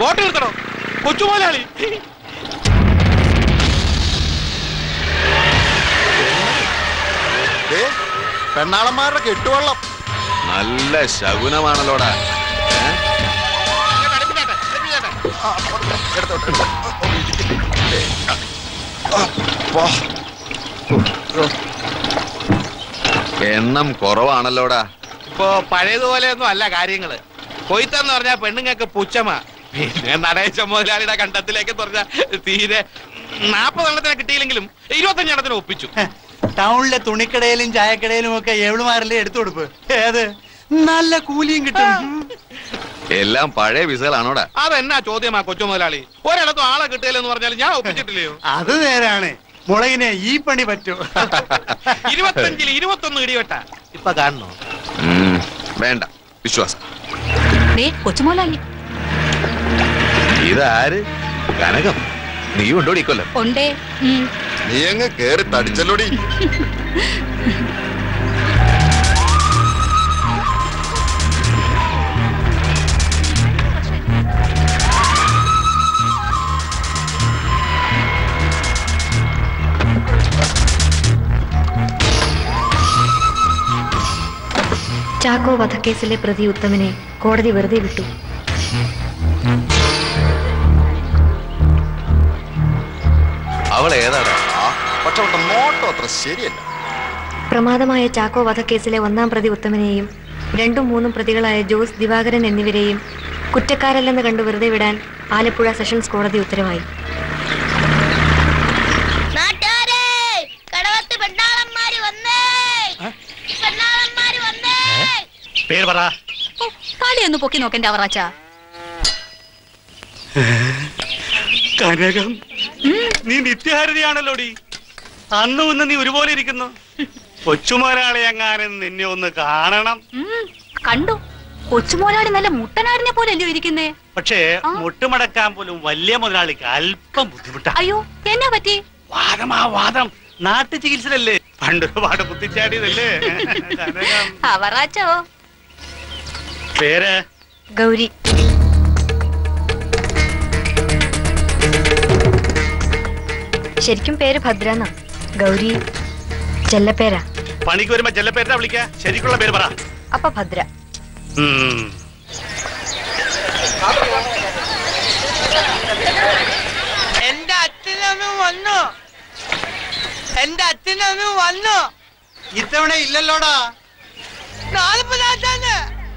Boat നിർത്തണോ കൊച്ചുമോലാളി ദേ, പെണ്ണാളന്മാരുടെ കെട്ടുവള്ളം നല്ല ശകുനമാണല്ലോടാ ഏ? എണ്ണം കുറവാണല്ലോടാ ഇപ്പൊ പഴയതുപോലെയൊന്നും അല്ല കാര്യങ്ങള് കൊയ്ത്തെന്ന് പറഞ്ഞാൽ പെണ്ണുങ്ങൾക്ക് പുച്ഛമാ പിന്നെ നടേശ മുതലാളിയുടെ കണ്ടത്തിലേക്ക് പറഞ്ഞാൽ തീരെ നാപ്പതെണ്ണത്തിന് കിട്ടിയില്ലെങ്കിലും ഇരുപത്തഞ്ചെണ്ണത്തിന് ഒപ്പിച്ചു ടൗണിലെ തുണിക്കടയിലും ചായക്കടയിലും ഒക്കെ എവളുമാരല്ലേ എടുത്തു കൊടുപ്പ് ഏത് നല്ല കൂലിയും കിട്ടും എല്ലാം പഴയ വിസകളാണോടാ അതെന്നാ ചോദ്യമാ കൊച്ചു മുതലാളി ഒരിടത്തും ആളെ കിട്ടിയില്ലെന്ന് പറഞ്ഞാൽ ഞാൻ ഒപ്പിച്ചിട്ടില്ലയോ അത് നേരാണ് മുളകിനെ ഈ പണി പറ്റൂ ഇരുപത്തഞ്ചിൽ ഇരുപത്തൊന്ന് ഇടിവെട്ട ഇപ്പൊ കാണണോ ഉം, വേണ്ട വിശ്വാസം ദേ കൊച്ചുമോലാലി ഇതാര് കനകം നീ ഉണ്ടോടി ഇക്കൊല്ലം ഉണ്ടേ ഉം. നീ അങ്ങ് കേറി തടിച്ചല്ലോടി ചാക്കോ വധക്കേസിലെ പ്രതി ഉത്തമനെ കോടതി വെറുതെ വിട്ടു അവൾ ഏതാടാ ആ പക്ഷെ അവളുടെ നോട്ടം അത്ര ശരിയല്ല പ്രമാദമായ ചാക്കോ വധക്കേസിലെ ഒന്നാം പ്രതി ഉത്തമനെയും രണ്ടും മൂന്നും പ്രതികളായ ജോസ് ദിവാകരൻ എന്നിവരെയും കുറ്റക്കാരല്ലെന്ന് കണ്ടു വെറുതെ വിടാൻ ആലപ്പുഴ സെഷൻസ് കോടതി ഉത്തരവായി നാട്ടുകാരെ കടവത്ത് പെണ്ണാളന്മാര് വന്നേ പെണ്ണാളന്മാര് വന്നേ പേര് പറ ഓ, തലയൊന്ന് പൊക്കി നോക്കണ്ടേ അവറാച്ച കനകം നീ നിത്യഹാരിതയാണല്ലോടി അന്നും ഇന്ന് നീ ഒരുപോലെ ഇരിക്കുന്നു കൊച്ചുമോരാളെ എങ്ങാനും നിന്നെ ഒന്ന് കാണണം ഉം, കണ്ടു കൊച്ചുമോലാളി നല്ല മുട്ടനാടിനെ പോലെ അല്ലയോ ഇരിക്കുന്നേ പക്ഷേ ആ. മുട്ടുമടക്കാൻ പോലും വലിയ മുതലാളിക്ക് അല്പം ബുദ്ധിമുട്ടാ അയ്യോ എന്നാ പറ്റി വാദമാ വാദം നാട്ടു ചികിത്സയല്ലേ പണ്ടൊരുപാട് കുത്തിച്ചാടിയതല്ലേ കനകം. അവറാച്ചോ പേര് ഗൗരി ശരിക്കും പേര് ഭദ്രന്ന ഗൗരി ചെല്ലപ്പേരാ പണിക്ക് വരുമ്പോ ചെല്ലപ്പേരിനെ വിളിക്ക ശരിക്കുള്ള പേര് പറ അപ്പൊ ഭദ്ര ഉം. എന്റെ അച്ഛനമ്മ വന്നു എന്റെ അച്ഛനമ്മ വന്നു ഇത്തവണ ഇല്ലല്ലോടാ നാൽപ്പതാറ്റാണ്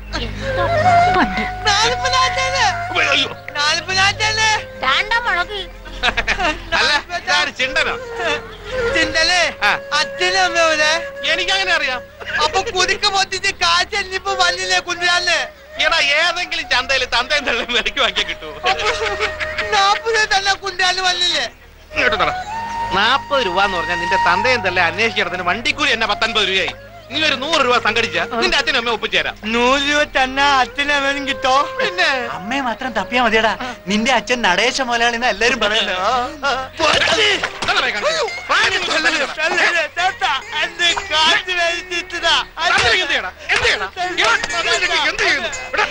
നാൽപ്പതാറ്റാണ് നാൽപ്പതാറ്റാണ് വേണ്ട മുളക് അല്ല ഇതാര് ചിണ്ടനോ ചിന്തലേ ആ. അച്ഛനമ്മ ഇവിടെ എനിക്കങ്ങനെ അറിയാം അപ്പൊ കുതിക്ക് പൊത്തിച്ച് കാശല്ലിപ്പോ വന്നില്ലേ കുതിരാല്ലേ എടാ ഏതെങ്കിലും ചന്തയിൽ തന്തയും തള്ളും വിലക്ക് വാങ്ങിയാൽ കിട്ടുമോ നാപ്പത് തന്നെ കുന്താല് വന്നില്ലേ ഇങ്ങോട്ട് തറ നാപ്പത് രൂപ എന്ന് പറഞ്ഞാൽ നിന്റെ തന്തയും തള്ളെ അന്വേഷിച്ചിടത്തിന് വണ്ടിക്കൂലി എന്നെ പത്തൊൻപത് രൂപയായി നീ ഒരു നൂറ് രൂപ സംഘടിച്ച നിന്റെ അച്ഛനും അമ്മ ഒപ്പിച്ചേരാം നൂറ് രൂപ തന്നെ അച്ഛനമ്മനും കിട്ടോ പിന്നെ അമ്മയെ മാത്രം തപ്പിയാ മതിയടാ നിന്റെ അച്ഛൻ നടേശ മുതലാളിന്ന് എല്ലാരും പറയല്ലോ തള്ളവരെ കാണിച്ചു. വാങ്ങി നീ തള്ളരെ കാണാം. എന്റെ കാശ് മേടിച്ചിട്ടതാ തള്ളരെ എന്ത് ചെയ്യണം? എന്ത് ചെയ്യണം? ഇവൻ തള്ളരെ എന്ത് ചെയ്യുന്നു? ഇവിടെ.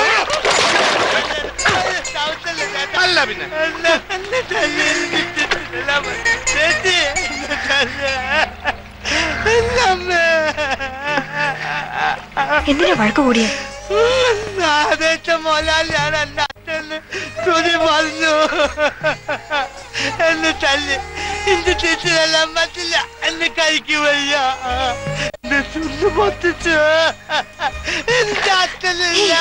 അല്ല പിന്നെ എന്തിനാ വഴക്ക് കൂടിയ മോലാലിയാണ് എന്റെ അച്ഛന് തുണി പറഞ്ഞു എന്നെ തല്ലി എന്റെ തിരിച്ചെല്ലാം പറ്റില്ല എന്നെ കഴിക്കു വയ്യ എന്റെ ചുണ്ടു പൊട്ടിച്ചു എന്റെ അച്ഛനില്ല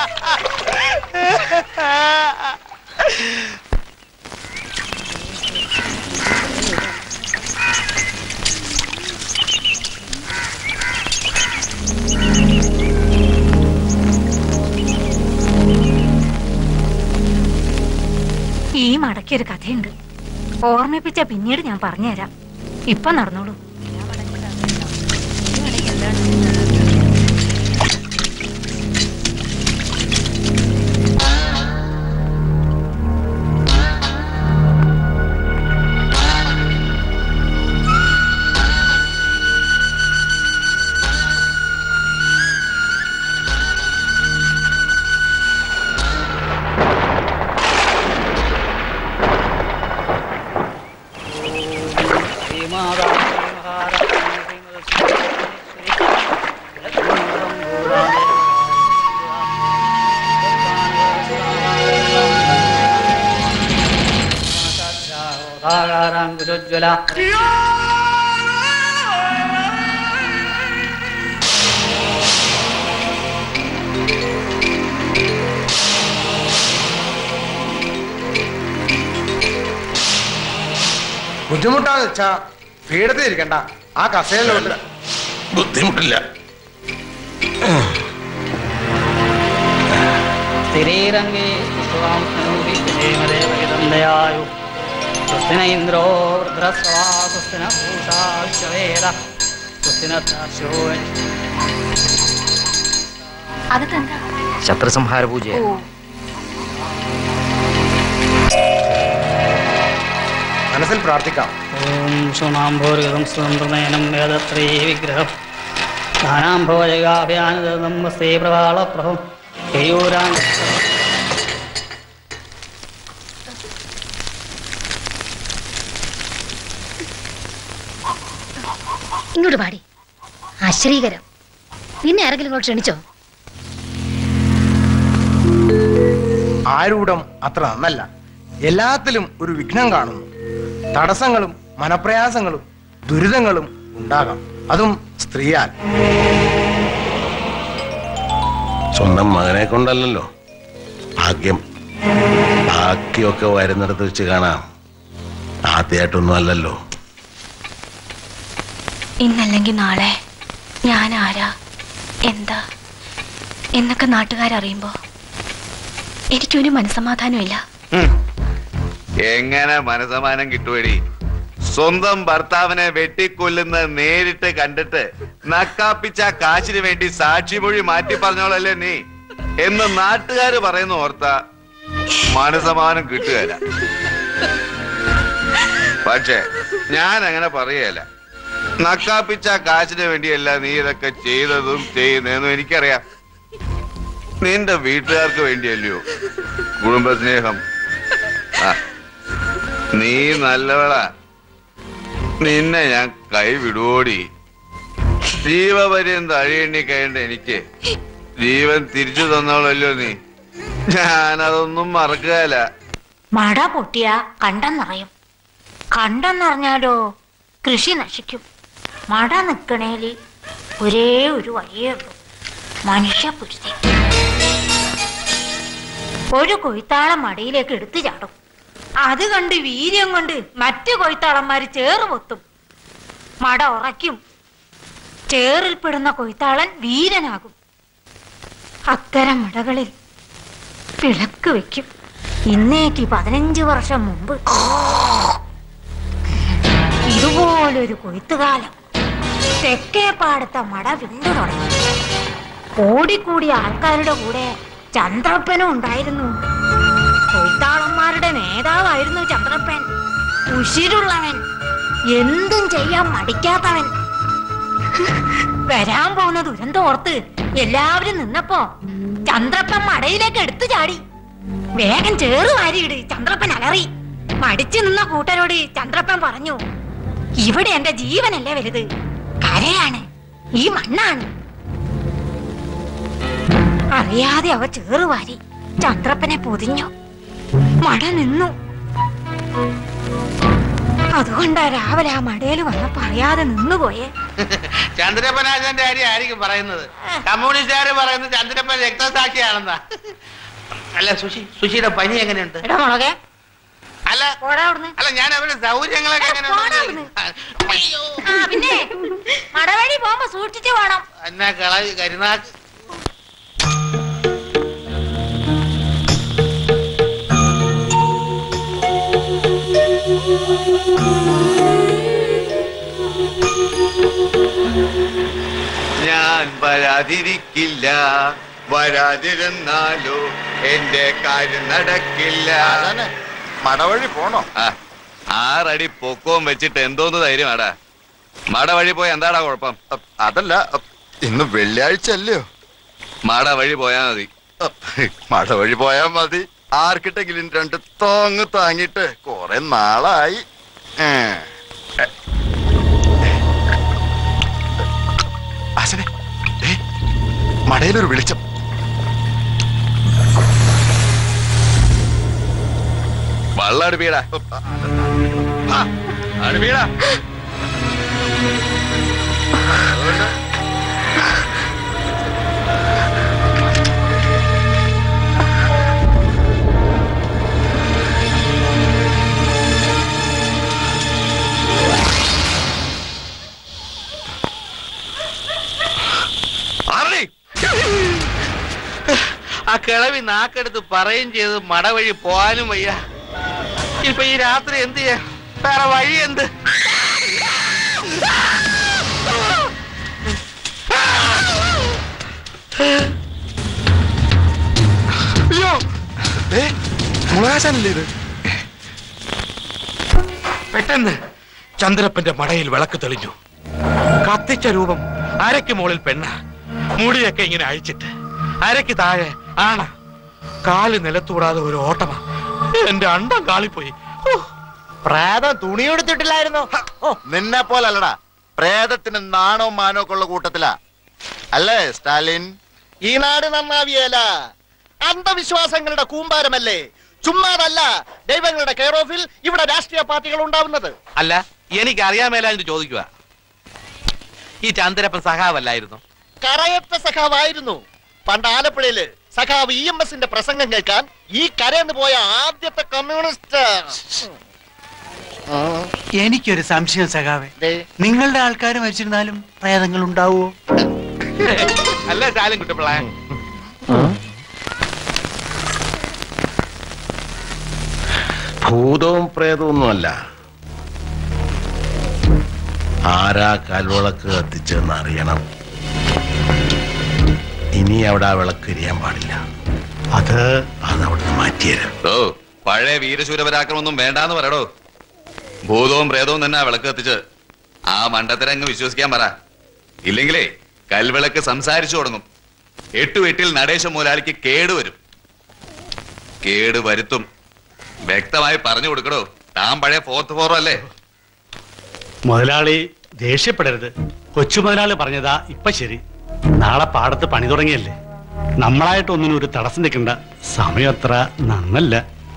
ഈ മടക്കി ഒരു കഥയുണ്ട് ഓർമ്മിപ്പിച്ച പിന്നീട് ഞാൻ പറഞ്ഞുതരാം ഇപ്പൊ നടന്നോളൂ കുശോജ്വല ബുദ്ധിമുട്ടാന്ന് വെച്ചാ പീഠത്തിൽ ഇരിക്കണ്ട ആ കസേരയിലോട്ട് ബുദ്ധിമുട്ടില്ല സ്ഥിരീരംഗേ സ്വാം ദേവദേവഹിതന്തയായു സ്വസ്തിന ഇന്ദ്രോ വൃദ്രസ്വാ സ്വസ്തിന ഭൂഷാ വിശ്വവേദ സ്വസ്തിന ദാശോ അതൊക്കെ എന്താ ശത്രുസംഹാര പൂജ ഓ മനസ്സിൽ പ്രാർത്ഥിക്കാം ഓം ശോണാംഭോർഗതം സ്വതന്ത്രനയനം വേദത്രേ വിഗ്രഹം ധാനാംഭോജകാഭ്യാനദം വസ്തേ പ്രവാളപ്രഭം കേയൂരാൻ ഇങ്ങോട്ട് പാടി അശ്രീകരം നിന്നെ ആരെങ്കിലും ഇങ്ങോട്ട് ക്ഷണിച്ചോ ആരൂഢം അത്ര നന്നല്ല എല്ലാത്തിലും ഒരു വിഘ്നം കാണുന്നു തടസ്സങ്ങളും മനപ്രയാസങ്ങളും ദുരിതങ്ങളും ഉണ്ടാകാം അതും സ്ത്രീയാൽ സ്വന്തം മകനെ കൊണ്ടല്ലല്ലോ ഭാഗ്യം ബാക്കിയൊക്കെ വരുന്നിടത്ത് വെച്ച് കാണാം ആദ്യമായിട്ടൊന്നും അല്ലല്ലോ ഇന്നല്ലെങ്കിൽ നാളെ ഞാൻ ആരാ എന്താ എന്നൊക്കെ നാട്ടുകാരറിയുമ്പോ എനിക്കൊരു മനസമാധാനമില്ല എങ്ങനെ മനസമാനം കിട്ടുവടി സ്വന്തം ഭർത്താവിനെ വെട്ടിക്കൊല്ലുന്ന നേരിട്ട് കണ്ടിട്ട് നക്കാപ്പിച്ച കാശിന് വേണ്ടി സാക്ഷിമൊഴി മാറ്റി പറഞ്ഞോളല്ലേ നീ എന്ന് നാട്ടുകാര് പറയുന്ന ഓർത്ത മനസമാനം കിട്ടുകയില്ല പക്ഷേ ഞാൻ അങ്ങനെ പറയുകയല്ല നക്കാപ്പിച്ച കാശിന് വേണ്ടിയല്ല നീ ഇതൊക്കെ ചെയ്തതും ചെയ്യുന്നതെന്നും എനിക്കറിയാം നിന്റെ വീട്ടുകാർക്ക് വേണ്ടിയല്ലയോ കുടുംബസ്നേഹം ആ, നീ നല്ലവളാ നിന്നെ ഞാൻ കൈവിടുവോടി ജീവപര്യന്തം അഴിയെണ്ണി കഴിയേണ്ട എനിക്ക് ജീവൻ തിരിച്ചു തന്നോളല്ലോ നീ ഞാനതൊന്നും മറക്കുകയല്ല മട പൊട്ടിയ കണ്ടം നിറയും കണ്ടം നിറഞ്ഞാലോ കൃഷി നശിക്കും മട നിക്കണേല് ഒരേ ഒരു വഴിയേ ഉള്ളൂ മനുഷ്യപുരുതി ഒരു കൊയ്ത്താളം മടയിലേക്ക് എടുത്തു ചാടും അത് കണ്ട് വീര്യം കൊണ്ട് മറ്റു കൊയ്ത്താളന്മാര് ചേറ് പൊത്തും മട ഉറയ്ക്കും ചേറിൽപ്പെടുന്ന കൊയ്ത്താളൻ വീരനാകും അത്തരം മടകളിൽ വിളക്ക് വെക്കും ഇന്നേക്ക് പതിനഞ്ച് വർഷം മുമ്പ് ഇതുപോലൊരു കൊയ്ത്തുകാലം തെക്കേ പാടത്തെ മട വിണ്ടു തുടങ്ങി ഓടിക്കൂടിയ ആൾക്കാരുടെ കൂടെ ചന്ദ്രപ്പനും ഉണ്ടായിരുന്നു കൊയ്ത്താളന്മാരുടെ നേതാവായിരുന്നു ചന്ദ്രപ്പൻ ഉശിരുള്ളവൻ എന്തും ചെയ്യാൻ മടിക്കാത്തവൻ വരാൻ പോകുന്ന ദുരന്തം ഓർത്ത് എല്ലാവരും നിന്നപ്പോ ചന്ദ്രപ്പൻ മടയിലേക്ക് എടുത്തു ചാടി വേഗം ചേറ് വാരിയിട് ചന്ദ്രപ്പൻ അലറി മടിച്ചു നിന്ന കൂട്ടരോട് ചന്ദ്രപ്പൻ പറഞ്ഞു ഇവിടെ എന്റെ ജീവനല്ലേ വലുത് കരയാണ് ഈ മണ്ണാണ് അറിയാതെ അവ ചേറ് വാരി ചന്ദ്രപ്പനെ പൊതിഞ്ഞു മട നിന്നു അതുകൊണ്ടാ രാവിലെ ആ മടയിൽ വന്നപ്പോ അറിയാതെ നിന്നുപോയേ ചന്ദ്രപ്പനാശന്റെ കാര്യം ആയിരിക്കും പറയുന്നത് കമ്മ്യൂണിസ്റ്റുകാര് പറയുന്നത് ചന്ദ്രപ്പൻ രക്തസാക്ഷിയാണെന്നാ അല്ല സുശി സുശിയുടെ പനി എങ്ങനെയുണ്ട് എടാ മുളകെ അല്ല പോടാ അവിടുന്ന് അല്ല ഞാൻ അവരുടെ സൗകര്യങ്ങളൊക്കെ പോടാ എങ്ങനെയുണ്ട് അവിടുന്ന്. ആ പിന്നെ മടവഴി പോകുമ്പോ സൂക്ഷിച്ചു വേണം എന്നാ കളവി കരുനാക്ക് ഞാൻ വരാതിരിക്കില്ല വരാതിരുന്നാലോ എന്റെ കാര്യം നടക്കില്ല മടവഴി പോണോ ആ, ആറടി പൊക്കവും വെച്ചിട്ട് എന്തോന്ന് ധൈര്യമാടാ മട വഴി പോയി എന്താടാ കുഴപ്പം അതല്ല ഇന്ന് വെള്ളിയാഴ്ച അല്ലയോ മട വഴി പോയാ മതി മടവഴി പോയാ മതി ആർക്കിട്ടെങ്കിലും രണ്ട് തോങ്ങ് താങ്ങിട്ട് കൊറേ നാളായി ഏ. ആശാനെ, ദേ, മടയിലൊരു വെളിച്ചം വള്ളം അടുപ്പിയടാ ആ, വീടാ ആരടി? ആ കിളവി നാക്കെടുത്ത് പറയും ചെയ്ത് മടവഴി പോവാനും വയ്യ ഇപ്പൊ ഈ രാത്രി എന്ത് ചെയ്യാ വേറെ വഴി എന്ത് അയ്യോ മുളകാശാനല്ലേ ഇത് പെട്ടെന്ന് ചന്ദ്രപ്പന്റെ മടയിൽ വിളക്ക് തെളിഞ്ഞു കത്തിച്ച രൂപം അരയ്ക്ക് മുകളിൽ പെണ്ണ മുടിയൊക്കെ ഇങ്ങനെ അഴിച്ചിട്ട് അരയ്ക്ക് താഴെ ആണ കാല് നിലത്തൂടാതെ ഒരു ഓട്ടമാ എന്റെ അണ്ടം കാളിപ്പോയി ഹോ, പ്രേതം തുണി എടുത്തിട്ടില്ലായിരുന്നോ നിന്നെ പോലല്ലടാ പ്രേതത്തിന് നാണോ മാനോ ഒക്കെ ഉള്ള കൂട്ടത്തിലാ അല്ലേ സ്റ്റാലിൻ ഈ നാട് നന്നാവിയല അന്ധവിശ്വാസങ്ങളുടെ കൂമ്പാരമല്ലേ ചുമ്മാതല്ല ദൈവങ്ങളുടെ കെയർ ഓഫിൽ ഇവിടെ രാഷ്ട്രീയ പാർട്ടികൾ ഉണ്ടാവുന്നത് അല്ല എനിക്ക് അറിയാൻ മേലാഞ്ഞിട്ട് ചോദിക്കുക ഈ ചന്ദ്രപ്പൻ സഹാവല്ലായിരുന്നു കറയറ്റ സഖാവായിരുന്നു പണ്ട് ആലപ്പുഴയില് സഖാവ് ഇ എം എസിന്റെ പ്രസംഗം കേൾക്കാൻ ഈ കരയെന്ന് പോയ ആദ്യത്തെ കമ്മ്യൂണിസ്റ്റ് എനിക്കൊരു സംശയം സഖാവേ നിങ്ങളുടെ ആൾക്കാർ മരിച്ചിരുന്നാലും പ്രേതങ്ങൾ ഉണ്ടാവുമോ അല്ല ചാലും കുട്ടപ്പിള്ള ഭൂതവും പ്രേതവും ഒന്നുമല്ല ആരാ കൽവിളക്ക് കത്തിച്ചെന്ന് അറിയണം ഇനി അവിടെ ആ വിളക്ക് എരിയാൻ പാടില്ല അത് അത് അവിടുന്ന് മാറ്റിയരും ഓ പഴയ വീരശൂരപരാക്രമൊന്നും വേണ്ടാന്ന് പറയടോ ഭൂതവും പ്രേതവും തന്നെ ആ വിളക്ക് കത്തിച്ച് ആ മണ്ടത്തരങ്ങ് വിശ്വസിക്കാൻ പറ ഇല്ലെങ്കിലേ കൽവിളക്ക് സംസാരിച്ചു തുടങ്ങും എട്ടു എട്ടിൽ നടേശ മുതലാളിക്ക് കേടുവരും കേട് വരുത്തും വ്യക്തമായി പറഞ്ഞു കൊടുക്കടോ താൻ പഴയ ഫോർത്ത് ഫോറോ അല്ലേ മുതലാളി ദേഷ്യപ്പെടരുത് കൊച്ചു മുതലാളി പറഞ്ഞതാ ഇപ്പൊ ശരി നാളെ പാടത്ത് പണി തുടങ്ങിയല്ലേ നമ്മളായിട്ട് ഒന്നിനും ഒരു തടസ്സം നിൽക്കണ്ട സമയം അത്ര നന്നല്ല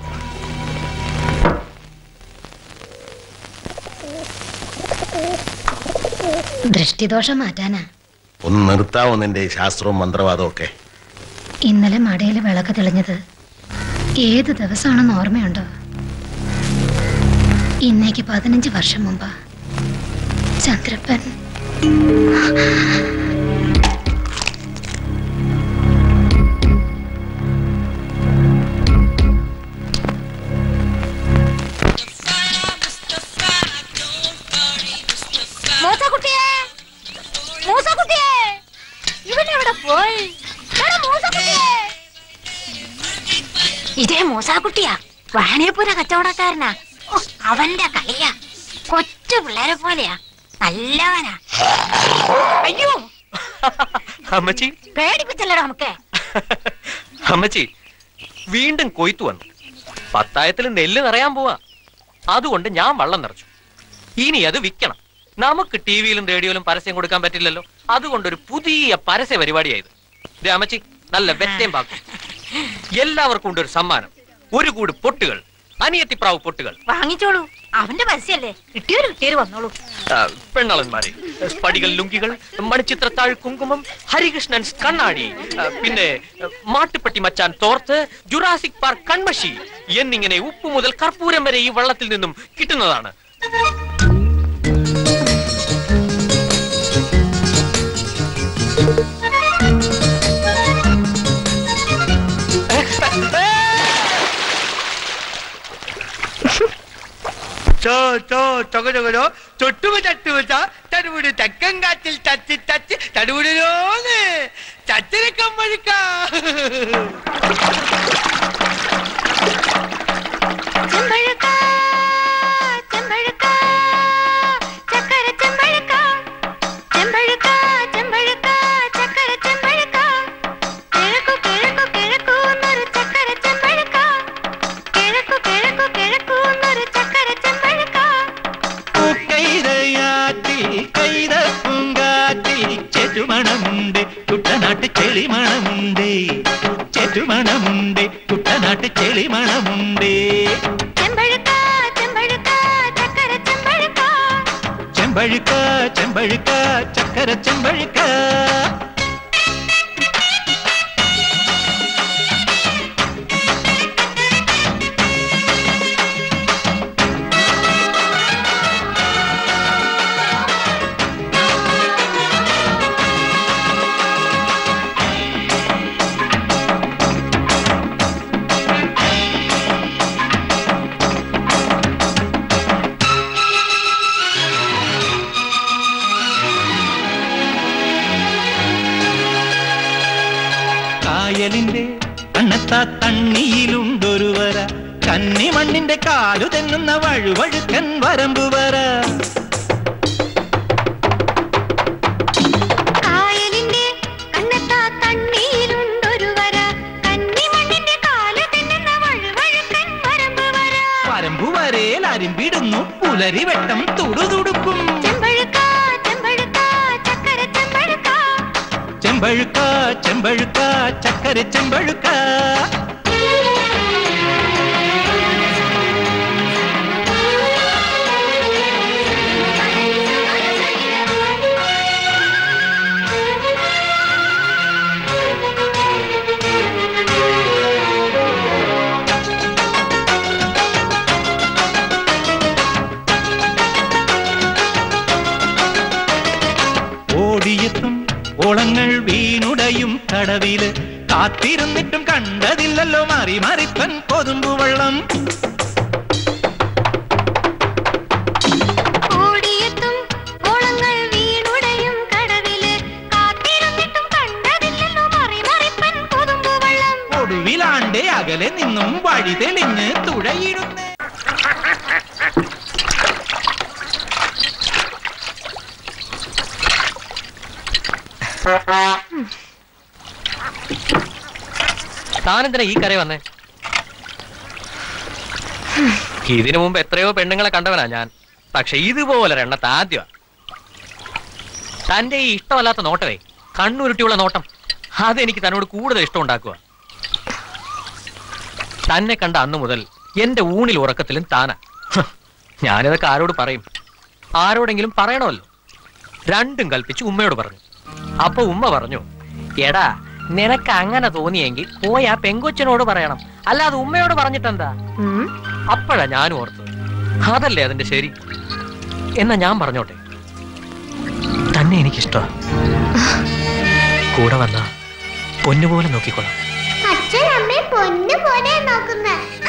ദൃഷ്ടിദോഷം മാറ്റാനാ ഒന്ന് നിർത്താവോ നിന്റെ ഈ ശാസ്ത്രവും മന്ത്രവാദവും ഒക്കെ ഇന്നലെ മടയിൽ വിളക്ക് തെളിഞ്ഞത് ഏത് ദിവസമാണെന്ന് ഓർമ്മയുണ്ടോ ഇന്നേക്ക് പതിനഞ്ച് വർഷം മുമ്പ് ചന്ദ്രപ്പൻ മൂസക്കുട്ടിയെ മൂസക്കുട്ടിയെ ഇവൻ എവിടെ പോയി എടാ, മൂസക്കുട്ടിയെ ഇതേ മൂസാക്കുട്ടിയാ വാണിയപ്പുര കച്ചവടക്കാരനാ ഓ, അവന്റെ കളിയാ കൊച്ചു പിള്ളേരെ പോലെയാ നല്ലവനാ അയ്യോ അമ്മച്ചി പേടിപ്പിച്ചല്ലടാ നമുക്ക് അമ്മച്ചി വീണ്ടും കൊയ്ത്തു വന്നു പത്തായത്തിൽ നെല്ല് നിറയാൻ പോവാ അതുകൊണ്ട് ഞാൻ വള്ളം നിറച്ചു ഇനി അത് വിൽക്കണം നമുക്ക് ടി വിയിലും റേഡിയോയിലും പരസ്യം കൊടുക്കാൻ പറ്റില്ലല്ലോ അതുകൊണ്ടൊരു പുതിയ പരസ്യ പരിപാടിയായത് ദേ അമ്മച്ചി നല്ല വെറ്റയും പാക്കും എല്ലാവർക്കും ഉണ്ട് ഒരു സമ്മാനം ഒരു കൂട് പൊട്ടുകൾ അനിയത്തിപ്രാവ് പൊട്ടുകൾ വാങ്ങിച്ചോളൂ അവന്റെ പരസ്യല്ലേ കിട്ടിയൊരു കിട്ടിയൊരു വന്നോളൂ ആ, പെണ്ണളന്മാരെ സ്പടികൾ ലുങ്കികൾ മണിച്ചിത്രത്താഴ് കുങ്കുമം ഹരികൃഷ്ണൻ കണ്ണാടി ആ, പിന്നെ ആ, മാട്ടുപ്പെട്ടി മച്ചാൻ തോർത്ത് ജുറാസിക് പാർക്ക് കൺമഷി എന്നിങ്ങനെ ഉപ്പ് മുതൽ കർപ്പൂരം വരെ ഈ വള്ളത്തിൽ നിന്നും കിട്ടുന്നതാണ് ചോ ചോ ചൊക ചൊകലോ ചൊട്ടുമ ചട്ടുവച്ച തടുവിട് തെക്കൻ കാറ്റിൽ തച്ച് തച്ച് തടുവിടലോന്ന് ചച്ചരക്കം പഴുക്ക ചെമ്പഴുക്ക ചെമ്പഴുക്ക ചക്കര ചെമ്പഴുക്ക ചെമ്പഴുക്ക ചെമ്പഴുക്ക ചക്കര ചെമ്പഴുക്ക കിഴക്കു കിഴക്കു കിഴക്കു എന്നൊരു ചക്കര ചെമ്പഴുക്ക കിഴക്കു കിഴക്കു കിഴക്കു എന്നൊരു ചക്കര ചെമ്പഴുക്ക കൈതയാറ്റിൽ കൈത പൂങ്കാറ്റിൽ ചെറ്റുമണമുണ്ട് കുട്ടനാട്ട് ചെളിമണമുണ്ട് ചെറ്റുമണമുണ്ട് കുട്ടനാട്ട് ചെളിമണമുണ്ട് ചെമ്പഴുക്ക ചെമ്പഴുക്ക ചക്കര ചെമ്പഴുക്ക ചെമ്പഴുക്ക ചെമ്പഴുക്ക ചക്കര ചെമ്പഴുക്ക കായലിന്റെ കണ്ണത്താ തണ്ണിയിലുണ്ടൊരു വര കന്നി മണ്ണിന്റെ കാലു തെന്നുന്ന വഴുവഴുക്കൻ വരമ്പു വര കായലിന്റെ കണ്ണത്താ തണ്ണീരുണ്ടൊരു വര കന്നിമണ്ണിന്റെ കാല് തിന്നുന്ന വഴുവഴുക്കൻ വരമ്പ് വര വരമ്പു വരേൽ അരിമ്പിടുന്നു പുലരി വെട്ടം തുടുതുടുക്കും ചെമ്പഴുക്ക ചെമ്പഴുക്ക ചക്കര ചെമ്പഴുക്ക ചെമ്പഴുക്ക ചെമ്പഴുക്ക ചക്കര ചെമ്പഴുക്ക ഓടിയെത്തും ഓളങ്ങൾ വീണുടയും കടവില് കാത്തിരുന്നിട്ടും കണ്ടതില്ലല്ലോ മാറി മാറിപ്പൻ കൊതുമ്പു വെള്ളം ഓടിയെത്തും ഓളങ്ങൾ വീണുടയും കടവില് കാത്തിരുന്നിട്ടും കണ്ടതില്ലല്ലോ മറിമറിപ്പൻ കൊതുമ്പു വെള്ളം ഒടുവിലാണ്ടേ അകലെ നിന്നും വഴി തെളിഞ്ഞ് തുഴയിടുന്നു താനെന്തിനാ ഈ കരയെ വന്നേ ഇതിനു മുമ്പ് എത്രയോ പെണ്ണുങ്ങളെ കണ്ടവനാ ഞാൻ പക്ഷെ ഇതുപോലെ എണ്ണത്ത് ആദ്യമാ തന്റെ ഈ ഇഷ്ടമല്ലാത്ത നോട്ടമേ കണ്ണുരുട്ടിയുള്ള നോട്ടം അതെനിക്ക് തന്നോട് കൂടുതൽ ഇഷ്ടം ഉണ്ടാക്കുക തന്നെ കണ്ട അന്നു മുതൽ എന്റെ ഊണിൽ ഉറക്കത്തിലും താനാ ഹ്, ഞാനിതൊക്കെ ആരോട് പറയും ആരോടെങ്കിലും പറയണമല്ലോ രണ്ടും കൽപ്പിച്ച് ഉമ്മയോട് പറഞ്ഞു അപ്പൊ ഉമ്മ പറഞ്ഞു എടാ നിനക്ക് അങ്ങനെ തോന്നിയെങ്കിൽ പോയി ആ പെങ്കൊച്ചനോട് പറയണം അല്ലാതെ ഉമ്മയോട് പറഞ്ഞിട്ടെന്താ അപ്പോഴാ ഞാനും ഓർത്തത് അതല്ലേ അതിന്റെ ശരി എന്നാ ഞാൻ പറഞ്ഞോട്ടെ തന്നെ എനിക്കിഷ്ടമാ കൂടെ വന്ന പൊന്നുപോലെ നോക്കിക്കോളാം അച്ഛൻ അമ്മയെ പൊന്നു പോലെ നോക്കുന്ന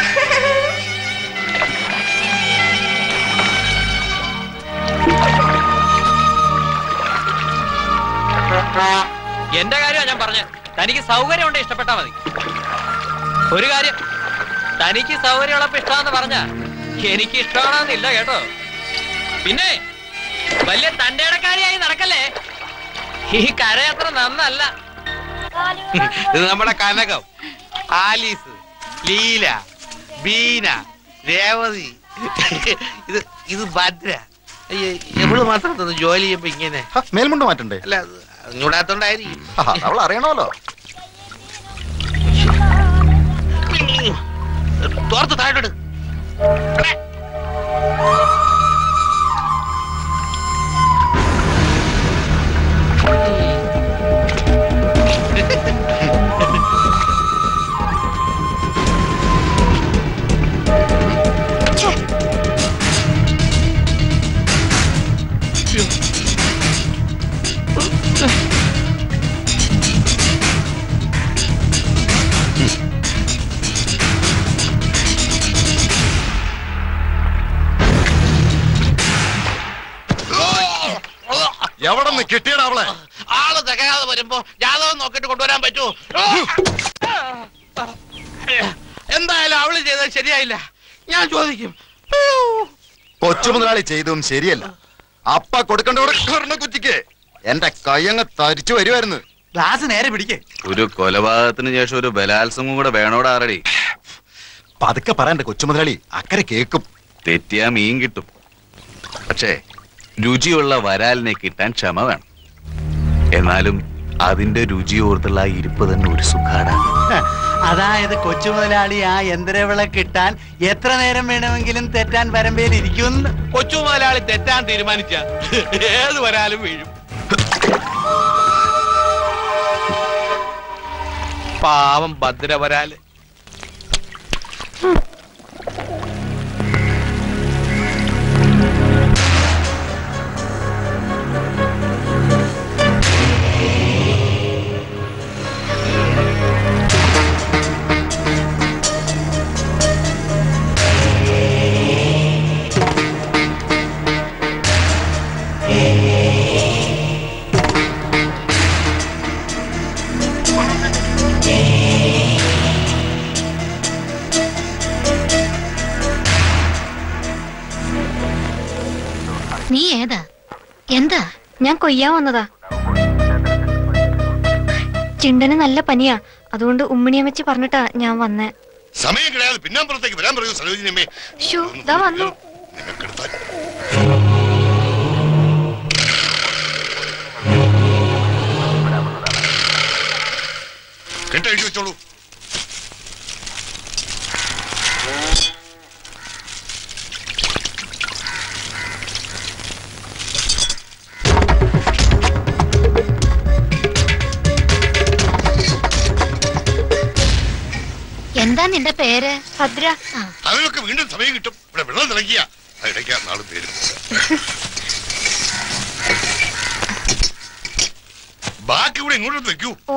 എന്റെ കാര്യമാണ് ഞാൻ പറഞ്ഞത് തനിക്ക് സൗകര്യം ഉണ്ട് ഇഷ്ടപ്പെട്ടാ മതി ഒരു കാര്യം തനിക്ക് സൗകര്യമുള്ളപ്പോ ഇഷ്ടമാന്ന് പറഞ്ഞ എനിക്ക് ഇഷ്ടമാണെന്നില്ല കേട്ടോ പിന്നെ വലിയ തന്റെ ഇടക്കാരിയായി നടക്കല്ലേ ഈ കര അത്ര നന്നല്ല ഇത് നമ്മുടെ കനകം ആലീസ് ലീല ബീന രേവതി ഇത് ഇത് ഭദ്ര അയ്യോ എവള് മാത്രം തന്നു ജോലി ചെയ്യുമ്പോ ഇങ്ങനെ മേൽമുണ്ട് മാറ്റണ്ടേ അല്ല അത് അറിഞ്ഞൂടാത്തോണ്ടായിരിക്കും അവൾ അറിയണമല്ലോ തോർത്ത് താഴോട്ട് എവിടെ നിന്ന് കിട്ടിയടാ അവളെ ആള് തികയാതെ വരുമ്പോ ജാതകം നോക്കിട്ട് കൊണ്ടുവരാൻ പറ്റുമോ എന്തായാലും അവള് ചെയ്തത് ശരിയായില്ല ഞാൻ ചോദിക്കും കൊച്ചു മുതലാളി ചെയ്തതും ശരിയല്ല അപ്പ കൊടുക്കേണ്ട കൂടെ കുറ്റിക്ക് എന്റെ കയ്യങ്ങ് തരിച്ചു വരുമായിരുന്നു ഗ്ലാസ് നേരെ പിടിക്കേ ഒരു കൊലപാതകത്തിന് ശേഷം ഒരു ബലാത്സംഗം കൂടെ വേണോടാ ആറടി പതുക്കെ പറയാൻ കൊച്ചു മുതലാളി അക്കരെ കേക്കും തെറ്റിയാ മീൻ കിട്ടും പക്ഷേ രുചിയുള്ള വരാലിനെ കിട്ടാൻ ക്ഷമ വേണം എന്നാലും അതിന്റെ രുചി ഓർത്തുള്ള ആ ഇരിപ്പ് തന്നെ ഒരു സുഖാടാ അതായത് കൊച്ചു മുതലാളി ആ യന്ത്രവിള കിട്ടാൻ എത്ര നേരം വേണമെങ്കിലും തെറ്റാൻ വരമ്പേലിരിക്കും കൊച്ചു മുതലാളി തെറ്റാൻ തീരുമാനിച്ച ഏത് വരാലും വീഴും പാവം ഭദ്ര വരാല് നീ ഏതാ എന്താ ഞാൻ കൊയ്യാൻ വന്നതാ ചിണ്ടന് നല്ല പനിയാ അതുകൊണ്ട് ഉമ്മിണിയമ്മച്ചി പറഞ്ഞിട്ടാ ഞാൻ വന്നേ സമയം കിടയാതെ പിന്നാമ്പുറത്തേക്ക് വരാൻ പറയൂ സരോജിനിയമ്മേ ഷോ ഇതാ വന്നു നിനക്കെടുത്താൽ കെട്ടെഴുതി വെച്ചോളൂ എന്താ നിന്റെ പേര് ഭദ്ര അതിനൊക്കെ വീണ്ടും സമയം കിട്ടും ഇവിടെ വെള്ളം തിളക്കിയ ഇടയ്ക്കാ നാളും പേരും ബാക്കി ഇവിടെ ഇങ്ങോട്ട് വെക്കൂ ഓ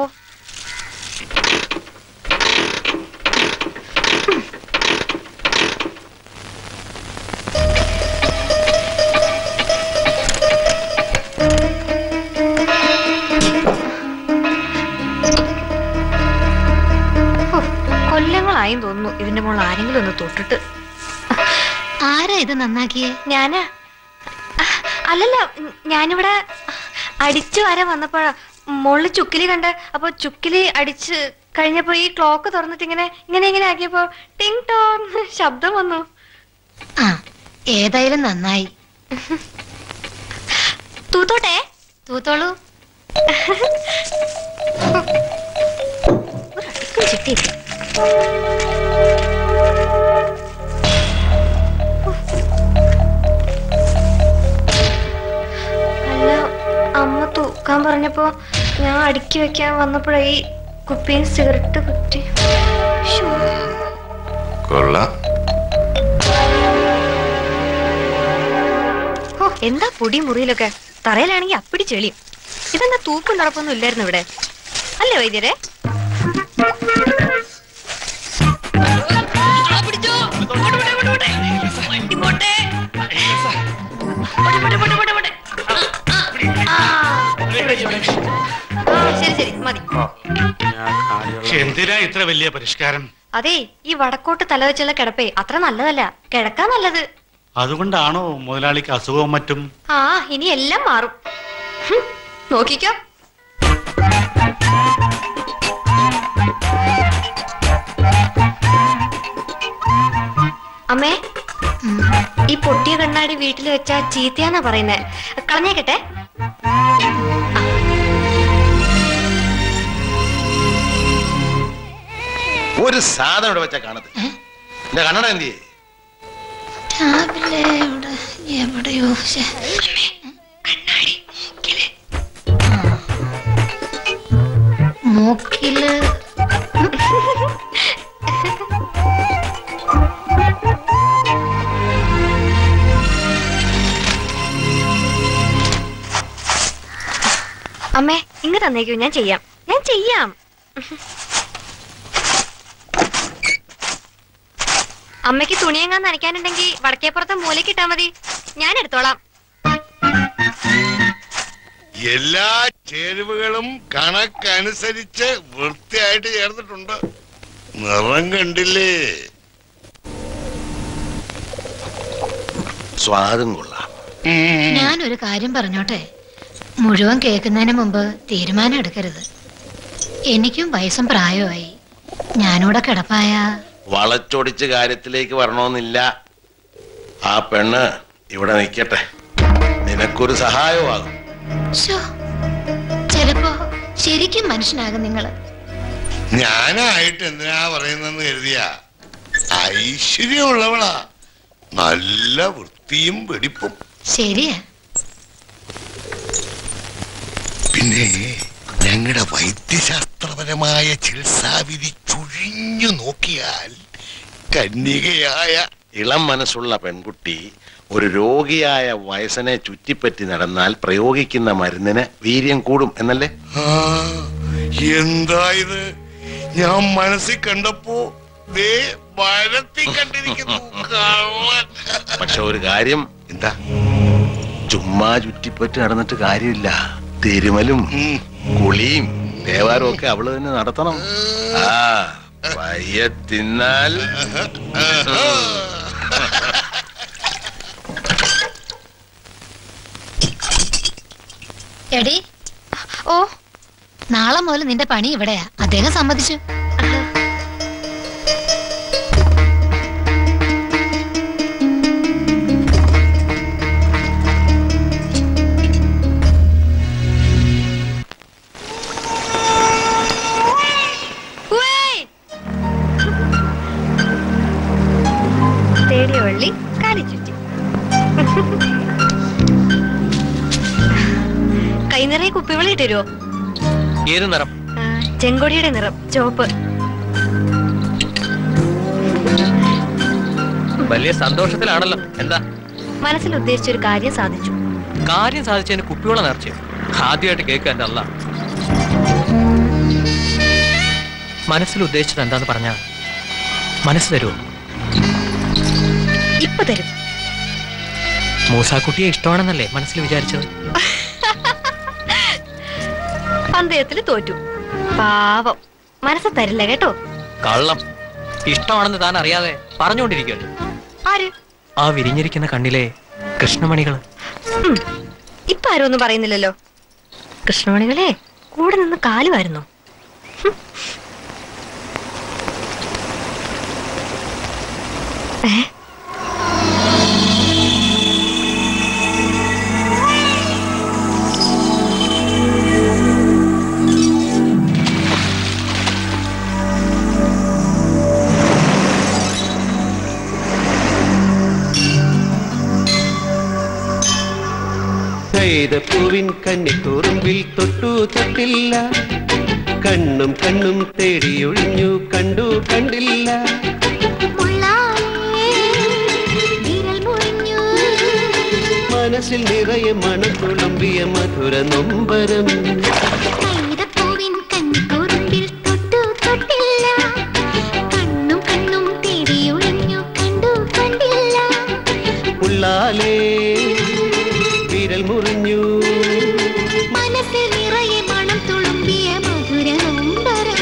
ഹോ, കൊല്ലങ്ങളായും തോന്നുന്നു ഇതിന്റെ മുകളിൽ ആരെങ്കിലും ഒന്ന് തൊട്ടിട്ട് ആരാ ഇത് നന്നാക്കിയേ ഞാനാ അല്ലല്ല ഉം, ഞാനിവിടെ അടിച്ചു വരെ വന്നപ്പോഴാ മുകളിൽ ചുക്കിലി കണ്ട് അപ്പൊ ചുക്കിലി അടിച്ച് കഴിഞ്ഞപ്പോ ഈ ക്ലോക്ക് തുറന്നിട്ട് ഇങ്ങനെ ഇങ്ങനെ ഇങ്ങനെ ആക്കിയപ്പോ ടിങ് ടോങ് ശബ്ദം വന്നു ആ ഏതായാലും നന്നായി തൂത്തോട്ടെ തൂത്തോളൂ ഒരടുക്കും ചിട്ടി അല്ല അമ്മ തൂക്കാൻ പറഞ്ഞപ്പോ ഞാൻ അടുക്കി വെക്കാൻ വന്നപ്പോഴേ ഈ കുപ്പിയും സിഗരറ്റ് കുറ്റി ശ്ശോ. കൊള്ളാം ഓ എന്താ പൊടി മുറിയിലൊക്കെ തറയിലാണെങ്കിൽ അപ്പിടി ചെളിയും ഇതെന്താ തൂക്കും നടപ്പൊന്നും ഇല്ലായിരുന്നു ഇവിടെ അല്ലേ വൈദ്യരെ ആ, ശരി ശരി മതി എന്തിനാ ഇത്ര വലിയ പരിഷ്കാരം അതെ ഈ വടക്കോട്ട് തലവെച്ചുള്ള കിടപ്പേ അത്ര നല്ലതല്ല കിടക്കാ നല്ലത് അതുകൊണ്ടാണോ മുതലാളിക്ക് അസുഖവും മറ്റും ആ ഇനി എല്ലാം മാറും ഹും, നോക്കിക്കോ അമ്മേ ഈ പൊട്ടിയ കണ്ണാടി വീട്ടിൽ വെച്ചാ ചീത്തയാന്നാ പറയുന്നേ കളഞ്ഞേക്കട്ടെ ഒരു സാധനം ഇവിടെ വെച്ചാ കാണത്തില്ല എന്റെ കണ്ണട എന്ത് ചെയ്യേ രാവിലെ ഇവിടെ എവിടെയോ ശ്ശെ. ആ. മൂക്കില് അമ്മേ ഇങ്ങ് തന്നേക്കൂ ഞാൻ ചെയ്യാം ഞാൻ ചെയ്യാം അമ്മയ്ക്ക് തുണിയെങ്ങാൻ നനയ്ക്കാനുണ്ടെങ്കിൽ വടക്കേപ്പുറത്തെ മൂലയ്ക്ക് ഇട്ടാ മതി ഞാൻ എടുത്തോളാം എല്ലാ ചേരുവകളും കണക്കനുസരിച്ച് വൃത്തിയായിട്ട് ചേർന്നിട്ടുണ്ട് നിറം കണ്ടില്ലേ സ്വാദം കൊള്ളാം ഞാനൊരു കാര്യം പറഞ്ഞോട്ടെ മുഴുവൻ കേൾക്കുന്നതിന് മുമ്പ് തീരുമാനം എടുക്കരുത് എനിക്കും വയസ്സും പ്രായമായി ഞാനൂടെ കിടപ്പായ വളച്ചൊടിച്ച് കാര്യത്തിലേക്ക് വരണമെന്നില്ല ആ പെണ്ണ് ഇവിടെ നിൽക്കട്ടെ നിനക്കൊരു സഹായമാകും ശോ, ചിലപ്പോ ശരിക്കും മനുഷ്യനാകും നിങ്ങള് ഞാനായിട്ട് എന്തിനാ പറയുന്നെന്ന് കരുതിയ ഐശ്വര്യമുള്ളവളാ നല്ല വൃത്തിയും വെടിപ്പും ശരിയാ പിന്നെ ഞങ്ങളുടെ വൈദ്യശാസ്ത്രപരമായ ചികിത്സാവിധി ചുഴിഞ്ഞു നോക്കിയാൽ കന്യകയായ ഇളം മനസ്സുള്ള പെൺകുട്ടി ഒരു രോഗിയായ വയസ്സനെ ചുറ്റിപ്പറ്റി നടന്നാൽ പ്രയോഗിക്കുന്ന മരുന്നിന് വീര്യം കൂടും എന്നല്ലേ എന്താ ഇത് ഞാൻ മനസ്സിൽ കണ്ടപ്പോ ദേ വരത്തി കണ്ടിരിക്കുന്നു കള്ളൻ. പക്ഷെ ഒരു കാര്യം എന്താ ചുമ്മാ ചുറ്റിപ്പറ്റി നടന്നിട്ട് കാര്യമില്ല തിരുമലും കുളിയും ദേവാരവും ഒക്കെ അവള് തന്നെ നടത്തണം ആ പയ്യെ തിന്നാൽ എടി ഓ നാളെ മുതൽ നിന്റെ പണി ഇവിടെയാ അദ്ദേഹം സമ്മതിച്ചു തേടിയ വള്ളി കാലി ചുറ്റി കൈ നിറയെ കുപ്പിവെള്ളി ഇട്ടുതരുമോ ഏത് നിറം ചെങ്കൊടിയുടെ നിറം ചുവപ്പ് വലിയ സന്തോഷത്തിലാണല്ലോ എന്താ മനസ്സിൽ ഉദ്ദേശിച്ച ഒരു കാര്യം സാധിച്ചു കാര്യം സാധിച്ചതിന് കുപ്പിയോളം നേർച്ച ആദ്യമായിട്ട് കേൾക്കുക എന്റെ അല്ല മനസ്സിൽ ഉദ്ദേശിച്ചത് എന്താന്ന് പറഞ്ഞാ മനസ്സ് തരുമോ ഇപ്പൊ തരും മൂസാക്കുട്ടിയെ ഇഷ്ടമാണെന്നല്ലേ മനസ്സിൽ വിചാരിച്ചത് പന്തയത്തിൽ തോറ്റു പാവം മനസ്സ് തരില്ല കേട്ടോ കള്ളം ഇഷ്ടമാണെന്ന് താൻ അറിയാതെ പറഞ്ഞുകൊണ്ടിരിക്കുമല്ലോ ആര് ആ വിരിഞ്ഞിരിക്കുന്ന കണ്ണിലെ കൃഷ്ണമണികള് ഉം. ഇപ്പൊ ആരും ഒന്നും പറയുന്നില്ലല്ലോ കൃഷ്ണമണികളെ കൂടെ നിന്ന് കാലുമായിരുന്നു പൂവിൻ കന്നിക്കുറുമ്പിൽ തൊട്ടു തൊട്ടില്ല കണ്ണും കണ്ണും തേടിയൊഴിഞ്ഞു കണ്ടു കണ്ടില്ല മനസ്സിൽ നിറയെ മണം തുളുമ്പിയ മധുര നൊമ്പരം കൈതപ്പൂവിൻ കന്നിക്കൂറുമ്പിൽ തൊട്ടു തൊട്ടില്ല കണ്ണും കണ്ണും തേടിയൊഴിഞ്ഞു കണ്ടു കണ്ടില്ല ഉള്ളാലേ വിരൽ മുറിഞ്ഞു മനസ്സിൽ നിറയെ മണം തുളുമ്പിയ മധുര നൊമ്പരം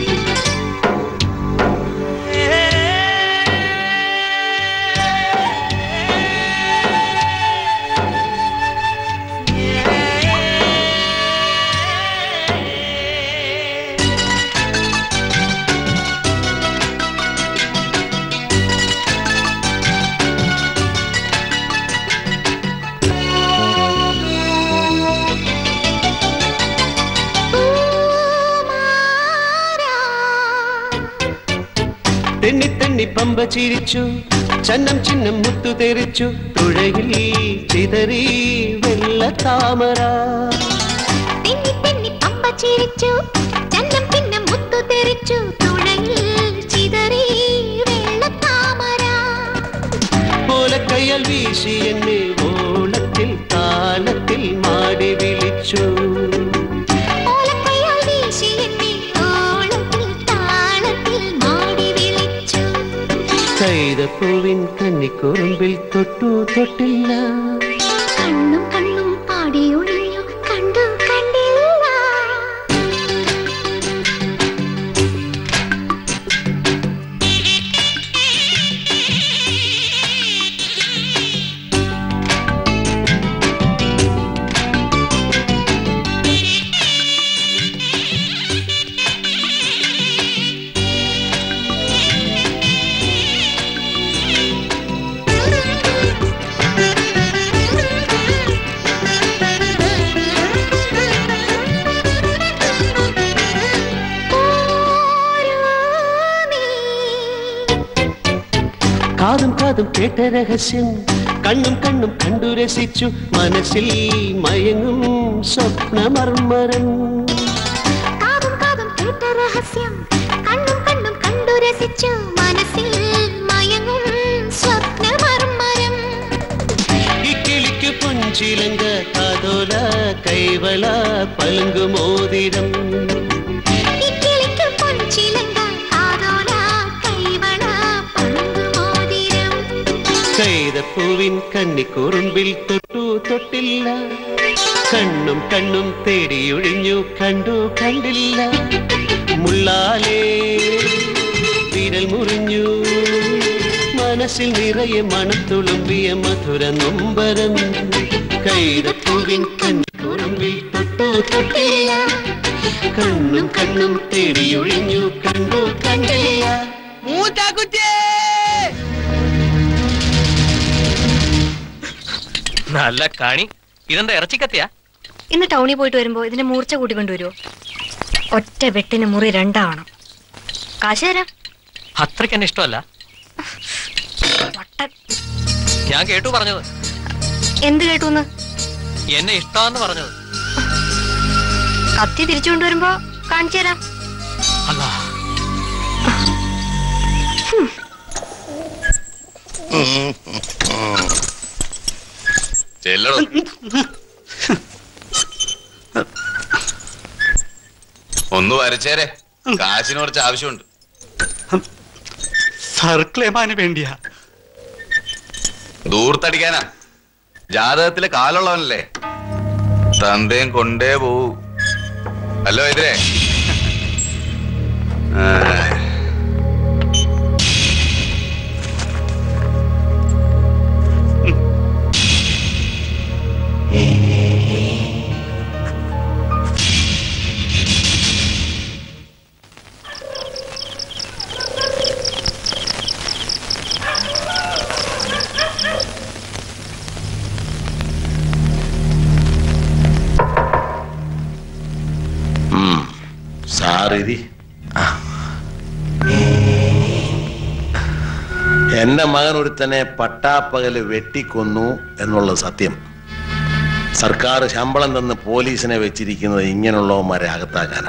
തെന്നി തെന്നി പമ്പ ചിരിച്ചു ചന്നം ചിന്നം മുത്തു തെറിച്ചു തുഴയിൽ ചിതറി വെള്ള താമര തെന്നി തെന്നി പമ്പ ചിരിച്ചു ചന്നം പിന്നെ മുത്തു തെറിച്ചു തുഴയിൽ ചിതറി വെള്ളത്താമര ഓലക്കയ്യാൽ വീശി എന്നെ ഓളത്തിൽ താളത്തിൽ മാടി വിളിച്ചു ഓലക്കയ്യാൽ വീശി എന്നെ ഓളത്തിൽ താളത്തിൽ മാടി വിളിച്ചു കൈതപ്പൂവിൻ കന്നിക്കുറുമ്പിൽ തൊട്ടു തൊട്ടില്ല കണ്ണും കണ്ണും പാടിയൊഴിഞ്ഞു കണ്ടു കണ്ടില്ല ആ കാതും കാതും കേട്ട രഹസ്യം കണ്ണും കണ്ണും കണ്ടു രസിച്ചു മനസ്സിൽ മയങ്ങും സ്വപ്നമർമ്മരം കാതും കാതും കേട്ട രഹസ്യം കണ്ണും കണ്ണും കണ്ടു രസിച്ചു മനസ്സിൽ മയങ്ങും സ്വപ്നമർമ്മരം ഇക്കിളിക്കു പൊഞ്ചിലങ്ക കാതോല കൈവള പളുങ്കുമോതിരം ഇക്കിളിക്ക് പൊൻചിലങ്ക കാതോല കൈവള പളുങ്കുമോതിരം കൈതപ്പൂവിൻ കന്നിക്കുറുമ്പിൽ തൊട്ടു തൊട്ടില്ല കണ്ണും കണ്ണും തേടിയൊഴിഞ്ഞു കണ്ടു കണ്ടില്ല മുള്ളാലേ വിരൽ മുറിഞ്ഞു മനസ്സിൽ നിറയെ മണത്തുളുമ്പിയ മധുര നൊമ്പരം കൈതപ്പൂവിൻ കന്നിക്കുറുമ്പിൽ തൊട്ടു തൊട്ടില്ല കണ്ണും കണ്ണും തേടിയൊഴിഞ്ഞു കണ്ടു കണ്ടില്ല മൂത്താക്കുട്ടിയേ നല്ല കണി ഇതെന്താ ഇറച്ചിക്കത്തിയാ ഇന്ന് ടൗണിൽ പോയിട്ട് വരുമ്പോ ഇതിന്റെ മൂർച്ച കൂട്ടി കൊണ്ടുവരുമോ ഒറ്റ വെട്ടിന് മുറി രണ്ടാവണം കാശ് തരാം അത്രയ്ക്ക് എന്നെ ഇഷ്ടമല്ല ഞാൻ കേട്ടു പറഞ്ഞത് എന്ത് കേട്ടൂന്ന് എന്നെ ഇഷ്ടമാന്ന് പറഞ്ഞത് കത്തി തിരിച്ചു കൊണ്ടുവരുമ്പോ കാണിച്ചു തരാം അല്ല ചെല്ലടോ ഒന്ന് വരച്ചേരെ കാശിന് കുറച്ച് ആവശ്യമുണ്ട് സർക്കിളേമാന് വേണ്ടിയാ ദൂർത്തടിക്കാനാ ജാതകത്തിലെ കാലുള്ളവനല്ലേ തന്തയും കൊണ്ടേ പോവൂ അല്ലോ എതിരെ സാറിരി എന്റെ മകൻ ഒരുത്തനെ പട്ടാപ്പകല് വെട്ടിക്കൊന്നു എന്നുള്ളത് സത്യം സർക്കാർ ശമ്പളം തന്ന് പോലീസിനെ വെച്ചിരിക്കുന്നത് ഇങ്ങനെയുള്ളവന്മാരെ അകത്താക്കാനാ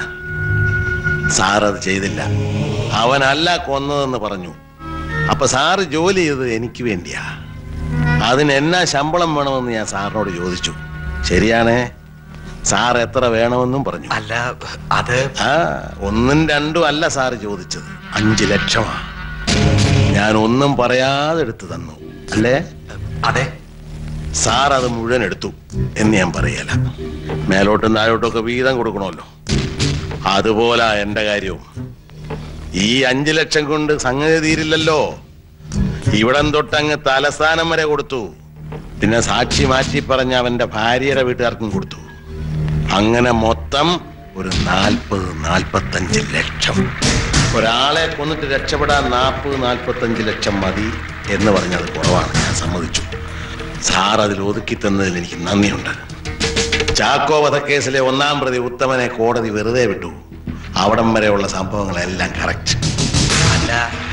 സാറത് ചെയ്തില്ല അവനല്ല കൊന്നതെന്ന് പറഞ്ഞു അപ്പൊ സാറ് ജോലി ചെയ്തത് എനിക്ക് വേണ്ടിയാ അതിന് എന്നാ ശമ്പളം വേണമെന്ന് ഞാൻ സാറിനോട് ചോദിച്ചു ശരിയാണേ സാർ എത്ര വേണമെന്നും പറഞ്ഞു അല്ല അത് ആ ഒന്നും രണ്ടും അല്ല സാറ് ചോദിച്ചത് അഞ്ചു ലക്ഷമാ ഞാൻ ഒന്നും പറയാതെ എടുത്തു തന്നു അല്ലേ അതെ സാർ അത് മുഴുവൻ എടുത്തു എന്ന് ഞാൻ പറയല മേലോട്ടും താഴോട്ടും ഒക്കെ വീതം കൊടുക്കണമല്ലോ അതുപോലെ എന്റെ കാര്യവും ഈ അഞ്ചു ലക്ഷം കൊണ്ട് സംഗതി തീരില്ലല്ലോ ഇവിടം തൊട്ടങ്ങ് തലസ്ഥാനം വരെ കൊടുത്തു പിന്നെ സാക്ഷി മാറ്റി പറഞ്ഞ അവന്റെ ഭാര്യയുടെ വീട്ടുകാർക്കും കൊടുത്തു അങ്ങനെ മൊത്തം ഒരു നാൽപ്പത് നാൽപ്പത്തഞ്ച് ലക്ഷം ഒരാളെ കൊന്നിട്ട് രക്ഷപ്പെടാൻ നാൽപ്പത് നാൽപ്പത്തഞ്ച് ലക്ഷം മതി എന്ന് പറഞ്ഞത് കുറവാണ് ഞാൻ സമ്മതിച്ചു സാർ അതിൽ ഒതുക്കി തന്നതിൽ എനിക്ക് നന്ദിയുണ്ട് ചാക്കോ വധക്കേസിലെ ഒന്നാം പ്രതി ഉത്തമനെ കോടതി വെറുതെ വിട്ടു അവിടം വരെയുള്ള സംഭവങ്ങളെല്ലാം കറക്റ്റ് അല്ല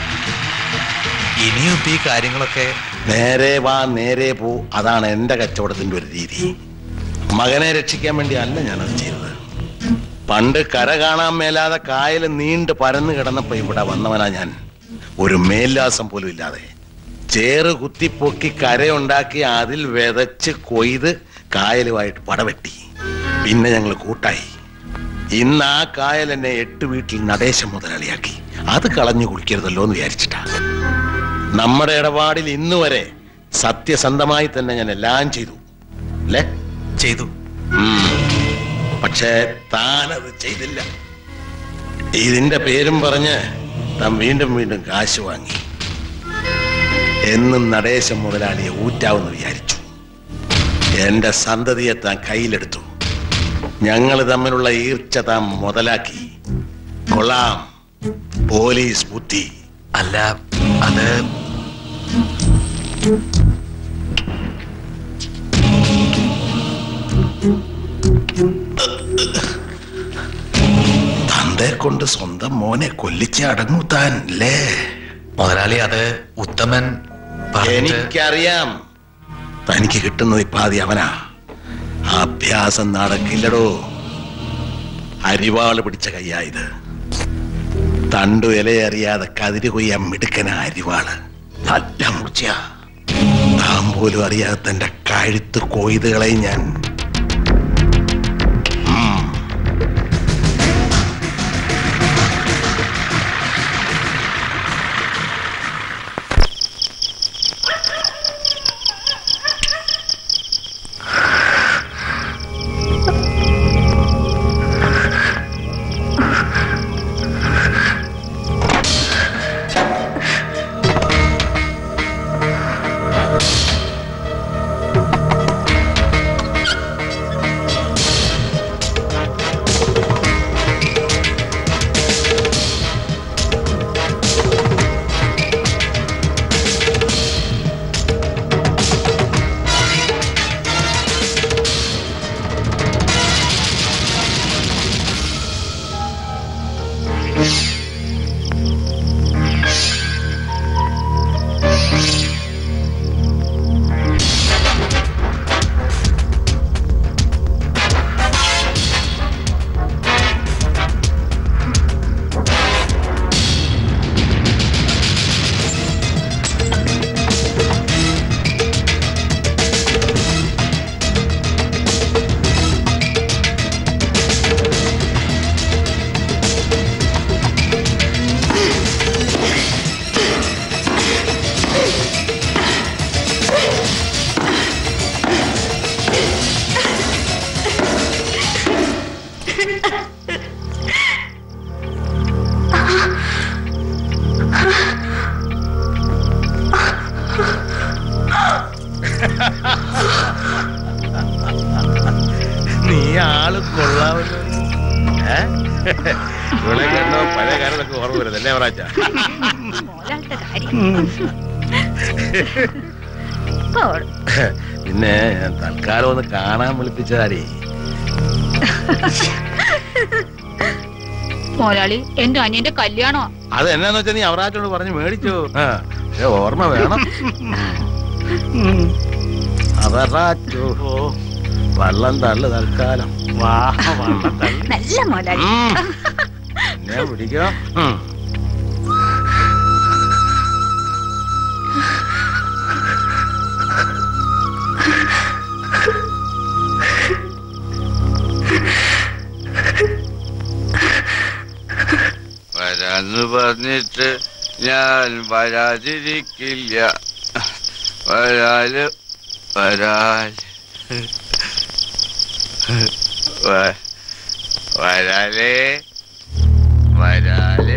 ഇനിയും ഇപ്പൊ ഈ കാര്യങ്ങളൊക്കെ നേരെ വാ നേരെ പോ അതാണ് എന്റെ കച്ചവടത്തിന്റെ ഒരു രീതി മകനെ രക്ഷിക്കാൻ വേണ്ടി അല്ല ഞാനത് ചെയ്തത് പണ്ട് കര കാണാൻ മേലാതെ കായൽ നീണ്ട് പരന്നു കിടന്നപ്പോ ഇവിടെ വന്നവനാ ഞാൻ ഒരു മേൽലാസം പോലും ഇല്ലാതെ ചേറ് കുത്തിപ്പൊക്കി കരയുണ്ടാക്കി അതിൽ വിതച്ച് കൊയ്ത് കായലുമായിട്ട് പടവെട്ടി പിന്നെ ഞങ്ങൾ കൂട്ടായി ഇന്ന് ആ കായൽ എന്നെ എട്ട് വീട്ടിൽ നടേശം മുതലാളിയാക്കി അത് കളഞ്ഞു കുടിക്കരുതല്ലോ എന്ന് വിചാരിച്ചിട്ടാ നമ്മുടെ ഇടപാടിൽ ഇന്ന് വരെ സത്യസന്ധമായി തന്നെ ഞാൻ എല്ലാം ചെയ്തു അല്ലേ ചെയ്തു പക്ഷേ താനത് ചെയ്തില്ല ഇതിന്റെ പേരും പറഞ്ഞ് താൻ വീണ്ടും വീണ്ടും കാശ് വാങ്ങി എന്നും നടേശം മുതലാളിയെ ഊറ്റാവെന്ന് വിചാരിച്ചു എന്റെ സന്തതിയെ താൻ കയ്യിലെടുത്തു ഞങ്ങൾ തമ്മിലുള്ള ഈർച്ച താൻ മുതലാക്കി കൊള്ളാം പോലീസ് ബുദ്ധി അല്ല അത് തന്റെ കൊണ്ട് സ്വന്തം മോനെ കൊല്ലിച്ച് അടങ്ങൂ താൻ അല്ലേ മുതലാളി അത് ഉത്തമൻ എനിക്കറിയാം തനിക്ക് കിട്ടുന്നത് ഇപ്പാതി അവനാ ആ അഭ്യാസം നടക്കില്ലടോ അരിവാള് പിടിച്ച കയ്യായത് തണ്ടു ഇലയറിയാതെ കതിര് കൊയ്യാൻ മിടുക്കന അരിവാള് നല്ല മുറിച്ച താൻ പോലും അറിയാതെ തന്റെ കഴുത്ത് കൊയ്തുകളെ ഞാൻ ഉം. നീ ആള് കൊള്ളാമല്ലോ ഏ? ഇവളെ കണ്ടോ പഴയ കാലത്തൊക്കെ ഓർമ്മ വരുന്നത് അല്ലേ അവറാച്ച പിന്നെ ഞാൻ തൽക്കാലം ഒന്ന് കാണാൻ വിളിപ്പിച്ചതാടി മോലാളി എന്റെ അനിയന്റെ കല്യാണോ അത് എന്നാന്ന് വെച്ചാ നീ അവറാച്ചോട് പറഞ്ഞ് മേടിച്ചു ആ പക്ഷെ ഓർമ്മ വേണം അവറാച്ചോ വള്ളം തള്ളു തൽക്കാലം വാ വള്ളം തള്ളു നല്ല മോലാളി എന്നെ പിടിക്കോ ഉം. വരാന്ന് പറഞ്ഞിട്ട് ഞാൻ വരാതിരിക്കില്ല വരാല് വരാൽ വ- വരാലേ വരാലേ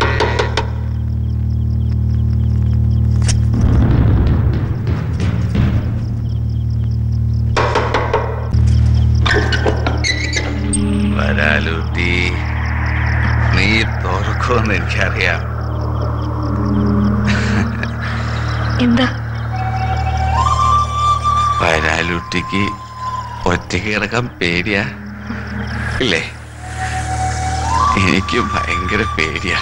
വരാലൂട്ടി നീ തുറക്കുമെന്ന് എനിക്കറിയാം എന്താ വരാലുട്ടിക്ക് ഒറ്റയ്ക്ക് കിടക്കാൻ പേടിയാ ഇല്ലേ എനിക്ക് ഭയങ്കര പേടിയാ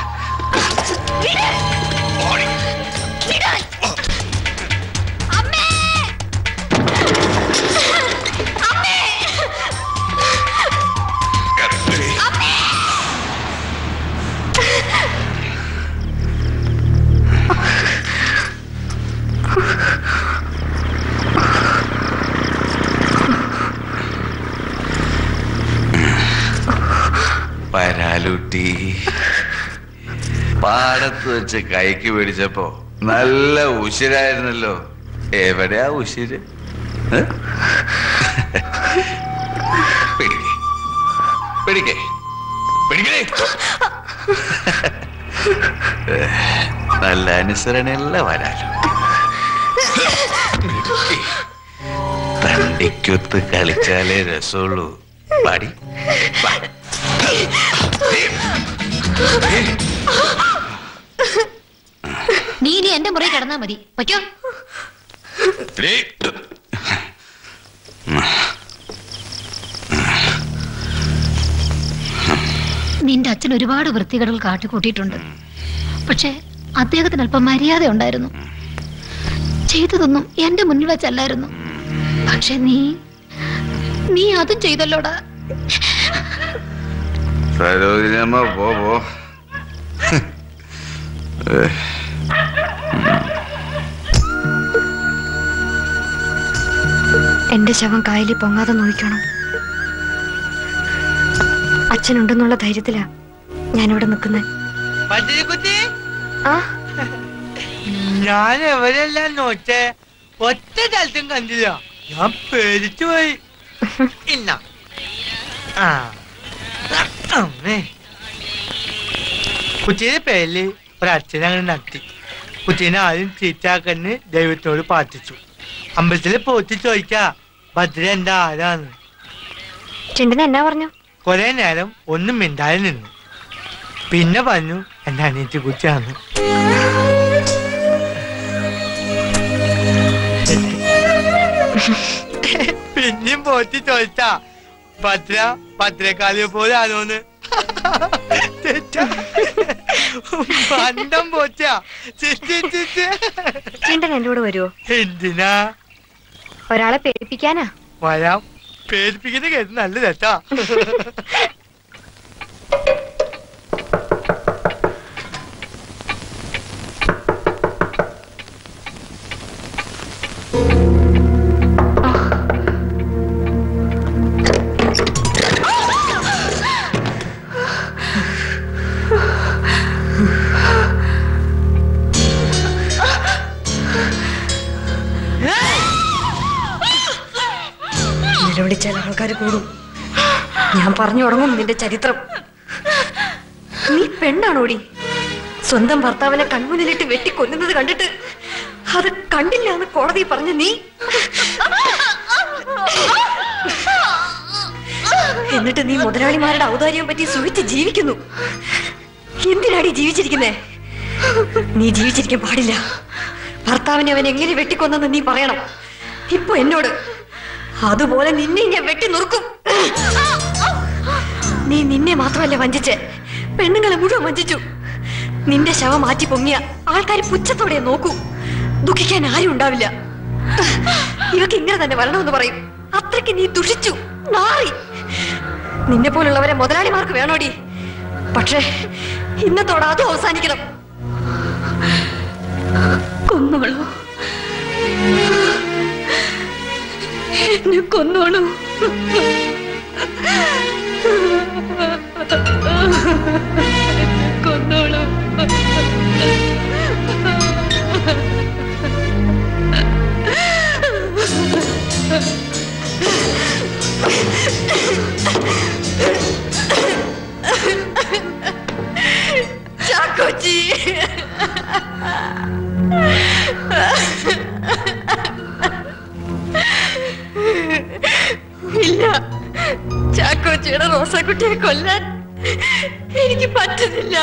വരാലുട്ടി പാടത്ത് വെച്ച് കൈക്ക് പിടിച്ചപ്പോ നല്ല ഉശിരായിരുന്നല്ലോ എവിടെയാ ഉശിര് ഏ? പിടിക്കേ പിടിക്കേ പിടിക്കേ നല്ല അനുസരണയുള്ള വരാലു തണ്ടിക്കൊത്ത് കളിച്ചാലേ രസമുള്ളൂ പാടി വാ. നീ ഇനി എന്റെ മുറി കിടന്നാ മതി വയ്ക്കോ എടീ. നിന്റെ അച്ഛൻ ഒരുപാട് വൃത്തികേടുകൾ കാട്ടിക്കൂട്ടിയിട്ടുണ്ട് പക്ഷെ അദ്ദേഹത്തിന് അല്പം മര്യാദ ഉണ്ടായിരുന്നു ചെയ്തതൊന്നും എന്റെ മുന്നിൽ വെച്ചല്ലായിരുന്നു പക്ഷെ നീ നീ അതും ചെയ്തല്ലോടാ സരോജിനമ്മ പോ പോ ഏ, എന്റെ ശവം കായലിൽ പൊങ്ങാതെ നോക്കണം അച്ഛനുണ്ടെന്നുള്ള ധൈര്യത്തിലാ ഞാനിവിടെ നിൽക്കുന്നത് പട്ടിക്കുട്ടി ആ ഞാൻ എവരെല്ലാം നോറ്റേ ഒറ്റ സ്ഥലത്തും കണ്ടില്ല ഞാൻ പേടിച്ചു പോയി ഇന്ന ആ അമ്മേ കുട്ടീന്റെ പേരില് ഒരച്ഛനങ്ങനെ നടത്തി കുട്ടീനെ ആരും ചീറ്റാക്കന്ന് ദൈവത്തോട് പ്രാർത്ഥിച്ചു അമ്പലത്തില് പോറ്റി ചോദിക്കാ ഭദ്ര എന്താ ആരാന്ന് ചിണ്ടന എന്നാ പറഞ്ഞു കുറെ നേരം ഒന്നും മിണ്ടാതെ നിന്നു പിന്നെ പറഞ്ഞു എന്റെ അനിയത്തി കുട്ടിയാന്ന് പിന്നെയും പോറ്റി ചോദിച്ചാ ഭദ്ര ഭദ്രക്കാലിയെ പോലെ ആണോന്ന് തെറ്റാ. പണ്ടം പോറ്റാ ചിറ്റി ചിറ്റി ചിണ്ടൻ എന്റെ കൂടെ വരുമോ എന്തിനാ ഒരാളെ പേടിപ്പിക്കാനാ വരാം പേടിപ്പിക്കുന്ന കേട്ട് നല്ല തെറ്റാ നിലവിളിച്ചാൽ ആൾക്കാർ കൂടും ഞാൻ പറഞ്ഞു തുടങ്ങും നിന്റെ ചരിത്രം നീ പെണ്ണാണോടി സ്വന്തം ഭർത്താവിനെ കൺമുന്നിലിട്ട് വെട്ടിക്കൊല്ലുന്നത് കണ്ടിട്ട് അത് കണ്ടില്ല എന്ന് കോടതി പറഞ്ഞ നീ എന്നിട്ട് നീ മുതലാളിമാരുടെ ഔദാര്യം പറ്റി സുഖിച്ച് ജീവിക്കുന്നു എന്തിനാടി ജീവിച്ചിരിക്കുന്നേ നീ ജീവിച്ചിരിക്കാൻ പാടില്ല ഭർത്താവിനെ അവൻ എങ്ങനെ വെട്ടിക്കൊന്നെന്ന് നീ പറയണം ഇപ്പൊ എന്നോട് അതുപോലെ നിന്നെ ഞാൻ വെട്ടി നുറുക്കും നീ നിന്നെ മാത്രമല്ല വഞ്ചിച്ച് പെണ്ണുങ്ങളെ മുഴുവൻ വഞ്ചിച്ചു നിന്റെ ശവം മാറ്റി പൊങ്ങിയ ആൾക്കാർ പുച്ഛത്തോടെ നോക്കൂ ദുഃഖിക്കാൻ ആരും ഉണ്ടാവില്ല ഇവക്ക് ഇങ്ങനെ തന്നെ വരണമെന്ന് പറയും അത്രയ്ക്ക് നീ ദുഷിച്ചു നാറി നിന്നെ പോലുള്ളവരെ മുതലാളിമാർക്ക് വേണോടി പക്ഷേ ഇന്നത്തോടെ അതും അവസാനിക്കണം കൊന്നോളൂ എന്നെ കൊന്നോളൂ കൊന്നോളൂ ചാക്കോച്ചി ഇല്ല ചാക്കോച്ചിയുടെ റോസാക്കുട്ടിയെ കൊല്ലാൻ എനിക്ക് പറ്റുന്നില്ല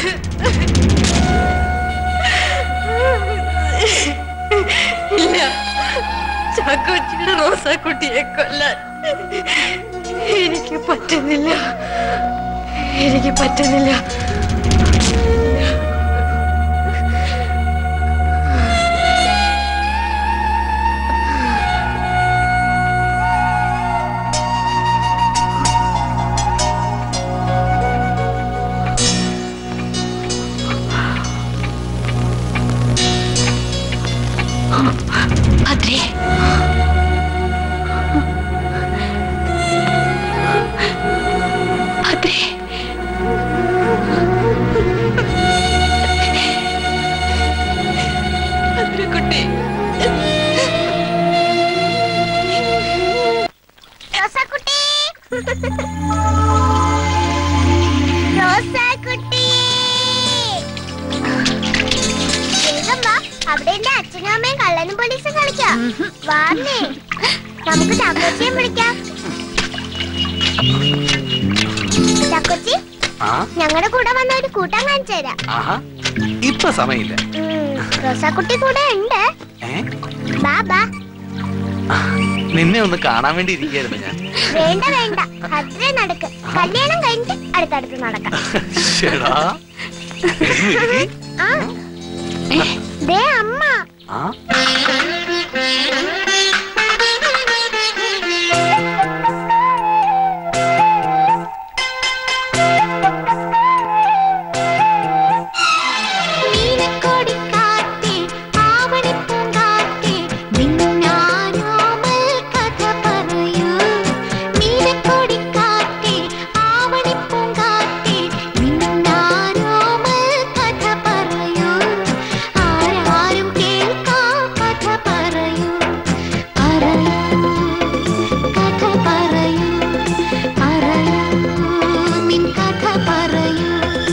ഇല്ല ചാക്കോച്ചിയുടെ റോസാക്കുട്ടിയെ കൊല്ലാൻ എനിക്ക് പറ്റുന്നില്ല എനിക്ക് പറ്റുന്നില്ല ഭദ്രേ ഭദ്രേ ഭദ്രക്കുട്ടി റോസാക്കുട്ടി റോസാക്കുട്ടി വേഗം വാ അവിടെ എന്റെ അച്ഛനും അമ്മയും കള്ളനും പോലീസും കളിക്കാം വാന്നേ നമുക്ക് ചാക്കോച്ചിയെ വിളിക്കാം ചാക്കോച്ചി ആ ഞങ്ങളുടെ കൂടെ വന്ന ഒരു കൂട്ടം കാണിച്ചു തരാം ആഹാ ഇപ്പൊ സമയമില്ല ഉം, റോസാക്കുട്ടി കൂടെ ഉണ്ട് ഏ ബാ ബാ നിന്നെ ഒന്ന് കാണാൻ വേണ്ടി ഇരിക്കായിരുന്നു ഞാൻ വേണ്ട വേണ്ട ഭദ്ര നടക്ക് കല്യാണം കഴിഞ്ഞിട്ട് അടുത്തടുത്ത് നടക്കാം ശരിടാ ആ ദേ അമ്മ ആ നീലക്കൊടിക്കാറ്റേ, ആവണിപ്പൂങ്കാറ്റേ, നിന്നാരാമൽ കഥ പറയൂ. നീലക്കൊടിക്കാറ്റേ, ആവണിപ്പൂങ്കാറ്റേ, നിന്നാരാമൽ കഥ പറയൂ. ആരാരും കേൾക്കാ കഥ പറയൂ. പറയൂ, കഥ പറയൂ. പറയൂ, നിൻ കഥ പറയൂ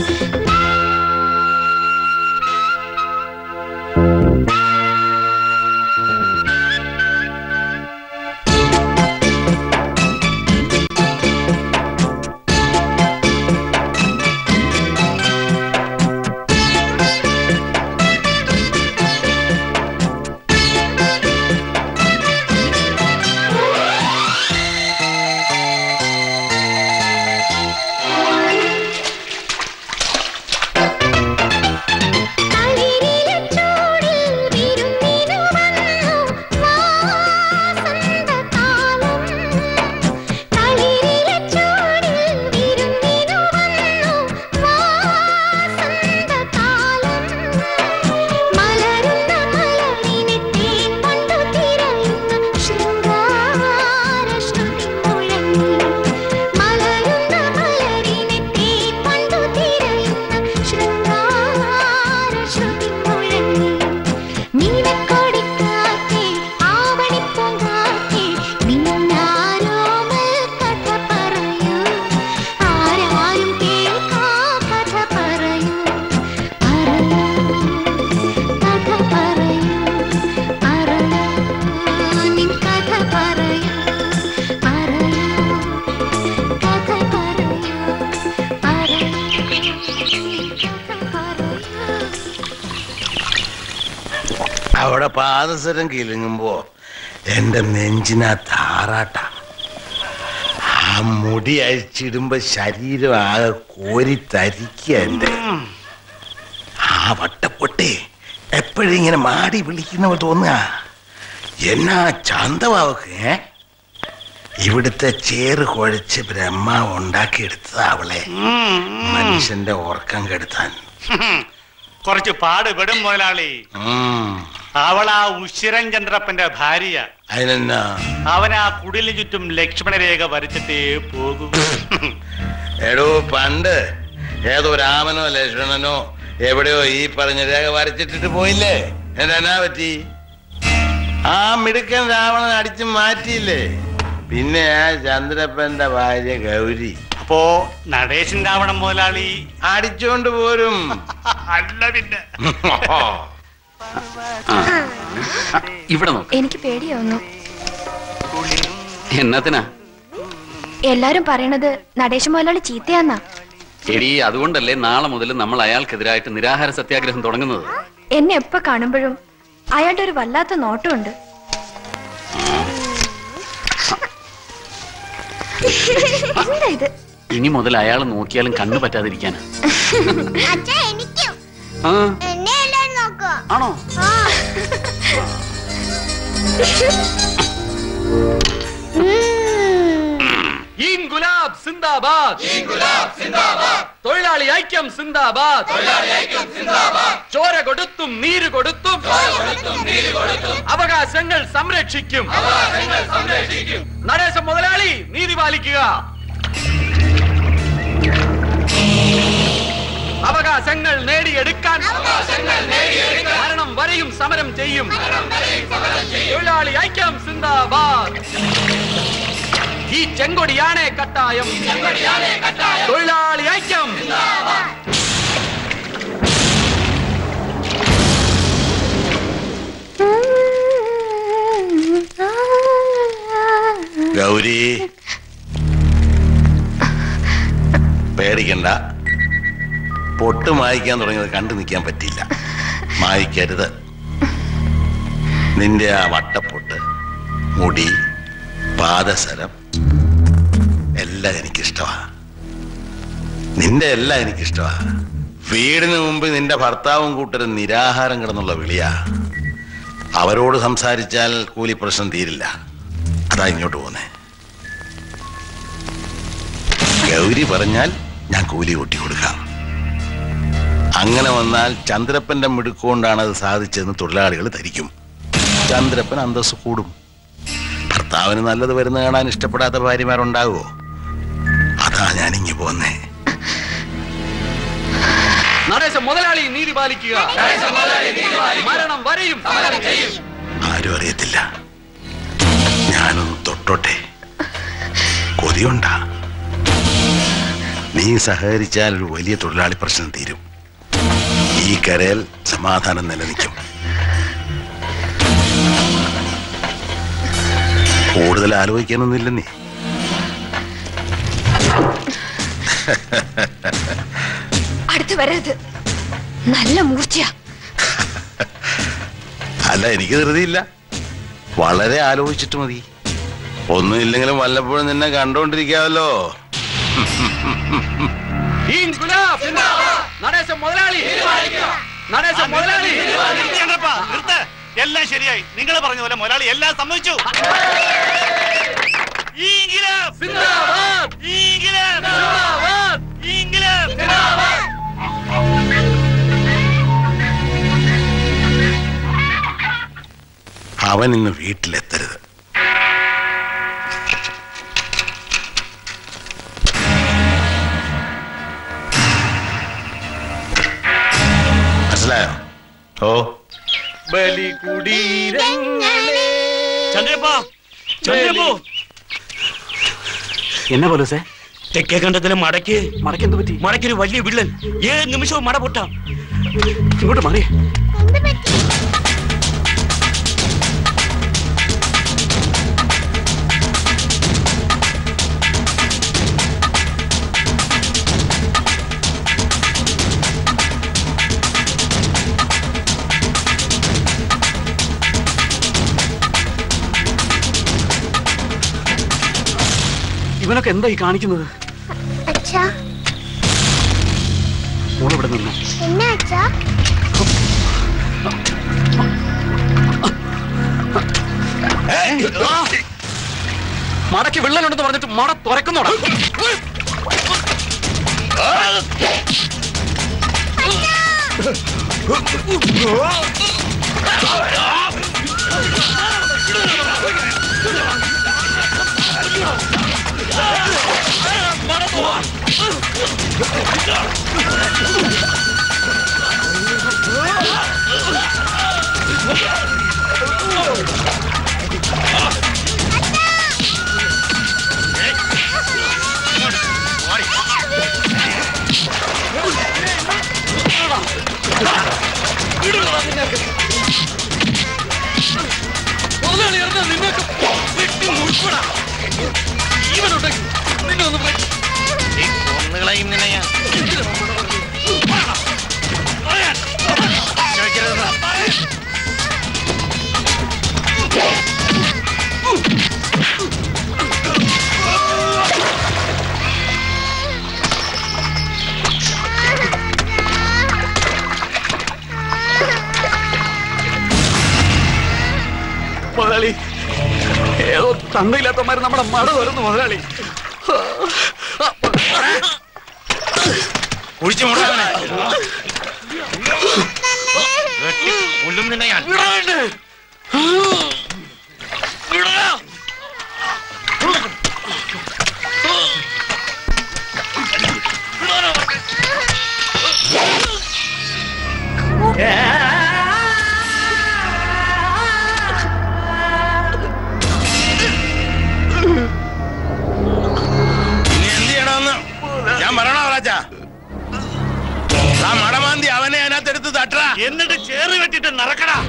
നീലക്കൊടിക്കാറ്റേ, ആവണിപ്പൂങ്കാറ്റേ, നിന്നാരോമൽ കഥ പറയൂ. ആരാരും കേൾക്കാ കഥ പറയൂ. പറയൂ, കഥ പറയൂ. പറയൂ, നിൻ കഥ പറയൂ. പറയൂ, കഥ പറയൂ. പറയൂ, നിൻ കഥ പറയൂ. അവിടെ പാദസരം കിലുങ്ങുമ്പോ എന്റെ നെഞ്ചിനകത്ത് ആറാട്ട ആ മുടി അഴിച്ചിടുമ്പോ ശരീരം ആകെ കോരി തരിക്കുക എന്റെ ആ വട്ടപ്പൊട്ടെ എപ്പോഴും ഇങ്ങനെ മാടി വിളിക്കുന്ന പോലെ തോന്നുക എന്നാ ചന്തവാവക്ക് ഏ ഇവിടുത്തെ ചേറ് കുഴച്ച് ബ്രഹ്മാവ് ഉണ്ടാക്കിയെടുത്തതാ അവളെ മനുഷ്യന്റെ ഉറക്കം കെടുത്താൻ കുറച്ച് പാടുപെടും മുതലാളി ഉം. അവൾ ആ ഉശിരൻ ചന്ദ്രപ്പന്റെ ഭാര്യ അതിനെന്നാ അവൻ ആ കുടിലിന് ചുറ്റും ലക്ഷ്മണരേഖ വരച്ചിട്ടേ പോകൂ എടോ പണ്ട് ഏതോ രാമനോ ലക്ഷ്മണനോ എവിടെയോ ഈ പറഞ്ഞ രേഖ വരച്ചിട്ടിട്ട് പോയില്ലേ എന്നാ പറ്റി ആ മിടുക്കൻ രാവണൻ അടിച്ചു മാറ്റിയില്ലേ പിന്നെ ആ ചന്ദ്രപ്പന്റെ ഭാര്യ ഗൗരി അപ്പോ നടേശൻ രാവണൻ മുതലാളി അടിച്ചോണ്ട് പോരും അല്ല പിന്നെ ഇവിടെ നോക്ക് എനിക്ക് പേടിയാവുന്നു എന്നത്തിനാ എല്ലാരും പറയണത് നടേശ മുതലാളി ചീത്തയാന്നാ എടി അതുകൊണ്ടല്ലേ നാളെ മുതൽ നമ്മൾ അയാൾക്കെതിരായിട്ട് നിരാഹാര സത്യാഗ്രഹം തുടങ്ങുന്നത് എന്നെ എപ്പോ കാണുമ്പോഴും അയാളുടെ ഒരു വല്ലാത്ത നോട്ടമുണ്ട് എന്താ ഇത് ഇനി മുതൽ അയാൾ നോക്കിയാലും കണ്ണു പറ്റാതിരിക്കാനാ അച്ഛാ എനിക്കും ആ എന്നെ എല്ലാരും നോക്കോ ആണോ ആ. ഇൻകുലാബ് സിന്ദാബാദ് ഇൻകുലാബ് സിന്ദാബാദ് തൊഴിലാളി ഐക്യം സിന്ദാബാദ് തൊഴിലാളി ഐക്യം സിന്ദാബാദ് ചോര കൊടുത്തും നീര് കൊടുത്തും ചോര കൊടുത്തും നീര് കൊടുത്തും അവകാശങ്ങൾ സംരക്ഷിക്കും അവകാശങ്ങൾ സംരക്ഷിക്കും നടേശ മുതലാളി നീതി പാലിക്കുക അവകാശങ്ങൾ നേടിയെടുക്കാൻ അവകാശങ്ങൾ നേടിയെടുക്കാൻ മരണം വരെയും സമരം ചെയ്യും തൊഴിലാളി ഐക്യം സിന്ദാബാദ് ഈ ചെങ്കൊടിയാണേ കട്ടായം തൊഴിലാളി ഐക്യം ഗൗരി പേടിക്കണ്ട പൊട്ട് മായ്ക്കാൻ തുടങ്ങിയത് കണ്ടു നിൽക്കാൻ പറ്റില്ല മായ്ക്കരുത് നിന്റെ ആ വട്ടപ്പൊട്ട് മുടി പാദസരം എല്ലാം എനിക്കിഷ്ടമാ നിന്റെ എല്ലാം എനിക്കിഷ്ടമാ വീടിന് മുമ്പ് നിന്റെ ഭർത്താവും കൂട്ടരും നിരാഹാരം കിടന്നുള്ള വിളിയാ അവരോട് സംസാരിച്ചാൽ കൂലി പ്രശ്നം തീരില്ല അതാ ഇങ്ങോട്ട് പോന്നെ ഗൗരി പറഞ്ഞാൽ ഞാൻ കൂലി കൂട്ടി കൊടുക്കാം അങ്ങനെ വന്നാൽ ചന്ദ്രപ്പന്റെ മിടുക്കൊണ്ടാണ് അത് സാധിച്ചതെന്ന് തൊഴിലാളികൾ ധരിക്കും ചന്ദ്രപ്പൻ അന്തസ് കൂടും ഭർത്താവിന് നല്ലത് വരുന്ന കാണാൻ ഇഷ്ടപ്പെടാത്ത ഭാര്യമാരുണ്ടാകുമോ അതാ ഞാനിങ്ങി പോന്നേ നടേശ മുതലാളി നീതി പാലിക്കുക മരണം വരെയും ആരും അറിയത്തില്ല ഞാനൊന്ന് തൊട്ടോട്ടെ കൊതിയുണ്ടാ നീ സഹകരിച്ചാൽ ഒരു വലിയ തൊഴിലാളി പ്രശ്നം തീരും ഈ കരയിൽ സമാധാനം നിലനിൽക്കും കൂടുതൽ ആലോചിക്കാനൊന്നുമില്ല നീ അടുത്ത് വരരുത് നല്ല മൂർച്ചയാ അല്ല എനിക്ക് ധൃതിയില്ല വളരെ ആലോചിച്ചിട്ട് മതി ഒന്നുമില്ലെങ്കിലും വല്ലപ്പോഴും നിന്നെ കണ്ടോണ്ടിരിക്കാമല്ലോ ഇൻകുലാബ് സിന്ദാബാദ്. നടേശ മുതലാളി നടേശ മുതലാളി എല്ലാം ശരിയായി നിങ്ങൾ പറഞ്ഞ പോലെ മുതലാളി എല്ലാം സമ്മതിച്ചു ഇൻകിലാബ്! ഇൻകിലാബ്! ഇൻകിലാബ്! അവൻ ഇന്ന് വീട്ടിലെത്തരുത് മനസ്സിലായോ ഓ ചന്ദ്രപ്പാ ചന്ദ്രപ്പോ എന്നാ പോലീസേ തെക്കേ കണ്ടത്തിലെ മടക്ക് മടക്ക് എന്ത് പറ്റി മടക്കൊരു വലിയ വിള്ളൻ ഏത് നിമിഷവും മട പൊട്ടാം ഇങ്ങോട്ട് മാറി ഇവനൊക്കെ എന്താ ഈ കാണിക്കുന്നത് അച്ഛാ മോളിവിടെ നിന്ന് എന്നാ അച്ഛാ മടക്ക് വിള്ളലുണ്ടെന്ന് പറഞ്ഞിട്ട് മട തുറക്കുന്നോടാ മുതലാളി ഇറങ്ങാൻ നിന്നൊക്കെ വെട്ടി മുഴുപ്പടാ ഇവനുണ്ടെങ്കിൽ നിന്നെ ഒന്ന് കൊന്നുകളയും നിന്നെ ഞാൻ മുതലാളി ഏതോ തന്തയില്ലാത്തമാര് നമ്മുടെ മട വരുന്നു മുതലാളി കുഴിച്ചു മുടവനെ കൊല്ലും നിന്നെ ഞാൻ ഇനി എന്ത് ചെയ്യണമെന്ന് ഞാൻ പറയണോ രാജ ആ മടമാന്തി അവനെ അതിനകത്തെടുത്ത് തട്ട എന്നിട്ട് ചേറ് വെട്ടിട്ട് നടക്കടാ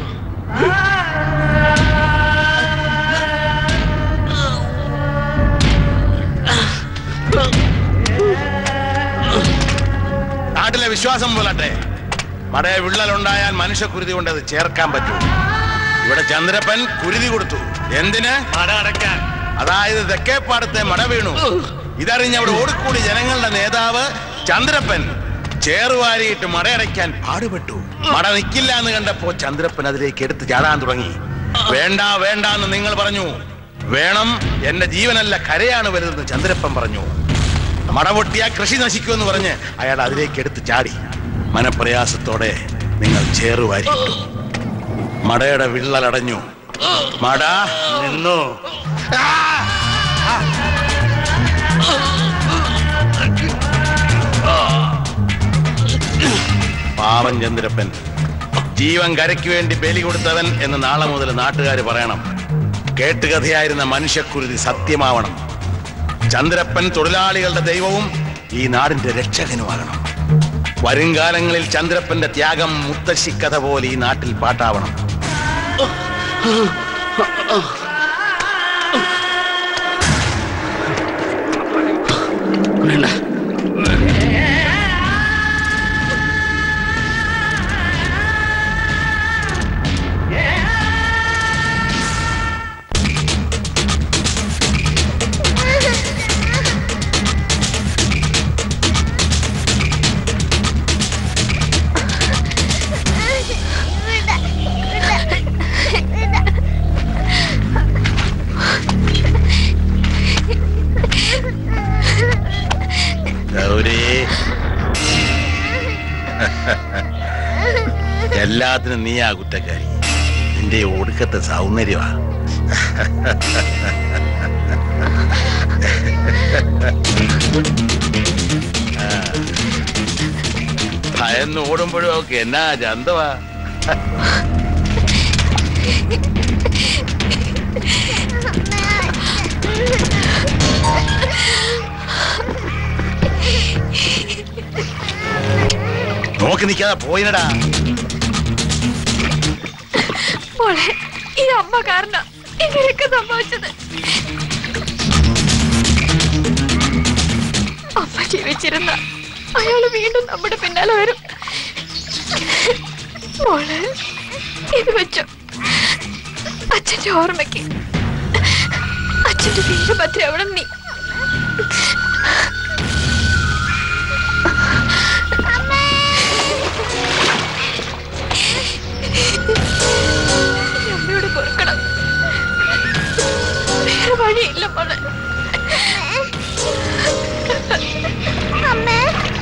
നാട്ടിലെ വിശ്വാസം പോലട്ടെ മടയെ വിള്ളലുണ്ടായാൽ മനുഷ്യക്കുരുതി കൊണ്ട് അത് ചേർക്കാൻ പറ്റും ഇവിടെ ചന്ദ്രപ്പൻ കുരുതി കൊടുത്തു എന്തിന് മട അടയ്ക്കാൻ അതായത് തെക്കേപ്പാടത്തെ മട വീണു ഇതറിഞ്ഞ് അവിടെ ഓടിക്കൂടി ജനങ്ങളുടെ നേതാവ് ചന്ദ്രപ്പൻ ചേറുവാരിയിട്ട് മടയടയ്ക്കാൻ പാടുപെട്ടു മട നിൽക്കില്ല എന്ന് കണ്ടപ്പോ ചന്ദ്രപ്പൻ അതിലേക്ക് എടുത്ത് ചാടാൻ തുടങ്ങി വേണ്ട വേണ്ട എന്ന് നിങ്ങൾ പറഞ്ഞു വേണം എന്റെ ജീവനല്ല കരയാണ് വലുതെന്ന് ചന്ദ്രപ്പൻ പറഞ്ഞു മട പൊട്ടിയാ കൃഷി നശിക്കുമെന്ന് പറഞ്ഞ് അയാൾ അതിലേക്ക് എടുത്ത് ചാടി മനപ്രയാസത്തോടെ നിങ്ങൾ ചേറുവാരിയിട്ടു മടയുടെ വിള്ളലടഞ്ഞു മട നിന്നു പാവൻ ചന്ദ്രപ്പൻ ജീവൻ കരയ്ക്ക് വേണ്ടി ബലി കൊടുത്തവൻ എന്ന് നാളെ മുതൽ നാട്ടുകാർ പറയണം കേട്ടുകഥയായിരുന്ന മനുഷ്യക്കുരുതി സത്യമാവണം ചന്ദ്രപ്പൻ തൊഴിലാളികളുടെ ദൈവവും ഈ നാടിന്റെ രക്ഷകനുമാകണം വരുംകാലങ്ങളിൽ ചന്ദ്രപ്പന്റെ ത്യാഗം മുത്തശ്ശി കഥ പോലെ ഈ നാട്ടിൽ പാട്ടാവണം വേണ്ട ഗൗരി എല്ലാത്തിനും നീയാ കുറ്റക്കാരി നിന്റെ ഒടുക്കത്തെ സൗന്ദര്യമാ ആ. ഭയന്ന് ഓടുമ്പോഴും ഒക്കെ എന്നാ ചന്തവാ നോക്കി നിൽക്കാതെ പോയിനടാ മോളെ ഈ അമ്മ കാരണം ഇങ്ങനെയൊക്കെ സംഭവിച്ചത് അമ്മ ജീവിച്ചിരുന്ന അയാള് വീണ്ടും നമ്മുടെ പിന്നാലെ വരും മോളെ ഇത് വെച്ചു അച്ഛന്റെ ഓർമ്മയ്ക്ക് അച്ഛന്റെ വീരഭദ്ര അവിടെ നീ ഈ അമ്മയോട് പൊറുക്കണം വേറെ വഴിയില്ല മോളെ അമ്മേ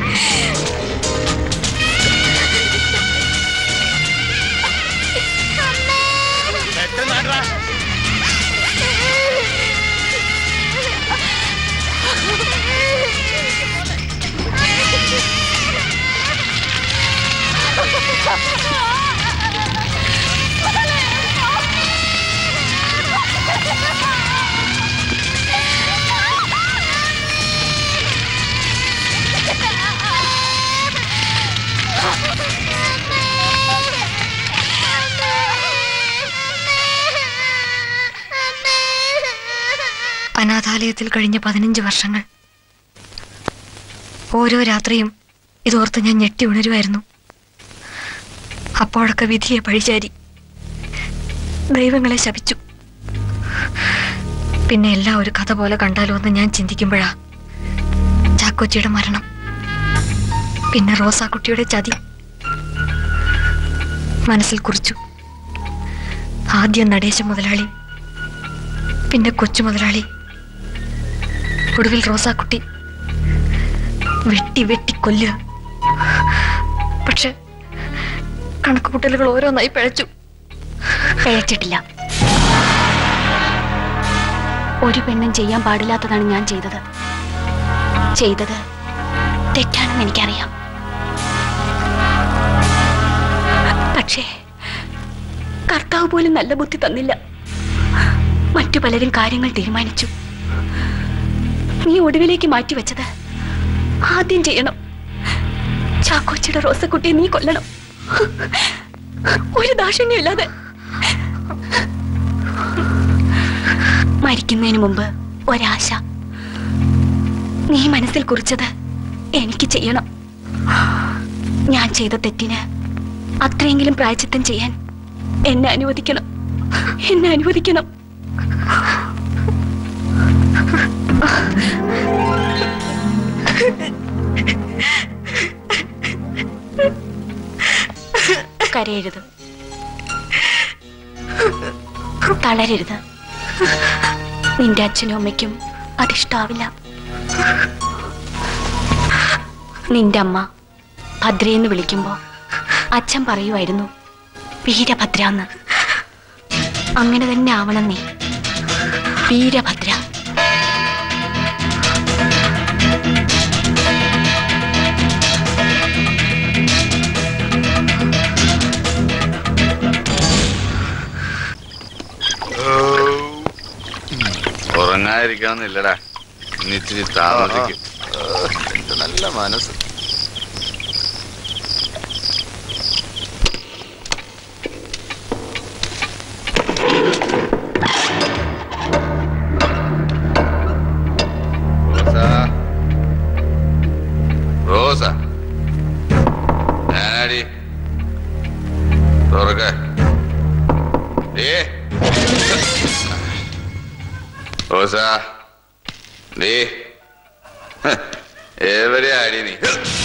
അനാഥാലയത്തിൽ കഴിഞ്ഞ പതിനഞ്ച് വർഷങ്ങൾ ഓരോ രാത്രിയും ഇതോർത്ത് ഞാൻ ഞെട്ടി ഉണരുമായിരുന്നു അപ്പോഴൊക്കെ വിധിയെ പഴിചാരി ദൈവങ്ങളെ ശപിച്ചു പിന്നെ എല്ലാം ഒരു കഥ പോലെ കണ്ടാലോ എന്ന് ഞാൻ ചിന്തിക്കുമ്പോഴാ ചാക്കോച്ചിയുടെ മരണം പിന്നെ റോസാക്കുട്ടിയുടെ ചതി മനസ്സിൽ കുറിച്ചു ആദ്യം നടേശ മുതലാളി പിന്നെ കൊച്ചു മുതലാളി ഒടുവിൽ റോസാക്കുട്ടി വെട്ടി വെട്ടി കൊല്ലുക പക്ഷെ കണക്കുകൂട്ടലുകൾ ഓരോന്നായി പിഴച്ചു പിഴച്ചിട്ടില്ല ഒരു പെണ്ണും ചെയ്യാൻ പാടില്ലാത്തതാണ് ഞാൻ ചെയ്തത് ചെയ്തത് തെറ്റാണെന്ന് എനിക്കറിയാം പക്ഷേ കർത്താവ് പോലും നല്ല ബുദ്ധി തന്നില്ല മറ്റു പലരും കാര്യങ്ങൾ തീരുമാനിച്ചു നീ ഒടുവിലേക്ക് മാറ്റിവെച്ചത് ആദ്യം ചെയ്യണം ചാക്കോച്ചിയുടെ റോസക്കുട്ടിയെ നീ കൊല്ലണം ഒരു ദാക്ഷിണ്യമില്ലാതെ മരിക്കുന്നതിന് മുമ്പ് ഒരാശ നീ മനസ്സിൽ കുറിച്ചത് എനിക്ക് ചെയ്യണം ഞാൻ ചെയ്ത തെറ്റിന് അത്രയെങ്കിലും പ്രായച്ചിത്തം ചെയ്യാൻ എന്നെ അനുവദിക്കണം എന്നെ അനുവദിക്കണം കരയരുത് തളരരുത് നിന്റെ അച്ഛനും അമ്മയ്ക്കും അതിഷ്ടാവില്ല നിന്റെ അമ്മ ഭദ്രയെന്ന് വിളിക്കുമ്പോ അച്ഛൻ പറയുമായിരുന്നു വീരഭദ്ര എന്ന് അങ്ങനെ തന്നെ ആവണം നീ വീരഭദ്ര ഉറങ്ങാതിരിക്കണമെന്നില്ലടാ ഇനി ഇച്ചിരി താമസിക്കും എന്ത് നല്ല മനസ്സ് റോസ റോസ ഞാനാടി തുറക്ക ഏ റോസ നീ എവിടെയാടി നീ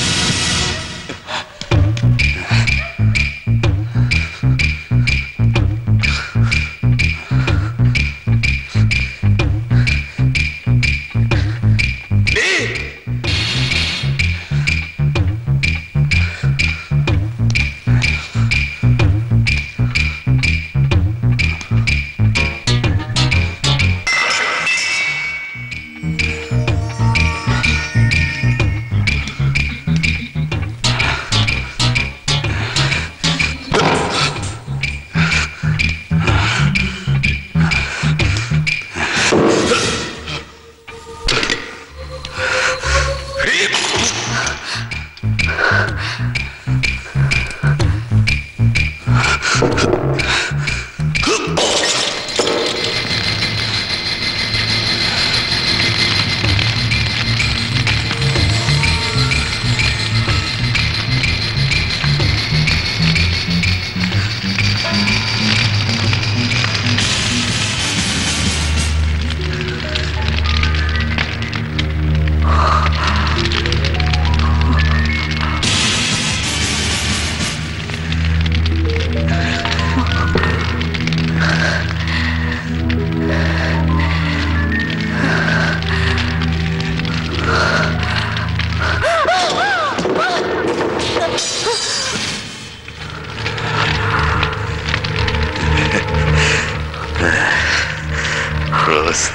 റോസ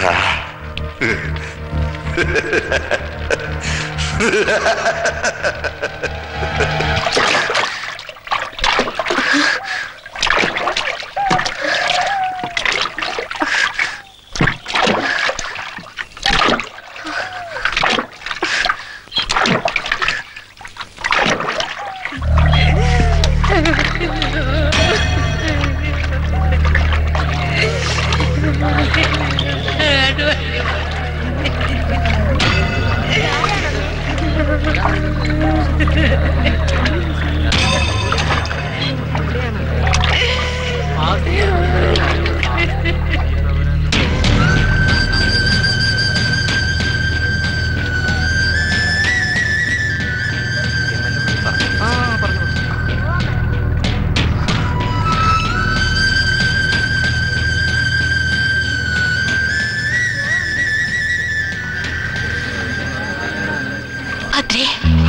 ഭദ്രേ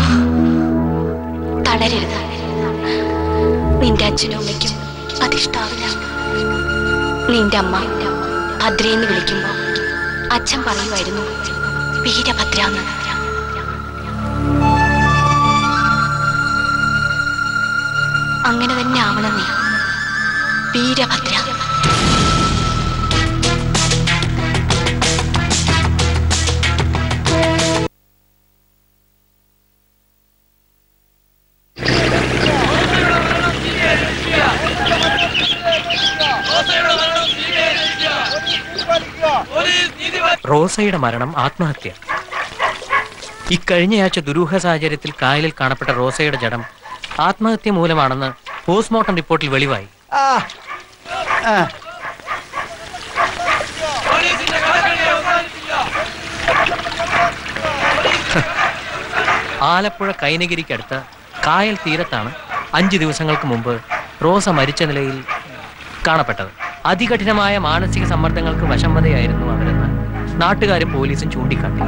തളരരുത് നിന്റെ അച്ഛനും അമ്മയ്ക്കും അതിഷ്ടാവില്ല നിന്റെ അമ്മ ഭദ്രയെന്ന് വിളിക്കുമ്പോ അച്ഛൻ പറയുമായിരുന്നു വീരഭദ്ര എന്ന് അങ്ങനെ തന്നെ ആവണം നീ വീരഭദ്ര റോസയുടെ മരണം ആത്മഹത്യ ഇക്കഴിഞ്ഞയാഴ്ച ദുരൂഹ സാഹചര്യത്തിൽ കായലിൽ കാണപ്പെട്ട റോസയുടെ ജഡം ആത്മഹത്യ മൂലമാണെന്ന് പോസ്റ്റ്മോർട്ടം റിപ്പോർട്ടിൽ വെളിവായി ആലപ്പുഴ കൈനഗിരിക്കടുത്ത് കായൽ തീരത്താണ് അഞ്ചു ദിവസങ്ങൾക്ക് മുമ്പ് റോസ മരിച്ച നിലയിൽ കാണപ്പെട്ടത് അതികഠിനമായ മാനസിക സമ്മർദ്ദങ്ങൾക്ക് വശംവതയായിരുന്നു അവരെന്ന് നാട്ടുകാരും പോലീസും ചൂണ്ടിക്കാട്ടി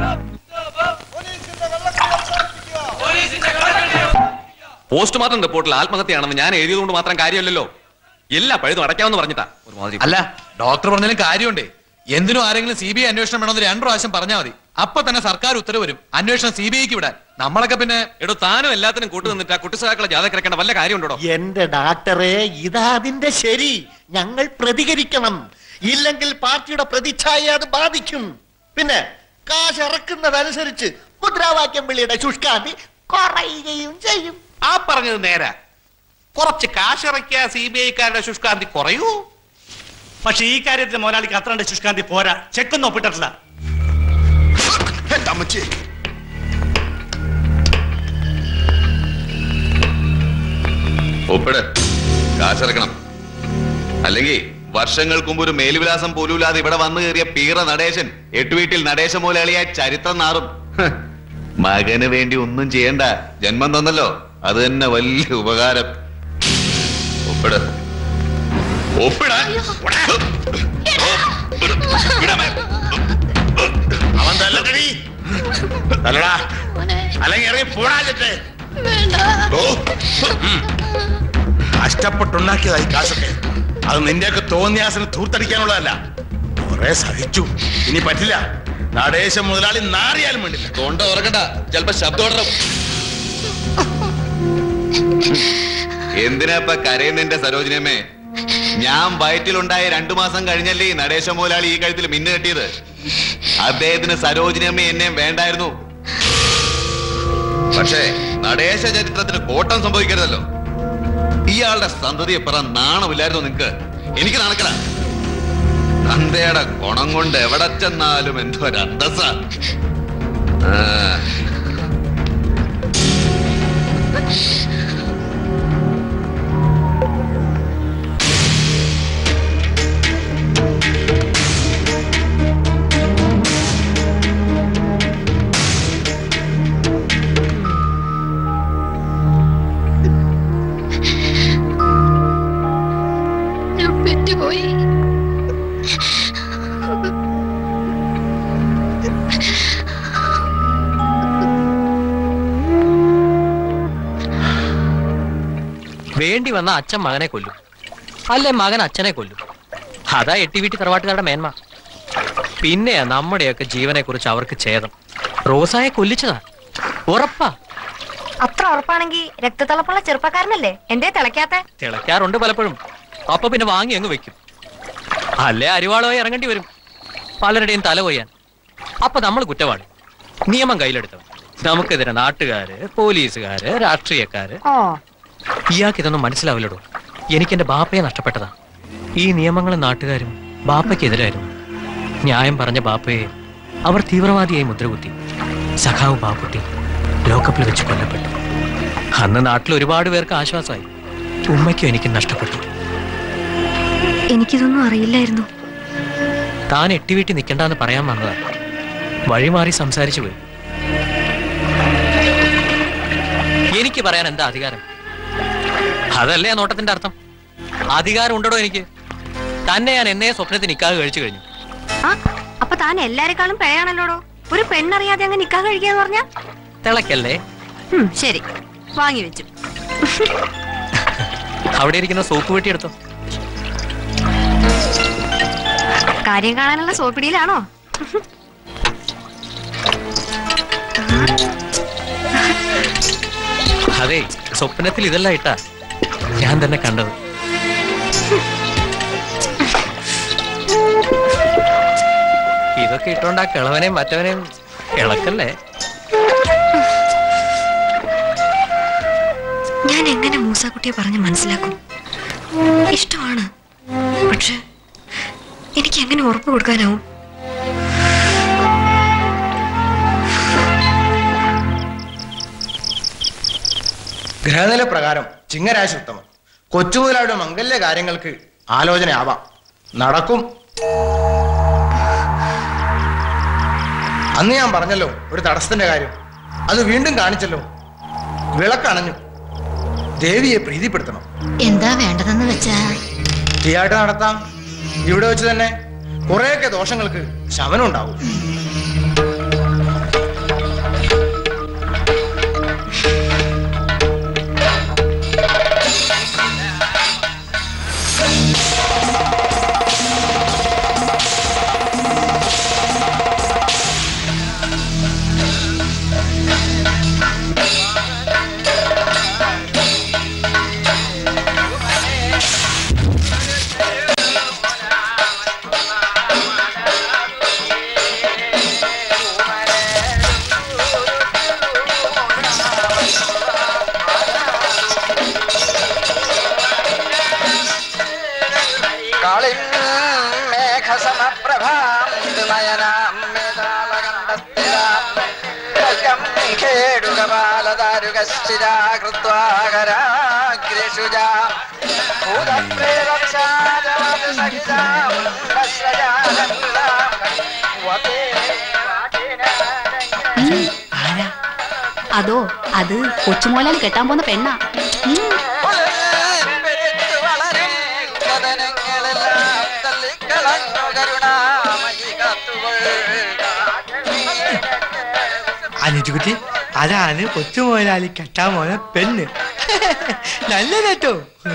പോസ്റ്റ്മോർട്ടം റിപ്പോർട്ടിൽ ആത്മഹത്യയാണെന്ന് ഞാൻ എഴുതിയതുകൊണ്ട് മാത്രം കാര്യമല്ലല്ലോ എല്ലാ പഴുതും അടയ്ക്കാമെന്ന് പറഞ്ഞിട്ടാ ഒരുമാതിരി അല്ല ഡോക്ടർ പറഞ്ഞാലും കാര്യമുണ്ടേ എന്തിനും ആരെങ്കിലും സി ബി ഐ അന്വേഷണം വേണമെന്ന് രണ്ടു പ്രാവശ്യം പറഞ്ഞാൽ മതി അപ്പൊ തന്നെ സർക്കാർ ഉത്തരവ് വരും അന്വേഷണം സി ബി ഐക്ക് വിടാൻ നമ്മളൊക്കെ പിന്നെ എടോ താനും എല്ലാത്തിനും കൂട്ടു നിന്നിട്ട് ആ കുട്ടിസഹാക്കളെ ജാതക്കിറക്കേണ്ട വല്ല കാര്യമുണ്ടോ എന്റെ ഡാക്ടറെ ഇതാ അതിന്റെ ശരി ഞങ്ങൾ പ്രതികരിക്കണം ഇല്ലെങ്കിൽ പാർട്ടിയുടെ പ്രതിച്ഛായ അത് ബാധിക്കും പിന്നെ കാശ് ഇറക്കുന്നതനുസരിച്ച് മുദ്രാവാക്യം വിളിയുടെ ശുഷ്കാന്തി കുറയുകയും ചെയ്യും ആ പറഞ്ഞത് നേരാ കുറച്ച് കാശിറക്കിയ സി ബി ഐക്കാരുടെ ശുഷ്കാന്തി കുറയൂ പക്ഷെ ഈ കാര്യത്തിൽ മുതലാളിക്ക് അത്ര ശുഷ്കാന്തി പോരാ ചെക്കൊന്നും ഒപ്പിട്ടിട്ടില്ല എന്റെ അമ്മച്ചി ഒപ്പിട് കാശിറക്കണം അല്ലെങ്കിൽ വർഷങ്ങൾക്ക് മുമ്പ് ഒരു മേൽവിലാസം പോലുമില്ലാതെ ഇവിടെ വന്നു കയറിയ പീറ നടേശൻ എട്ടുവീട്ടിൽ നടേശ മുതലാളിയായ ചരിത്രം നാറും ഹ്. മകന് വേണ്ടി ഒന്നും ചെയ്യണ്ട ജന്മം തന്നല്ലോ അത് തന്നെ വലിയ ഉപകാരം ഒപ്പിട് ഒപ്പിട അവൻ തല്ലടി തല്ലടാ അല്ലെങ്കിൽ ഇറങ്ങി പോടാഞ്ഞിട്ട് കഷ്ടപ്പെട്ടുണ്ടാക്കിയതായി കാശൊക്കെ അത് നിന്റെയൊക്കെ തോന്നിയാസിന് തൂർത്തടിക്കാനുള്ളതല്ല കുറെ സഹിച്ചു ഇനി പറ്റില്ല നടേശം മുതലാളി നാറിയാലും വേണ്ടില്ല തൊണ്ട ഉറക്കണ്ട ചിലപ്പോ ശബ്ദം എന്തിനാ കരയുന്നെന്റെ സരോജിനമ്മേ ഞാൻ വയറ്റിലുണ്ടായ രണ്ടു മാസം കഴിഞ്ഞല്ലേ ഈ നടേശ മുതലാളി ഈ കഴുത്തിൽ മിന്നു കെട്ടിയത് അദ്ദേഹത്തിന് സരോജിനമ്മ എന്നെ വേണ്ടായിരുന്നു പക്ഷേ നടേശ ചരിത്രത്തിന് കോട്ടം സംഭവിക്കരുതല്ലോ ഇയാളുടെ സന്തതിയെ പറ നാണമില്ലായിരുന്നു നിങ്ങക്ക് എനിക്ക് നടക്കല തന്തയുടെ ഗുണം കൊണ്ട് എവിടെ ചെന്നാലും എന്തോ ഒരു അന്തസ്സ ഞാൻ പെറ്റുപോയി വേണ്ടി വന്ന അച്ഛൻ മകനെ കൊല്ലും അല്ലെ മകൻ അച്ഛനെ കൊല്ലും അതാ എട്ടി വീട്ടി തറവാട്ടുകാരുടെ മേന്മ പിന്നെയാ നമ്മുടെയൊക്കെ ജീവനെ കുറിച്ച് അവർക്ക് ഛേദം റോസായെ കൊല്ലിച്ചതാ ഉറപ്പാ അത്ര ഉറപ്പാണെങ്കിൽ രക്തത്തിളപ്പുള്ള ചെറുപ്പക്കാരനല്ലേ എന്തേ തിളക്കാത്ത തിളയ്ക്കാറുണ്ട് പലപ്പോഴും അപ്പൊ പിന്നെ വാങ്ങി അങ്ങ് വെക്കും അല്ലേ അരിവാളമായി ഇറങ്ങേണ്ടി വരും പലരുടെയും തല കൊയ്യാൻ അപ്പൊ നമ്മൾ കുറ്റവാളി നിയമം കയ്യിലെടുത്തവൻ നമുക്കെതിരെ നാട്ടുകാര് പോലീസുകാര് രാഷ്ട്രീയക്കാര് ഓ ഇയാൾക്ക് ഇതൊന്നും മനസ്സിലാവില്ലടോ എനിക്ക് എന്റെ ബാപ്പയെ നഷ്ടപ്പെട്ടതാ ഈ നിയമങ്ങളും നാട്ടുകാരും ബാപ്പയ്ക്കെതിരായിരുന്നു ന്യായം പറഞ്ഞ ബാപ്പയെ അവർ തീവ്രവാദിയായി മുദ്രകുത്തി സഖാവ് ബാപ്പുട്ടി ലോക്കപ്പിൽ വെച്ച് കൊല്ലപ്പെട്ടു അന്ന് നാട്ടിൽ ഒരുപാട് പേർക്ക് ആശ്വാസമായി ഉമ്മയ്ക്കും എനിക്കും നഷ്ടപ്പെട്ടു എനിക്കിതൊന്നും അറിയില്ലായിരുന്നു താൻ എട്ടി വീട്ടിൽ നിൽക്കണ്ടെന്ന് പറയാൻ വന്നതാ വഴിമാറി സംസാരിച്ചു പോയി എനിക്ക് പറയാൻ എന്താ അധികാരം അതല്ലേ ആ നോട്ടത്തിന്റെ അർത്ഥം അധികാരം ഉണ്ടോ എനിക്ക് തന്നെ ഞാൻ എന്നേ സ്വപ്നത്തിൽ നിൽക്കാതെ കഴിച്ചു കഴിഞ്ഞു ആ അപ്പൊ താൻ എല്ലാരെക്കാളും പിഴയാണല്ലോടോ ഒരു പെണ്ണറിയാതെ അങ്ങ് നിക്കാൻ കഴിക്കാന്ന് പറഞ്ഞ തിളക്കല്ലേ ശരി വാങ്ങി വെച്ചു അവിടെ ഇരിക്കുന്ന സോപ്പ് വെട്ടി എടുത്തോ കാര്യം കാണാനുള്ള സോപ്പിടിയിലാണോ അതെ സ്വപ്നത്തിൽ ഇതല്ല ഇട്ടാ ഞാൻ തന്നെ കണ്ടത് ഇതൊക്കെ ഇട്ടോണ്ട് ആ കിളവനെയും മറ്റവനെയും ഇളക്കല്ലേ ഞാൻ എങ്ങനെ മൂസാക്കുട്ടിയെ പറഞ്ഞ് മനസ്സിലാക്കും ഇഷ്ടമാണ് പക്ഷെ എനിക്ക് എങ്ങനെ ഉറപ്പ് കൊടുക്കാനാവും ഗ്രഹനില പ്രകാരം ചിങ്ങരാശി ഉത്തമം കൊച്ചുമുതലായുടെ മംഗല്യ കാര്യങ്ങൾക്ക് ആലോചനയാവാം നടക്കും അന്ന് ഞാൻ പറഞ്ഞല്ലോ ഒരു തടസ്സത്തിന്റെ കാര്യം അത് വീണ്ടും കാണിച്ചല്ലോ വിളക്കണഞ്ഞു ദേവിയെ പ്രീതിപ്പെടുത്തണം എന്താ വേണ്ടതെന്ന് വെച്ചാ തീയാട്ട് നടത്താം ഇവിടെ വെച്ച് തന്നെ കുറെയൊക്കെ ദോഷങ്ങൾക്ക് ശമനം ഉണ്ടാവും കാളിൽ മേഘസമപ്രഭാം നയനാം മേതാളകണ്ഠസ്ഥിരാം കൽക്കം ഖേടുകപാലദാരുകസ്ഥിരാകൃത്വാകരാഗ്രേഷുജാ ഭൂതപ്രേതക്ഷാജാതസഹിതാം ദശ്രജാനന്ദാം വതേ അതോ അത് കൊച്ചുമോലാലി കെട്ടാൻ പോകുന്ന പെണ്ണാ ഉം. വളരും കഥനങ്ങളെല്ലാം തള്ളിക്കളഞ്ഞു കരുണാമയി കാത്തുകൊള്ളുക അനുജുകുട്ടി അതാണ് കൊച്ചു മുതലാളി കെട്ടാൻ പോണ പെണ്ണ് നല്ല കേട്ടോ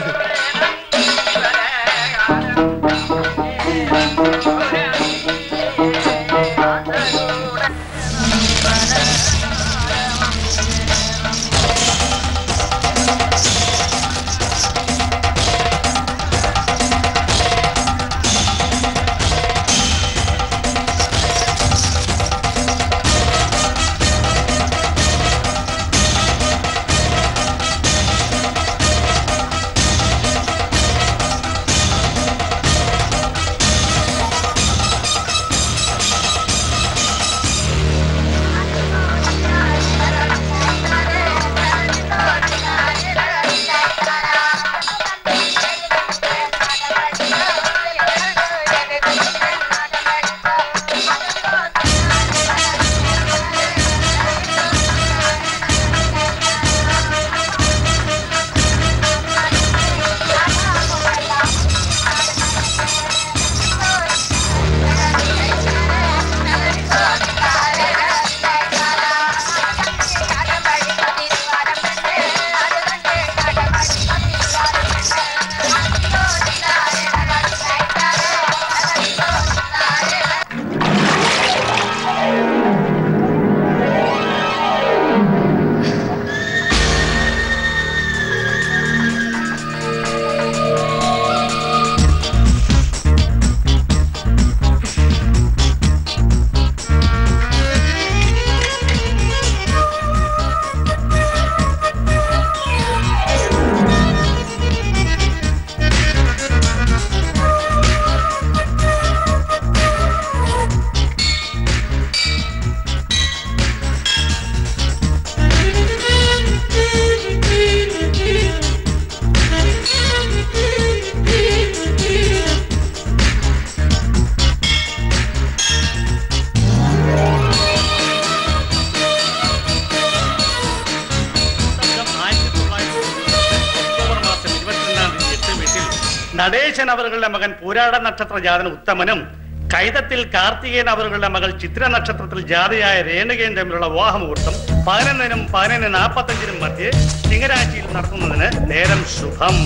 നടേശൻ അവരുടെ മകൻ പൂരാട നക്ഷത്ര ജാതന ഉത്തമനും കൈതത്തിൽ കാർത്തികേയൻ അവരുടെ മകൾ ചിത്ര നക്ഷത്രത്തിൽ ജാതയായ രേണുകയും തമ്മിലുള്ള വിവാഹമുഹൂർത്തം പതിനൊന്നിനും പതിനൊന്ന് നാൽപ്പത്തഞ്ചിനും മധ്യേ ചിങ്ങരാശിയിൽ നടത്തുന്നതിന് നേരം ശുഭം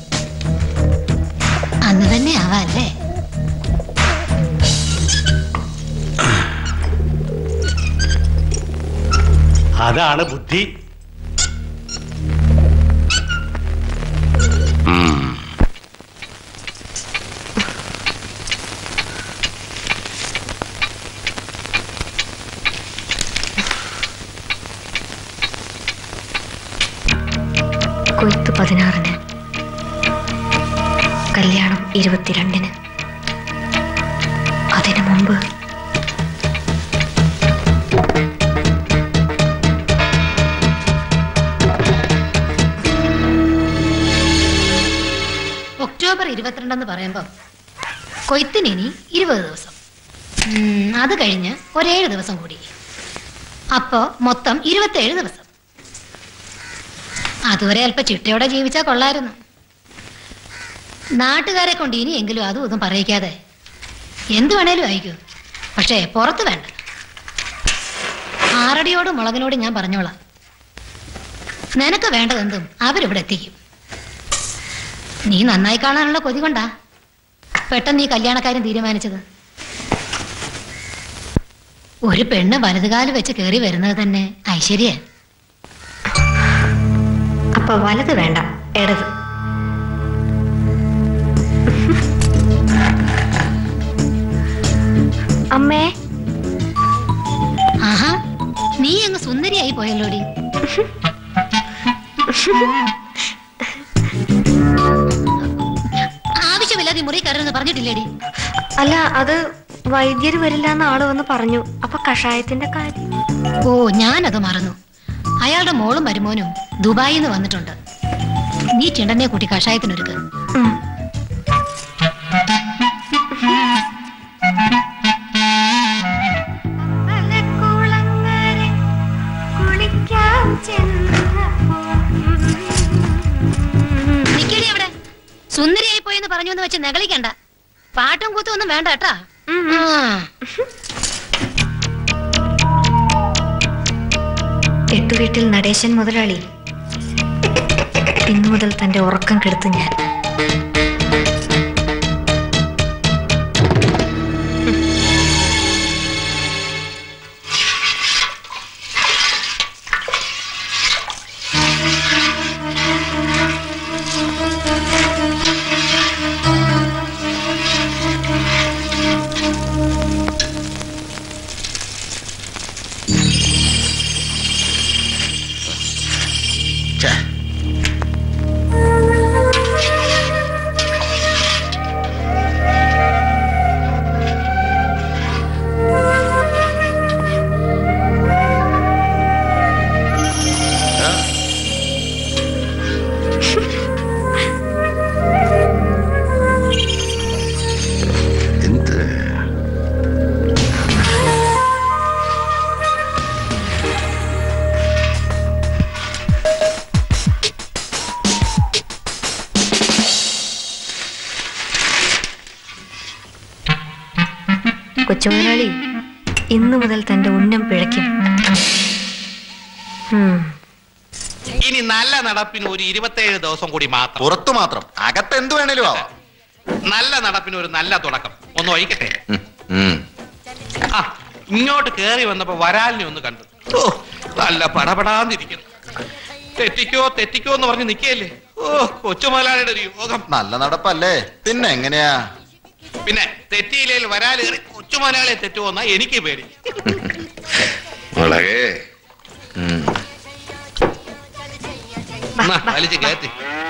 അന്ന് തന്നെ ആവാല്ലേ അതാണ് ബുദ്ധി കൊയ്ത്ത് പതിനാറിന് കല്യാണം ഇരുപത്തിരണ്ടിന് അതിനു മുമ്പ് ഒക്ടോബർ ഇരുപത്തിരണ്ടെന്ന് പറയുമ്പോ കൊയ്ത്തിന് ഇനി ഇരുപത് ദിവസം ഉം, അത് കഴിഞ്ഞ് ഒരേഴ് ദിവസം കൂടി അപ്പോ മൊത്തം ഇരുപത്തേഴ് ദിവസം അതുവരെ അല്പ ചിട്ടയോടെ ജീവിച്ചാ കൊള്ളായിരുന്നു നാട്ടുകാരെ കൊണ്ട് ഇനിയെങ്കിലും അതും ഇതും പറയിക്കാതെ എന്ത് വേണേലും അയക്കൂ പക്ഷേ പുറത്ത് വേണ്ട ആറടിയോടും മുളകിനോടും ഞാൻ പറഞ്ഞോളാം നിനക്ക് വേണ്ടതെന്തും അവരിവിടെ എത്തിക്കും നീ നന്നായി കാണാനുള്ള കൊതി കൊണ്ടാ പെട്ടെന്ന് ഈ കല്യാണക്കാരൻ തീരുമാനിച്ചത് ഒരു പെണ്ണ് വലതുകാല് വെച്ച് കയറി വരുന്നത് തന്നെ ഐശ്വര്യ അപ്പൊ വലത് വേണ്ട ഇടത് അമ്മേ ആഹാ നീ അങ്ങ് സുന്ദരിയായി പോയല്ലോടി ആവശ്യമില്ലാതെ ഈ മുറി കയറുമെന്ന് പറഞ്ഞിട്ടില്ലേടി അല്ല അത് വൈദ്യര് വരില്ല എന്ന് ആള് വന്ന് പറഞ്ഞു അപ്പൊ കഷായത്തിന്റെ കാര്യം ഓ ഞാനത് മറന്നു അയാളുടെ മോളും മരുമോനും ദുബായിൽ നിന്ന് വന്നിട്ടുണ്ട് നീ ചിണ്ടനെ കൂട്ടി കഷായത്തിനൊരുക്ക് നിക്കടി അവിടെ സുന്ദരിയായി പോയെന്ന് പറഞ്ഞു എന്ന് വെച്ച് നെകളിക്കണ്ട പാട്ടും കൂത്തും ഒന്നും വേണ്ട കേട്ടാ എട്ടുവീട്ടിൽ നടേശൻ മുതലാളി ഇന്നു മുതൽ തന്റെ ഉറക്കം കെടുത്തു ഞാൻ എന്ത് കൊച്ചു മുതലാളി ഇന്നു മുതൽ തന്റെ ഉന്നം പിഴയ്ക്കും ഉം. ഇനി നല്ല നടപ്പിന് ഒരു ഇരുപത്തേഴ് ദിവസം കൂടി മാത്രം പുറത്തു മാത്രം അകത്ത് എന്ത് വേണേലും ആവാം നല്ല നടപ്പിന് ഒരു നല്ല തുടക്കം ഒന്ന് ഒഴിക്കട്ടെ ആ ഇങ്ങോട്ട് കേറി വന്നപ്പോ വരാലിനെ ഒന്ന് കണ്ടു ഓ നല്ല പടപടാന്നിരിക്കുന്നു തെറ്റിക്കോ തെറ്റിക്കോ എന്ന് പറഞ്ഞ് നിക്കയല്ലേ ഓ കൊച്ചുമുതലാളിയുടെ ഒരു യോഗം നല്ല നടപ്പല്ലേ പിന്നെ എങ്ങനെയാ പിന്നെ തെറ്റിയില്ലേൽ വരാൽ കയറി കൊച്ചുമുതലാളിയെ തെറ്റുമോന്നാ എനിക്ക് പേടി മുളകേ എന്നാ, വലിച്ച് കയറ്റി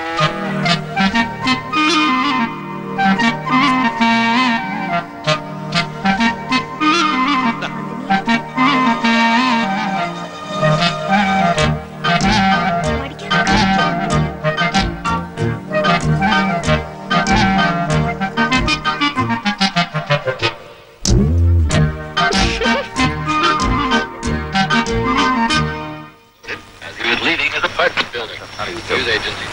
He was leaving his apartment building. News agency.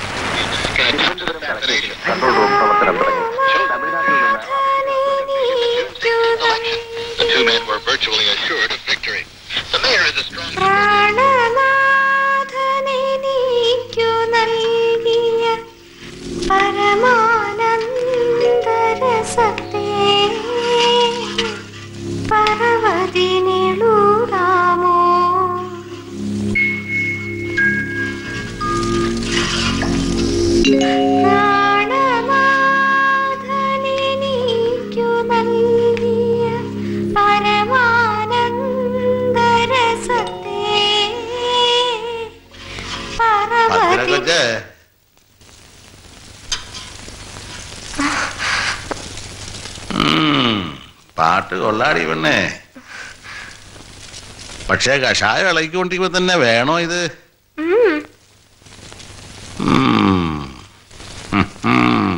Control room പ്രവർത്തനം തുടങ്ങി. The two men were virtually assured of victory. The mayor is a strong പ്രാണനാഥനെനിക്കു നൽകിയ പരമാനന്ദരസത്തെ പർവ്വതിനിളൂരാമോ പ്രാണനാഥനെനിക്കു നൽകിയ പരമാനന്ദരസത്തെ പർവ്വതി കൊച്ചേ ഉം, പാട്ട് കൊള്ളാടി പെണ്ണേ പക്ഷേ കഷായം ഇളക്കിക്കൊണ്ടിരിക്കുമ്പോ തന്നെ വേണോ ഇത് ഉം. ഉം. ഉം, ഉം.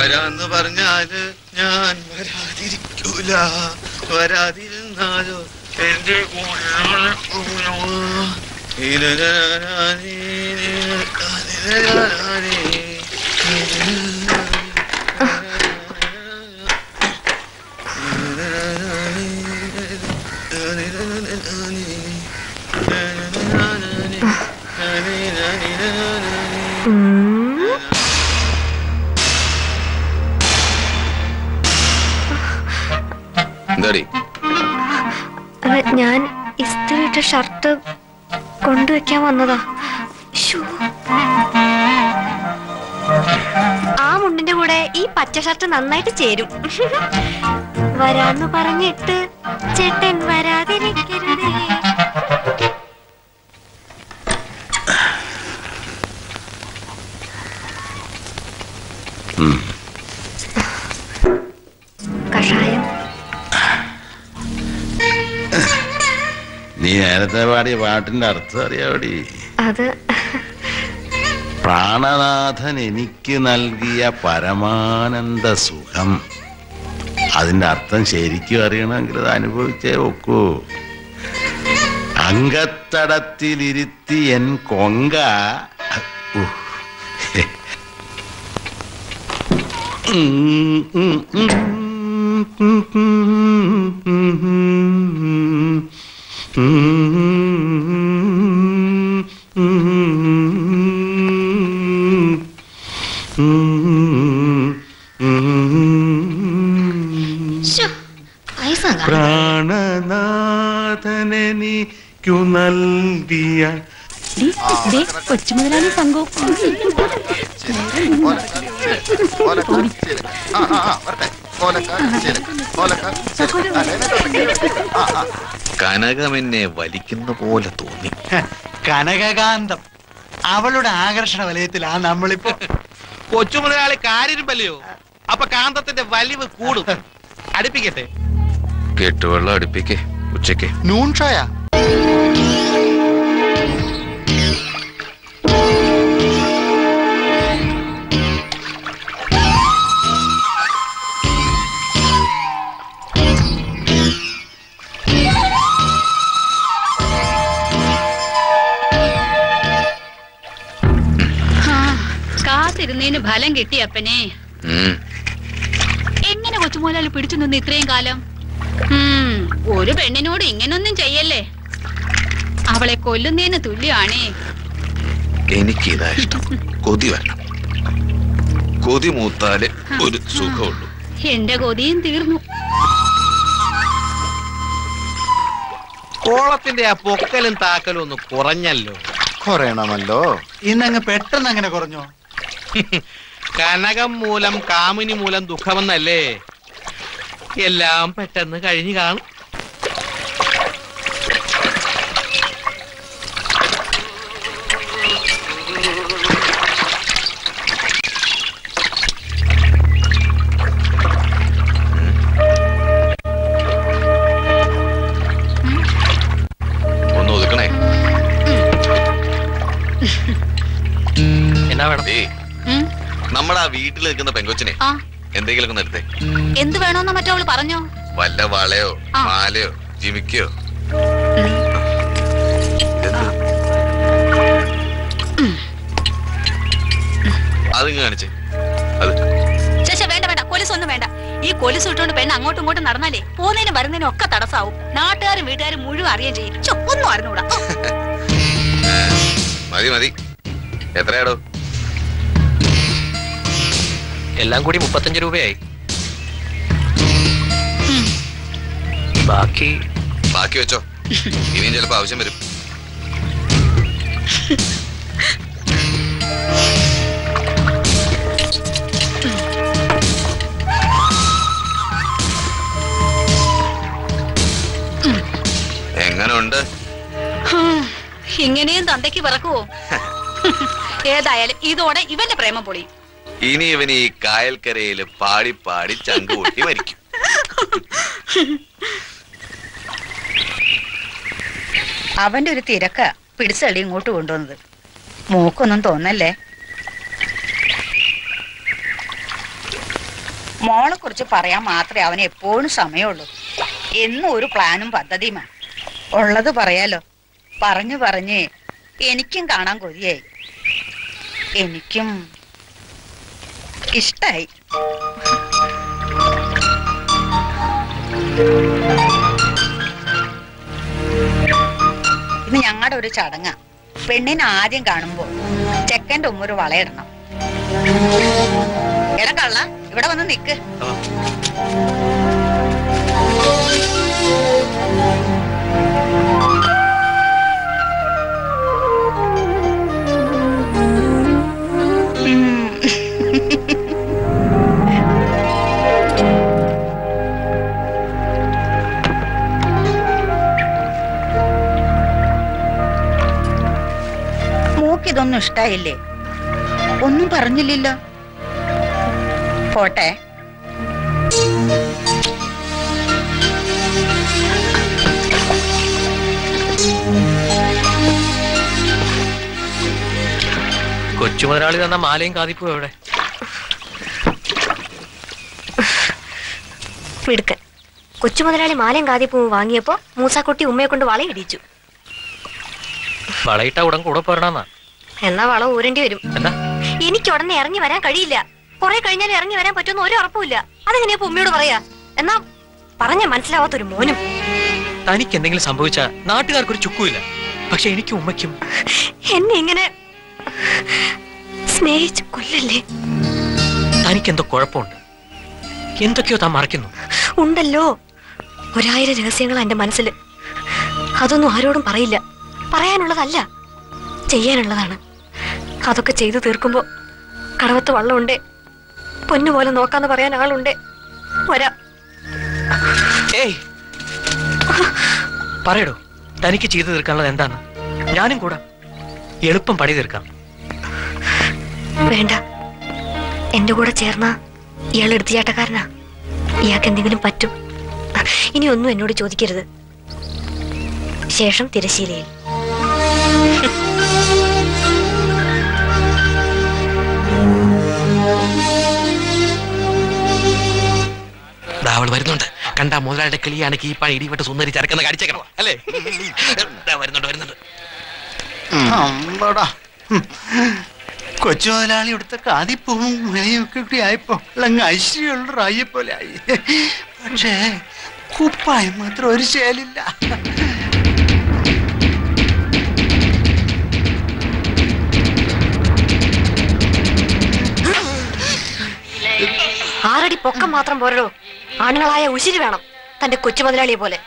വരാന്ന് പറഞ്ഞാല് ഞാൻ വരാതിരിക്കൂല വരാതിരുന്നാലോ എന്താടി അത് ഞാൻ ഇസ്തിരിട്ട ഷർട്ട് കൊണ്ടുവയ്ക്കാൻ വന്നതാ ശ്ശോ. ആ മുണ്ടിന്റെ കൂടെ ഈ പച്ച ഷർട്ട് നന്നായിട്ട് ചേരും വരാന്ന് പറഞ്ഞിട്ട് ചേട്ടൻ വരാതിരിക്കരുതേ കഷായം നീ നേരത്തെ പാടിയ പാട്ടിന്റെ അർത്ഥം അറിയാവടി അത് പ്രാണനാഥൻ എനിക്ക് നൽകിയ പരമാനന്ദ സുഖം അതിന്റെ അർത്ഥം ശരിക്കും അറിയണമെങ്കിൽ അത് അനുഭവിച്ചേ ഒക്കൂ അങ്കത്തടത്തിലിരുത്തി എൻ കൊങ്ക ഉഹ്. ഉം, ഉം, ഉം, ഉം, ഉം, പൈസ പ്രാണനാഥനെനിക്കു നൽകിയ കൊച്ചു മുതലാളി സംഘവും കനകം എന്നെ വലിക്കുന്ന പോലെ തോന്നി കനകകാന്തം അവളുടെ ആകർഷണ വലയത്തിലാ നമ്മളിപ്പോ കൊച്ചു മുതലാളി കാര്യരുമ്പല്ലയോ അപ്പൊ കാന്തത്തിന്റെ വലിവ് കൂടും അടുപ്പിക്കട്ടെ കെട്ടുവെള്ളം അടുപ്പിക്കേ ഉച്ചക്ക് നൂൺ ഷോയ കാത്തിരുന്നതിന് ഫലം കിട്ടി അപ്പനെ ഉം. എങ്ങനെ കൊച്ചുമോലാളി പിടിച്ചു നിന്ന് ഇത്രയും കാലം ഉം, ഒരു പെണ്ണിനോട് ഇങ്ങനൊന്നും ചെയ്യല്ലേ അവളെ കൊല്ലുന്നതിന് തുല്യമാണേ എനിക്കിതാ ഇഷ്ടം കൊതി വരണം കൊതി മൂത്താല് ഒരു സുഖമുള്ളൂ എന്റെ കൊതിയും തീർന്നു കോളത്തിന്റെ ആ പൊക്കലും താക്കലും ഒന്ന് കുറഞ്ഞല്ലോ കുറയണമല്ലോ ഇന്നങ്ങ് പെട്ടെന്ന് അങ്ങനെ കുറഞ്ഞോ കനകം മൂലം കാമിനി മൂലം ദുഃഖമെന്നല്ലേ എല്ലാം പെട്ടെന്ന് കഴിഞ്ഞു കാണും ഒന്ന് ഒതുക്കണേ എന്നാ വേണം ഉം, നമ്മുടെ ആ വീട്ടിൽ നിൽക്കുന്ന പെങ്കൊച്ചിനെ ആ എന്തെങ്കിലും ഒന്ന് എടുത്തേ എന്ത് വേണോന്ന് മറ്റവള് പറഞ്ഞോ വല്ല വളയോ ആ. മാലയോ ജിമിക്കയോ അതിങ്ങ് കാണിച്ചേ അത് ശശ വേണ്ട വേണ്ട കൊലുസൊന്നും വേണ്ട ഈ കൊലുസ് ഇട്ടുകൊണ്ട് പെണ്ണ് അങ്ങോട്ടും ഇങ്ങോട്ടും നടന്നാലേ പോകുന്നതിനും വരുന്നതിനും ഒക്കെ തടസ്സാവും നാട്ടുകാരും വീട്ടുകാരും മുഴുവൻ അറിയുകയും ചെയ്യും ചോ, ഒന്നും അറിഞ്ഞൂടാ ഓ. മതി മതി എത്രയാടോ എല്ലാം കൂടി മുപ്പത്തഞ്ച് രൂപയായി ബാക്കി ബാക്കി വെച്ചോ ഇനിയും ചിലപ്പോ ആവശ്യം വരും എങ്ങനെ ഉണ്ട് ഹും, ഇങ്ങനെയും തന്തയ്ക്ക് പിറക്കുവോ ഏതായാലും ഇതോടെ ഇവന്റെ പ്രേമം പൊളിയും ഇനി ഇവൻ ഈ കായൽക്കരയിൽ പാടി പാടി ചങ്ക് പൊട്ടി മരിക്കും അവന്റെ ഒരു തിരക്ക പിടിച്ചള്ളി ഇങ്ങോട്ട് കൊണ്ടുവന്നത് മൂക്കൊന്നും തോന്നല്ലേ മോളെ കുറിച്ച് പറയാൻ മാത്രമേ അവന് എപ്പോഴും സമയമുള്ളൂ എന്നും ഒരു പ്ലാനും പദ്ധതിയുമാ ഉള്ളത് പറയാലോ പറഞ്ഞു പറഞ്ഞ് എനിക്കും കാണാൻ കൊതിയായി എനിക്കും ഇഷ്ടായി ഇത് ഞങ്ങളുടെ ഒരു ചടങ്ങാ പെണ്ണിനെ ആദ്യം കാണുമ്പോ ചെക്കന്റെ ഉമ്മ ഒരു വളയിടണം എടാ കള്ള ഇവിടെ വന്ന് നിക്ക് മൂക്കിതൊന്നും ഇഷ്ടായില്ലേ ഒന്നും പറഞ്ഞില്ലല്ലോ പോട്ടെ കൊച്ചു മുതലാളി തന്ന മാലയും കാതിപ്പോ എവിടെ മിടുക്കൻ കൊച്ചു മുതലാളി മാലയും കാതിപ്പൂവും വാങ്ങിയപ്പോ മൂസാക്കുട്ടി ഉമ്മയെ കൊണ്ട് വളയിടിച്ചു വളയിട്ട ഉടൻ കൂടെ പോരണന്നാ എന്നാ വള ഊരേണ്ടി വരും എന്താ എനിക്ക് ഉടനെ ഇറങ്ങി വരാൻ കഴിയില്ല കുറെ കഴിഞ്ഞാൽ ഇറങ്ങി വരാൻ പറ്റുമെന്ന് ഒരു ഉറപ്പുമില്ല അതെങ്ങനെയാ ഇപ്പൊ ഉമ്മയോട് പറയാ എന്നാ പറഞ്ഞ മനസ്സിലാവാത്തൊരു മോനും തനിക്ക് എന്തെങ്കിലും സംഭവിച്ചാ നാട്ടുകാർക്കൊരു ചുക്കുമില്ല പക്ഷെ എനിക്കും ഉമ്മയ്ക്കും എന്നെ ഇങ്ങനെ സ്നേഹിച്ച് കൊല്ലല്ലേ തനിക്ക് എന്തോ കുഴപ്പമുണ്ട് എന്തൊക്കെയോ താൻ മറക്കുന്നു ഉണ്ടല്ലോ ഒരായിരം രഹസ്യങ്ങളാ എന്റെ മനസ്സിൽ അതൊന്നും ആരോടും പറയില്ല പറയാനുള്ളതല്ല ചെയ്യാനുള്ളതാണ് അതൊക്കെ ചെയ്തു തീർക്കുമ്പോ കടവത്ത് വള്ളമുണ്ടേ പൊന്നുപോലെ നോക്കാന്ന് പറയാൻ ആളുണ്ടേ വരാം ഏയ് പറയടോ തനിക്ക് ചെയ്തു തീർക്കാനുള്ളത് എന്താണ് ഞാനും കൂടാ എളുപ്പം പണി തീർക്കാം വേണ്ട എന്റെ കൂടെ ചേർന്ന ഇയാൾ എടുത്തുചാട്ടക്കാരനാ ഇയാൾക്ക് എന്തെങ്കിലും പറ്റും ഇനി ഒന്നും എന്നോട് ചോദിക്കരുത് ശേഷം തിരശീലയിൽ ദാ അവള് വരുന്നുണ്ട് കണ്ട മുതലാളിയുടെ കിളിയാണ് കീപ്പാണ് ഇടിവിട്ട് സുന്ദരി ചരക്കുന്ന കടിച്ചേക്കണം അല്ലേ ദാ വരുന്നുണ്ട് വരുന്നുണ്ട് അമ്പടാ കൊച്ചു മുതലാളി ഇവിടുത്തെ കാതിപ്പൂവും മുലയും ഒക്കെ കൂടി ആയപ്പോ അങ്ങ് ഐശ്വര്യമുള്ള റായിയെ പോലെ ആയി പക്ഷേ കുപ്പായം മാത്രം ഒരു ശേലില്ല ആറടി പൊക്കം മാത്രം പോരടോ ആണുങ്ങളായ ഉശിരി വേണം തന്റെ കൊച്ചു മുതലാളിയെ പോലെ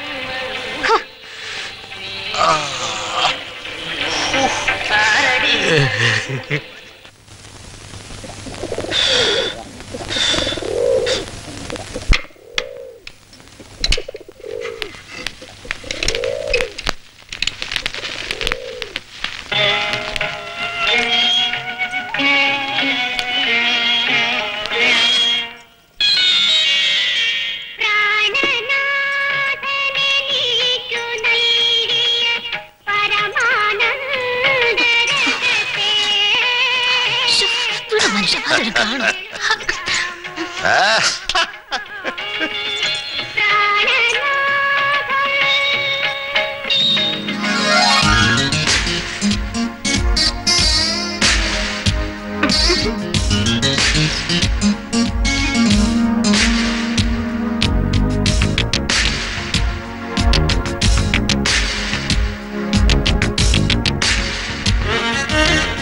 മനുഷ്യ അതൊരു കാണും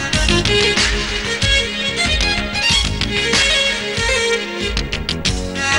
Thank you.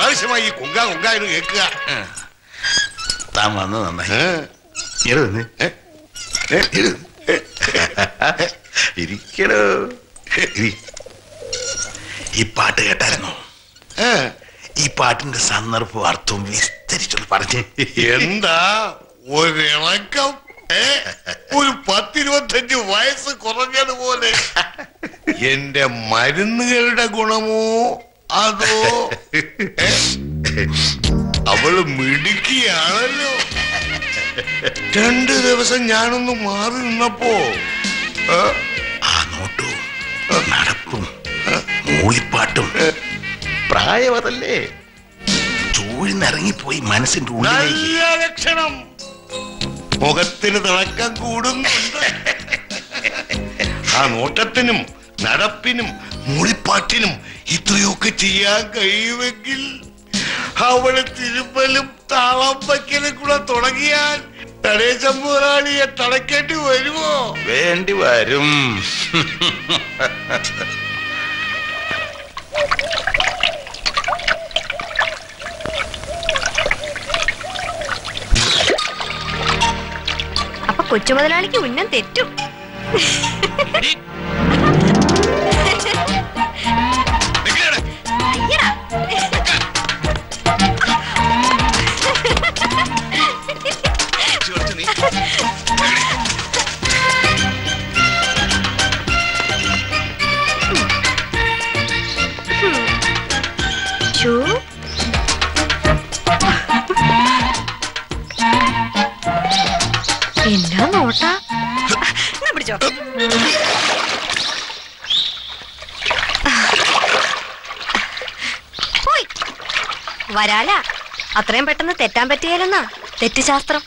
പ്രാവശ്യമായി കുങ്ക കുങ്ക എന്ന് കേൾക്കുക താൻ വന്ന് നന്നായി ഇരുന്ന് ഇരിക്കടോ ഇരി. ഈ പാട്ട് കേട്ടായിരുന്നോ ഈ പാട്ടിന്റെ സന്ദർഭവും അർത്ഥവും വിസ്തരിച്ചൊന്ന് പറഞ്ഞേ എന്താ ഒരിളക്കം ഏ? ഒരു പത്തിരുപത്തഞ്ച് വയസ്സ് കുറഞ്ഞതുപോലെ എന്റെ മരുന്നുകളുടെ ഗുണമോ അതോ ഏ? അവള് മിടുക്കിയാണല്ലോ രണ്ട് ദിവസം ഞാനൊന്ന് മാറി നിന്നപ്പോ ഏ? ആ നോട്ടു നടപ്പും മൂളിപ്പാട്ടും പ്രായമതല്ലേ ചൂഴ്ന്നിറങ്ങിപ്പോയി മനസ്സിന്റെ ഉള്ളിലേക്ക് നല്ല ലക്ഷണം മുഖത്തിന് തിളക്കം കൂടുന്നുണ്ട് ആ നോട്ടത്തിനും നടപ്പിനും മൂളിപ്പാട്ടിനും ഇത്രയൊക്കെ ചെയ്യാൻ കഴിയുമെങ്കിൽ അവള് തിരുമ്പലും താളം വയ്ക്കലും കൂടെ തുടങ്ങിയാൽ നടേശം പോരാളിയെ തളയ്ക്കേണ്ടി വരുമോ വേണ്ടി വരും അപ്പൊ കൊച്ചു മുതലാളിക്ക് ഉന്നം തെറ്റും അയ്യടാ. ഛൂ. എന്നാ നോട്ടാ എന്നാ പിടിച്ചോ പോയി വരാല അത്രയും പെട്ടെന്ന് തെറ്റാൻ പറ്റിയാലെന്നാ തെറ്റുശാസ്ത്രം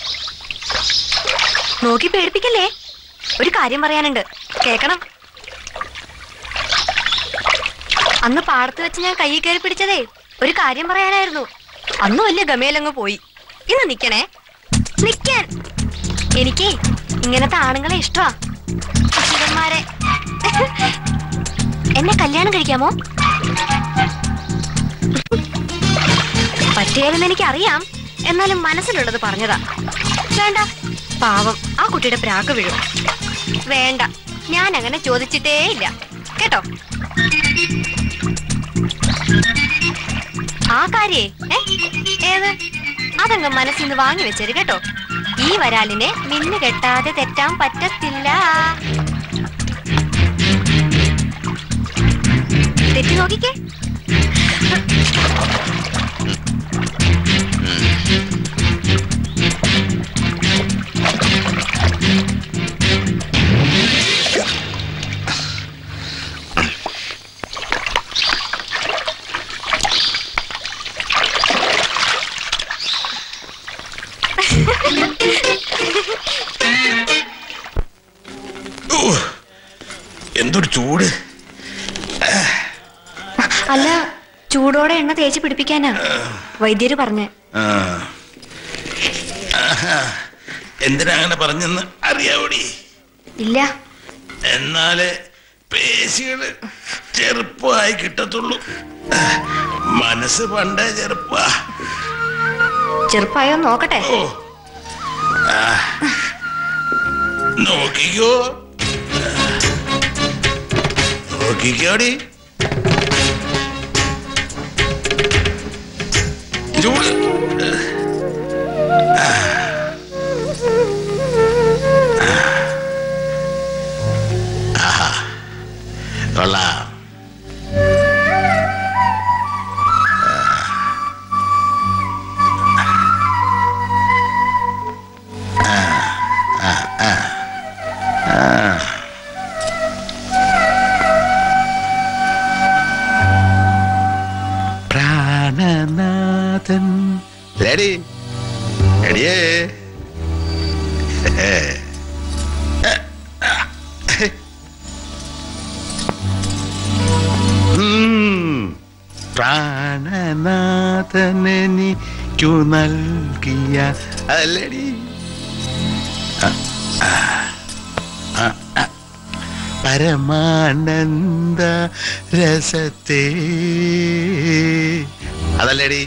നോക്കി പേടിപ്പിക്കല്ലേ ഒരു കാര്യം പറയാനുണ്ട് കേക്കണം അന്ന് പാടത്ത് വെച്ച് ഞാൻ കൈ കയറി പിടിച്ചതേ ഒരു കാര്യം പറയാനായിരുന്നു അന്ന് വലിയ ഗമയിലങ്ങ് പോയി ഇന്ന് നിക്കണേ നിക്കാൻ എനിക്കേ ഇങ്ങനത്തെ ആണുങ്ങളെ ഇഷ്ടമാ ശിവന്മാരെ എന്നെ കല്യാണം കഴിക്കാമോ പറ്റിയാലെന്ന് എനിക്കറിയാം എന്നാലും മനസ്സിലുള്ളത് പറഞ്ഞതാ വേണ്ട പാവം ആ കുട്ടിയുടെ പ്രാക്ക് വീഴും വേണ്ട ഞാൻ അങ്ങനെ ചോദിച്ചിട്ടേ ഇല്ല കേട്ടോ ആ കാര്യേ ഏ ഏത് അതങ്ങ് മനസ്സിൽ നിന്ന് വാങ്ങി വെച്ചേര് കേട്ടോ ഈ വരാലിനെ മിന്നു കെട്ടാതെ തെറ്റാൻ പറ്റത്തില്ല തെറ്റി നോക്കിക്കേ ഊ, എന്തൊരു ചൂട് അല്ല ചൂടോടെ എണ്ണ തേച്ച് പിടിപ്പിക്കാനാ വൈദ്യര് പറഞ്ഞ് ആ. ആഹാ. എന്തിനാ അങ്ങനെ പറഞ്ഞെന്ന് അറിയാവൂടി ഇല്ല എന്നാലേ പേശികള് ചെറുപ്പമായി കിട്ടത്തുള്ളൂ മനസ്സ് പണ്ടേ ചെറുപ്പാ ചെറുപ്പായോ നോക്കട്ടെ ആ. നോക്കിക്കോ നോക്കിക്കോടി ചൂട് ആ. ആഹാ. കൊള്ളാം ആ, ആ, ആ, ആ. പ്രാണനാഥൻ ലേഡി എടിയേ ഉം. പ്രാണനാഥനെനിക്കു നൽകിയ അതല്ലേടി ആ, ആ, ആ, ആ. പരമാനന്ദ രസത്തെ അതല്ലേടി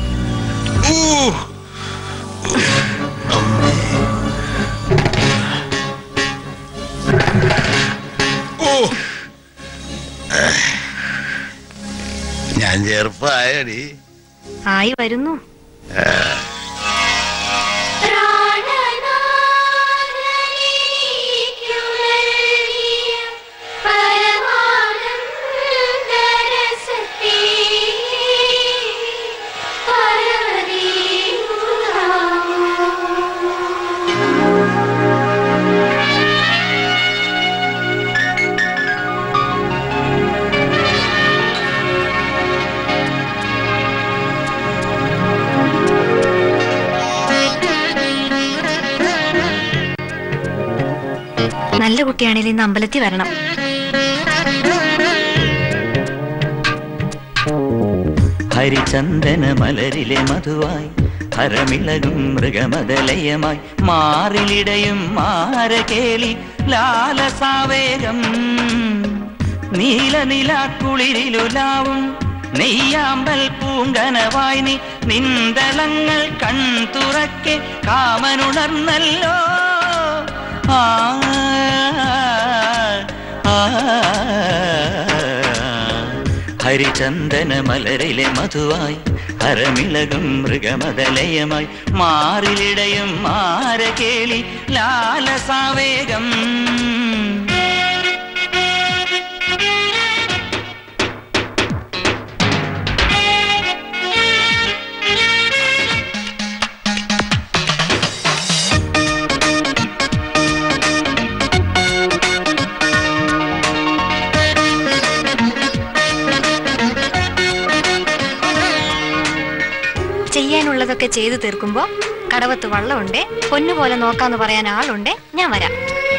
ഞാൻ ചെറുപ്പമായടി ആയി വരുന്നു നല്ല കുട്ടിയാണെങ്കിൽ ഇന്ന് അമ്പലത്തിൽ വരണം ഹരിചന്ദന മലരിലെ മധുവായി ഹരമിളകും മൃഗമതലയമായി മാറിലിടയും മാരകേളി ലാലസാവേഗം നീലനിലാക്കുളിരിലുലാവും നെയ്യാമ്പൽ പൂങ്കനവായി നീ നിന്തളങ്ങൾ കൺതുറക്കെ കാമനുണർന്നല്ലോ ആ ആ ഹരിചന്ദന മലരിലെ മധുവായി ഹരമിളകും മൃഗമതലയമായി മാറിലിടയും മാരകേളി ലാലസാവേഗം ചെയ്യാനുള്ളതൊക്കെ ചെയ്തു തീർക്കുമ്പോ കടവത്ത് വള്ളമുണ്ട് പൊന്നുപോലെ നോക്കാന്ന് പറയാൻ ആളുണ്ട് ഞാൻ വരാം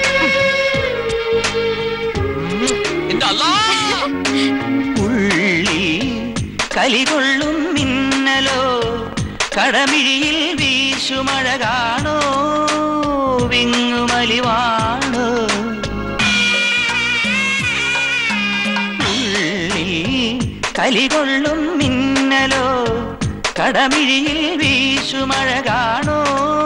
ഉള്ളിൽ കലികൊള്ളും മിന്നലോ കടമിഴിയിൽ വീശുമഴ കാണോ വിങ്ങുമലിവാണോ ഉള്ളിൽ കലികൊള്ളും മിന്നലോ കടമിഴിയിൽ വീശുമഴ കാണോ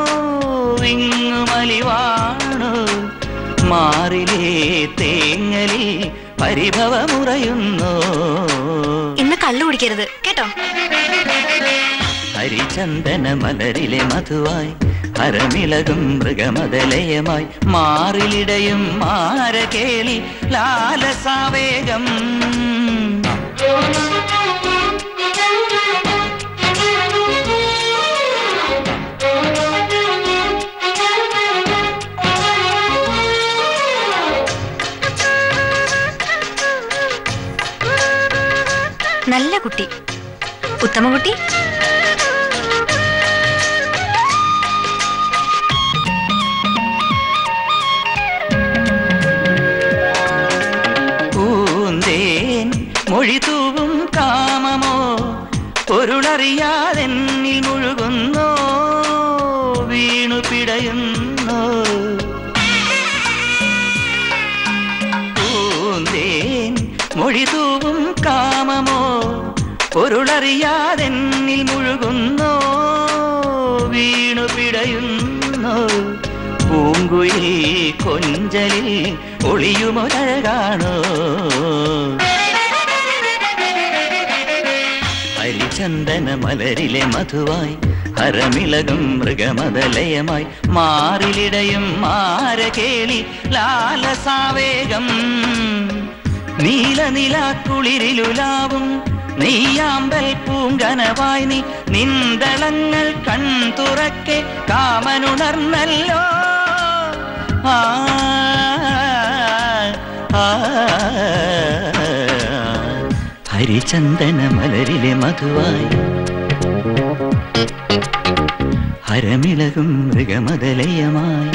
വിങ്ങുമലിവാണോ മാറിലേ തേങ്ങലിൽ പരിഭവമുറയുന്നു ഇന്ന് കള്ളു കുടിക്കരുത് കേട്ടോ ഹരിചന്ദന മലരിലെ മധുവായി ഹരമിളകും മൃഗമതലയമായി മാറിലിടയും മാരകേളി ലാലസാവേഗം നല്ല കുട്ടി ഉത്തമകുട്ടി പൂന്തേൻ മൊഴി തൂവും കാമമോ പൊരുളറിയാതെന്നിൽ മുഴുകുന്നോ വീണു പിടയുന്നോ പൂന്തേൻ മൊഴി തൂവും കാമമോ പൊരുളറിയാതെന്നിൽ മുഴുകുന്നോ വീണു പിടയുന്നോ പൂങ്കുയിൽ കൊഞ്ചലിൽ ഒളിയുമൊരഴകാണോ ഹരിചന്ദന മലരിലെ മധുവായി ഹരമിളകും മൃഗമതലയമായി മാറിലിടയും മാരകേളി ലാലസാവേഗം നീലനിലാക്കുളിരിലുലാവും നെയ്യാമ്പൽ പൂങ്കനവായി നീ നിന്തളങ്ങൾ കൺതുറക്കെ കാമനുണർന്നല്ലോ ആ ആ ഹരിചന്ദന മലരിലെ മധുവായി ഹരമിളകും മൃഗമതലയമായി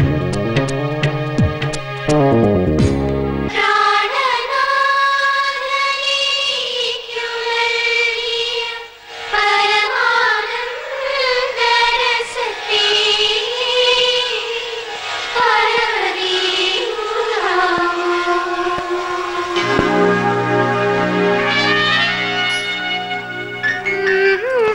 Mm-hmm.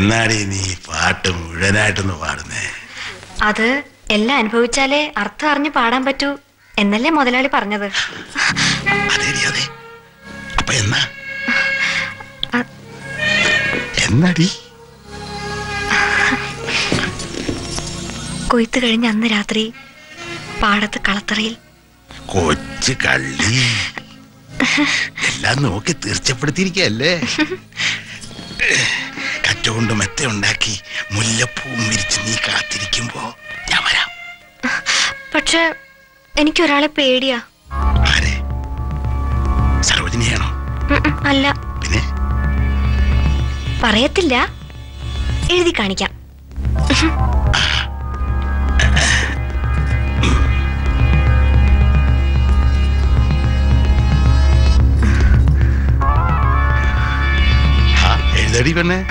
എന്നാടി നീ പാട്ട് മുഴുവനായിട്ടൊന്ന് പാടുന്നേ അത് എല്ലാം അനുഭവിച്ചാലേ അർത്ഥം അറിഞ്ഞ് പാടാൻ പറ്റൂ എന്നല്ലേ മുതലാളി പറഞ്ഞത് അപ്പൊ എന്നാ എന്നടി കൊയ്ത്ത് കഴിഞ്ഞ അന്ന് രാത്രി പാടത്ത് കളത്തറയിൽ കൊച്ചു കള്ളി എല്ലാം നോക്കി തീർച്ചപ്പെടുത്തിയിരിക്കല്ലേ കറ്റുകൊണ്ട് മെത്ത ഉണ്ടാക്കി മുല്ലപ്പൂവും വിരിച്ച് നീ കാത്തിരിക്കുമ്പോ ഞാൻ വരാം പക്ഷെ എനിക്കൊരാളെ പേടിയാ സരോജിനിയാണോ ഉം ഉം, അല്ല പിന്നെ പറയത്തില്ല എഴുതി കാണിക്കാം ആ എഴുതടി പെണ്ണേ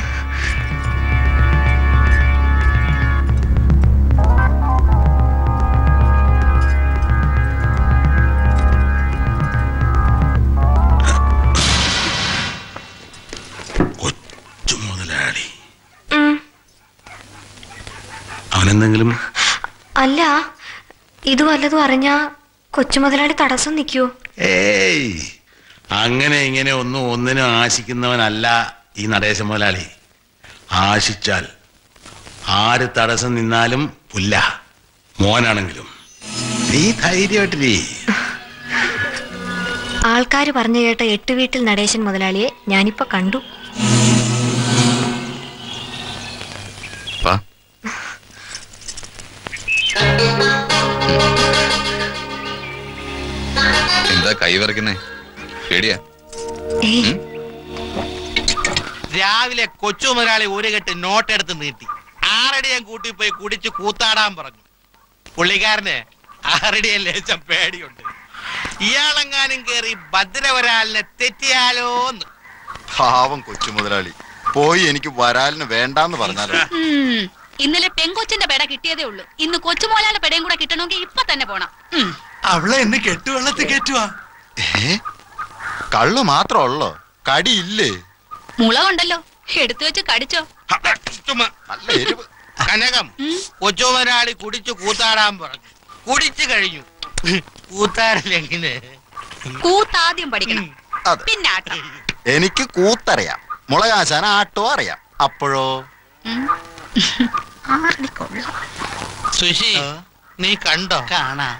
കൊച്ചു മുതലാളി ഉം, അവനെന്തെങ്കിലും അല്ല ഇത് വല്ലതും അറിഞ്ഞാ കൊച്ചുമുതലാളി തടസ്സം നിൽക്കൂ ഏയ് അങ്ങനെ ഇങ്ങനെ ഒന്നും ഒന്നിനും ആശിക്കുന്നവനല്ല ഈ നടേശ മുതലാളി ആശിച്ചാൽ ആര് തടസ്സം നിന്നാലും പുല്ല മോനാണെങ്കിലും നീ ധൈര്യമായിട്ടില്ലേ ആൾക്കാർ പറഞ്ഞു കേട്ട എട്ട് വീട്ടിൽ നടേശൻ മുതലാളിയെ ഞാനിപ്പോ കണ്ടു വാ എന്താ കൈ വരയ്ക്കുന്നേ പേടിയാ ഏയ് രാവിലെ കൊച്ചു മുതലാളി ഒരു കെട്ട് നോട്ടെടുത്ത് നീട്ടി ആറടി ഞാൻ കൂട്ടി പോയി കുടിച്ച് കൂത്താടാൻ പറഞ്ഞു പുള്ളിക്കാരന് ആറടിയെ ലേശം പേടിയുണ്ട് ഇയാളെങ്ങാനും കേറി ഭദ്രവരാലിനെ തെറ്റിയാലോന്ന് പാവം കൊച്ചു മുതലാളി പോയി എനിക്ക് വരാലിന് വേണ്ടാന്ന് പറഞ്ഞാലോ ഉം. ഇന്നലെ പെങ്കൊച്ചിന്റെ പെട കിട്ടിയതേ ഉള്ളൂ ഇന്ന് കൊച്ചുമോലാന്റെ പെടയും കൂടെ കിട്ടണമെങ്കിൽ ഇപ്പൊ തന്നെ പോണം ഉം. അവളെ എന്നെ കെട്ടുവെള്ളത്തിൽ കയറ്റുവാ ഏ കള്ളു മാത്രം ഉള്ളോ കടിയില്ലേ മുളകുണ്ടല്ലോ എടുത്തു വെച്ച് കടിച്ചോ നല്ല എരിവ് കനകം കൊച്ചു മുതലാളി കുടിച്ച് കൂത്താടാൻ പറഞ്ഞു കുടിച്ചു കഴിഞ്ഞു കൂത്താടില്ലെങ്കിന് കൂത്താദ്യം പഠിക്കണം അതെ. പിന്നെ ആട്ടം എനിക്ക് കൂത്തറിയാം മുളകാശാൻ ആട്ടോ അറിയാം അപ്പോഴോ സുശി നീ കണ്ടോ കാണാ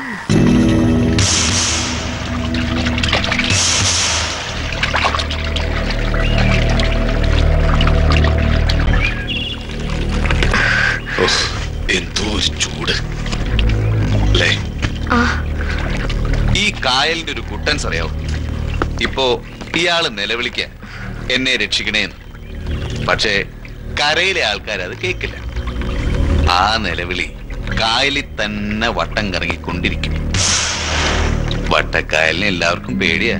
ഉഫ്, എന്തോ ഒരു ചൂട് അല്ലേ ഈ കായലിന്റെ ഒരു കുട്ടൻസ് അറിയാവോ ഇപ്പോ ഇയാള് നിലവിളിക്ക എന്നെ രക്ഷിക്കണേന്ന് പക്ഷേ കരയിലെ ആൾക്കാർ അത് കേക്കില്ല ആ നിലവിളി കായലിൽ തന്നെ വട്ടം കറങ്ങിക്കൊണ്ടിരിക്കും വട്ടക്കായലിനെ എല്ലാവർക്കും പേടിയാ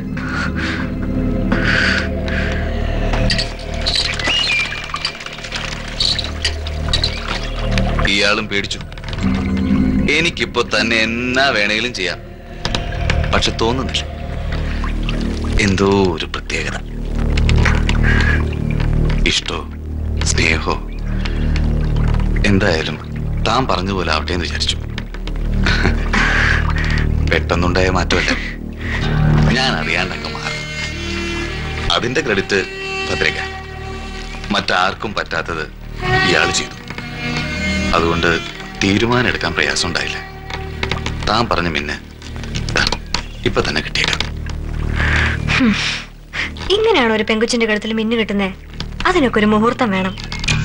ഇയാളും പേടിച്ചു എനിക്കിപ്പോ തന്നെ എന്നാ വേണേലും ചെയ്യാം പക്ഷെ തോന്നുന്നില്ല എന്തോ ഒരു പ്രത്യേകത ഇഷ്ടോ സ്നേഹോ എന്തായാലും താൻ പറഞ്ഞ പോലെ ആവട്ടെ എന്ന് വിചാരിച്ചു പെട്ടെന്നുണ്ടായ മാറ്റമല്ല ഞാൻ അറിയാണ്ടങ്ങ് മാറി അതിന്റെ ക്രെഡിറ്റ് ഭദ്രക മറ്റാർക്കും പറ്റാത്തത് ഇയാൾ ചെയ്തു അതുകൊണ്ട് തീരുമാനം എടുക്കാൻ പ്രയാസം ഉണ്ടായില്ല താൻ പറഞ്ഞ മിന്നെ ദാ, ഇപ്പൊ തന്നെ കിട്ടിയേക്കാം ഹും. ഇങ്ങനെയാണോ ഒരു പെങ്കുച്ചിന്റെ കഴുത്തിൽ മിന്നു കിട്ടുന്നേ അതിനൊക്കെ ഒരു മുഹൂർത്തം വേണം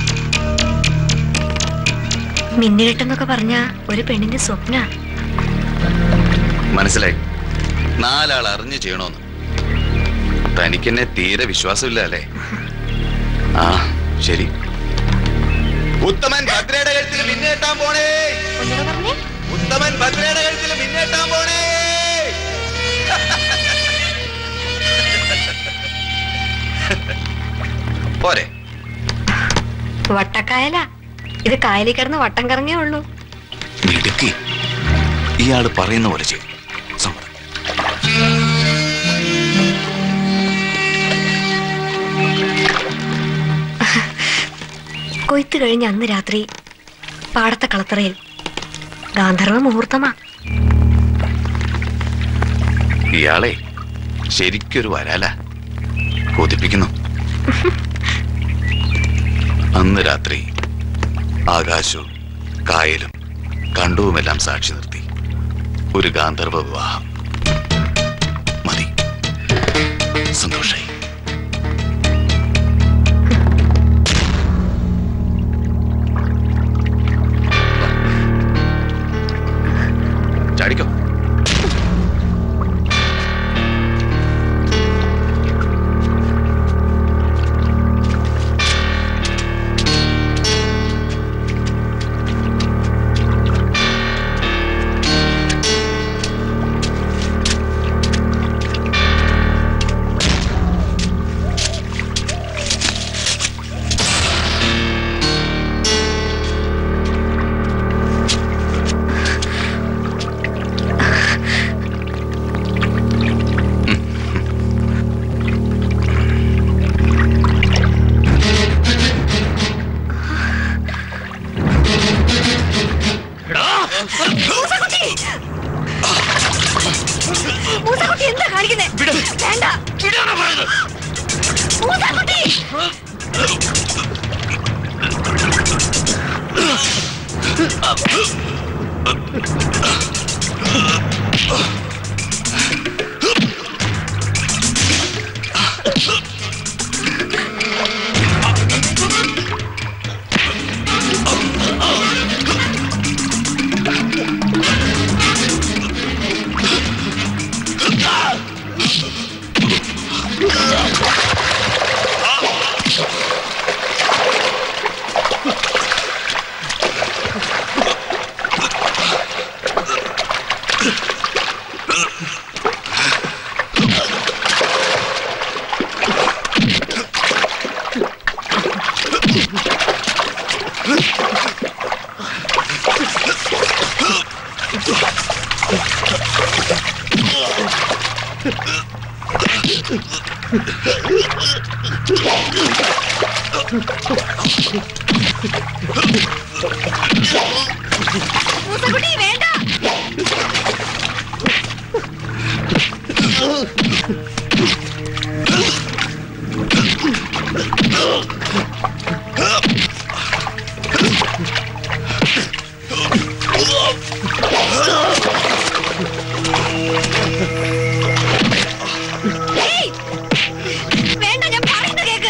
മിന്നു കിട്ടുന്നൊക്കെ പറഞ്ഞ ഒരു പെണ്ണിന്റെ സ്വപ്ന മനസ്സിലായി നാലാൾ അറിഞ്ഞു ചെയ്യണോന്ന് തനിക്കെന്നെ തീരെ വിശ്വാസമില്ല അല്ലേ ആ ശരി ഉത്തമൻ ഭദ്രയുടെ കഴുത്തിൽ മിന്നേറ്റാൻ പോണേ ഉത്തമൻ ഭദ്രയുടെ കഴുത്തിൽ മിന്നേറ്റാൻ പോണേ പോരെ വട്ടക്കായല ഇത് കായലിൽ കിടന്ന് വട്ടം കറങ്ങേ ഉള്ളൂ മിടുക്കി ഇയാള് പറയുന്ന പോലെ ചെയ്യും സമ്മതം കൊയ്ത്ത് കഴിഞ്ഞ അന്ന് രാത്രി പാടത്തെ കളത്തറയിൽ ഗാന്ധർവ മുഹൂർത്തമാ ഇയാളെ ശരിക്കൊരു വരാല കൊതിപ്പിക്കുന്നു അന്ന് രാത്രി ആകാശവും കായലും കണ്ടവുമെല്ലാം സാക്ഷി നിർത്തി ഒരു ഗാന്ധർവ വിവാഹം മതി സന്തോഷായി ചാടിക്കോ മൂസാക്കുട്ടി എന്താ കാണിക്കുന്നേ വേണ്ട മൂസാക്കുട്ടി മൂസാക്കുട്ടി വേണ്ട ഏയ്! വേണ്ട ഞാൻ പറയുന്ന കേക്ക്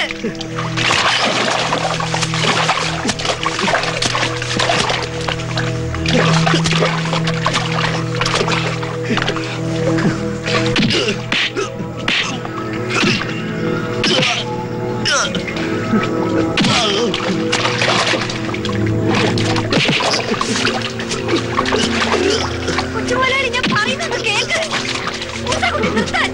കൊച്ചുമുതലാളി ഞാൻ പറയുന്നത് കേക്ക് മൂസാക്കുട്ടി നിർത്താൻ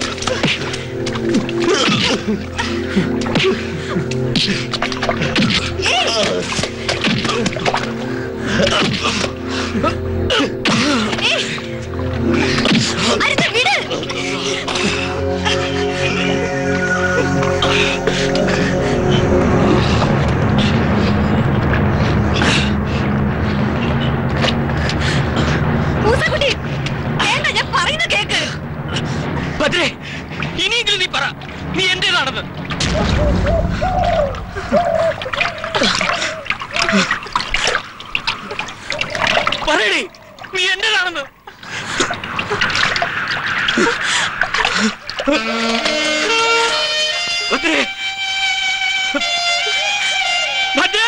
ഏയ്! അരുത്, വിട്. മൂസാക്കുട്ടി, വേണ്ട, ഞാൻ പറയുന്ന കേക്ക് ഭദ്രേ ഇനിയെങ്കിലും നീ പറ നീ എന്റേതാണെന്ന് പറയടി നീ എന്റേതാണെന്ന് ഭദ്രേ ഭദ്രേ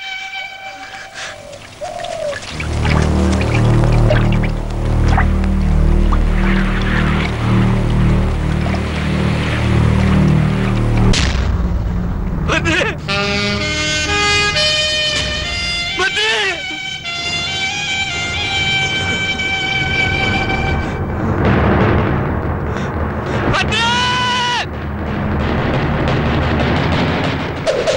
ഭദ്രേ ഭദ്രേ ഭദ്രേ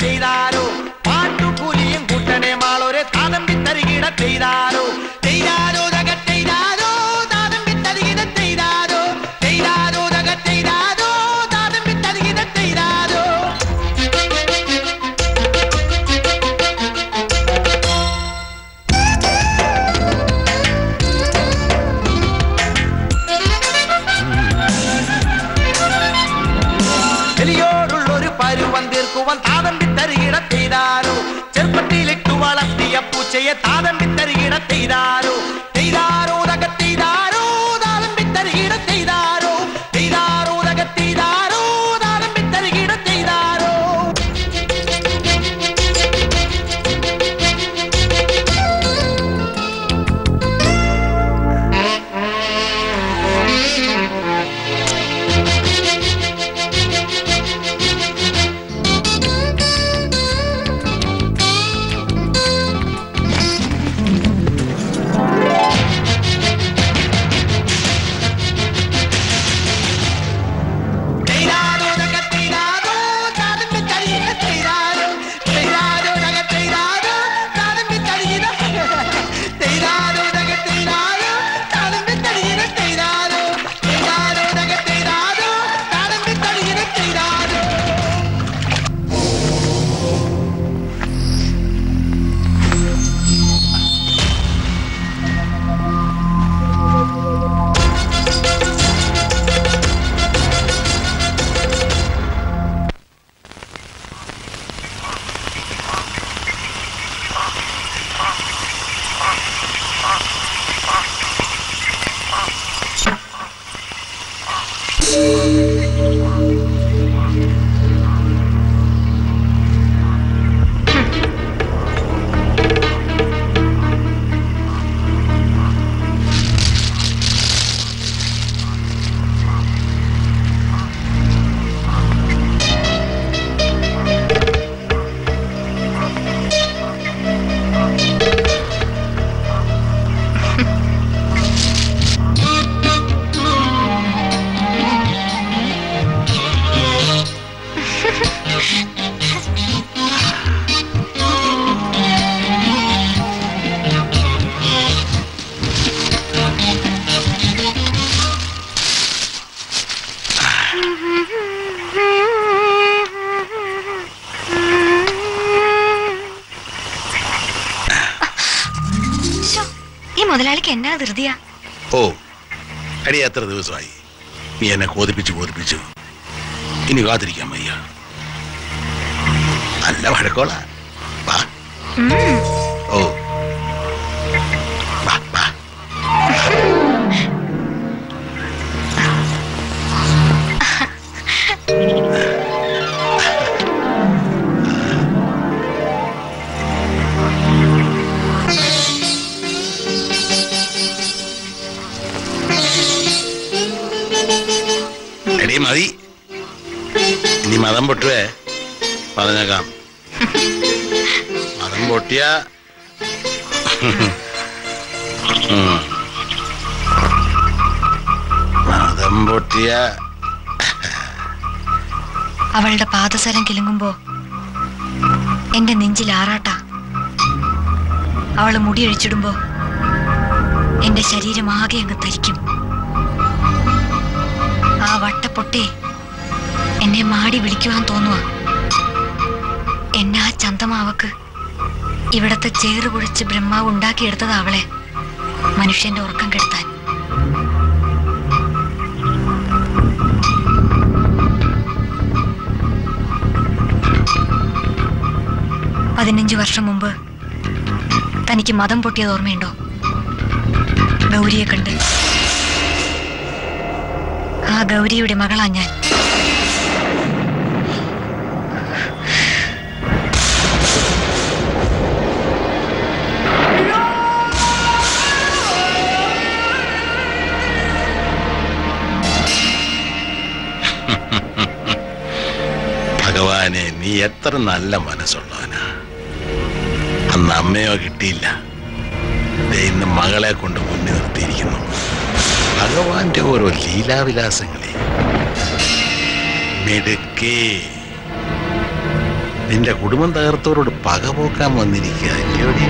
ചെയ്താരോ പാട്ടുകൂലിയും കൂട്ടനെ മാളൊരെ താതമ്പി തരികിട ചെയ്താരോ ചെയ്താരോ തക ചെയ്താരോ താതമ്പി തരികിട ചെയ്താരോ ചെയ്താരോ തക ചെയ്താരോ താതമ്പി തരികിട ചെയ്താരോ എലിയോടുള്ളൊരു പരുവം തീർക്കുവാൻ താതമ്പി തരികിട ചെയ്താരോ ചെറുപ്പത്തിലിട്ടു വളർത്തിയ പൂച്ചയെ താതമ്പി തരികിട ചെയ്താരോ ചെയ്താരോ തക ചെയ്താരോ താതമ്പി തരികിട ചെയ്താരോ ചെയ്താരോ തക ചെയ്താരോ താതമ്പി തരികിട ചെയ്താരോ ചെയ്താരോ തക ചെയ്താരോ താതമ്പി തരികിട ചെയ്താരോ ചെയ്താരോ തക ചെയ്താരോ താതമ്പി തരികിട ചെയ്താരോ തക ചെയ്താരോ താതമ്പി തരികിട ചെയ്താരോ ചെയ്താരോ തക ചെയ്താരോ താതമ്പി തരികിട ചെയ്താരോ ശ്ശോ, ഈ മുതലാളിക്ക് എന്നാ ധൃതിയാ ഓ അടി എത്ര ദിവസമായി നീ എന്നെ കോതിപ്പിച്ചു കോതിപ്പിച്ചു ഇനി കാത്തിരിക്കാൻ വയ്യ നല്ല വഴക്കോളാ വാ ഓ വാ വാ എടി മതി ഇനി മതം പൊട്ടുവേ പറഞ്ഞേക്കാം മതം പൊട്ടിയ ഉം. മതം പൊട്ടിയ അവളുടെ പാദസരം കിലുങ്ങുമ്പോ എന്റെ നെഞ്ചിൽ ആറാട്ടാ അവള് മുടിയഴിച്ചിടുമ്പോ എന്റെ ശരീരം ആകെ അങ്ങ് തരിക്കും ആ വട്ടപ്പൊട്ടേ എന്നെ മാടി വിളിക്കുവാൻ തോന്നുക എന്നാ ചന്തമാവക്ക് ഇവിടത്തെ ചേറ് കുഴിച്ച് ബ്രഹ്മാവ് ഉണ്ടാക്കിയെടുത്തത് അവളെ മനുഷ്യന്റെ ഉറക്കം കെടുത്താൻ പതിനഞ്ച് വർഷം മുമ്പ് തനിക്ക് മതം പൊട്ടിയത് ഓർമ്മയുണ്ടോ ഗൗരിയെ കണ്ട് ആ ഗൗരിയുടെ മകളാ ഞാൻ ഭഗവാനെ നീ എത്ര നല്ല മനസ്സുള്ളവനാ അന്ന് അമ്മയോ കിട്ടിയില്ല ദേ ഇന്ന് മകളെ കൊണ്ട് മുന്നിൽ നിർത്തിയിരിക്കുന്നു ഭഗവാന്റെ ഓരോ ലീലാവിലാസങ്ങളെ മിടുക്കേ നിന്റെ കുടുംബം തകർത്തവരോട് പക പോക്കാൻ വന്നിരിക്കുക അല്ലയോടി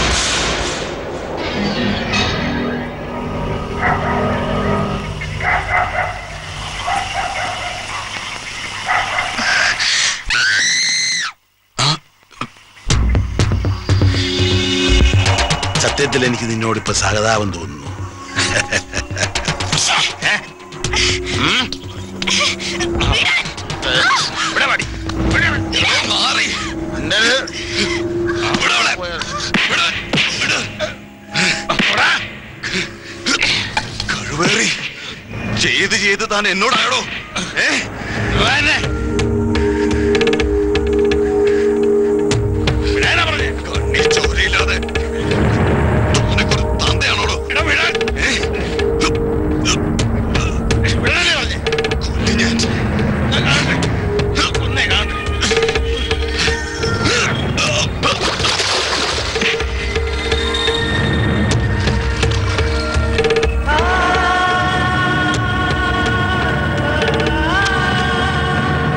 സത്യത്തിൽ എനിക്ക് നിന്നോട് ഇപ്പൊ സഹതാപം തോന്നുന്നു കഴിവേറി ചെയ്ത് ചെയ്ത് താൻ എന്നോടാണോ ഏ വേനെ. വിടാനാ പറഞ്ഞേ? കണ്ണിൽ ചോരയില്ലാതെ. താനൊക്കെ ഒരു തന്തയാണോടോ? എടാ വിടാൻ. ഏ? വിടാനല്ലേ പറഞ്ഞേ? കൊല്ലും ഞാൻ. ഞാൻ കാണട്ടെ. കൊന്നേ കാണട്ടെ. ആ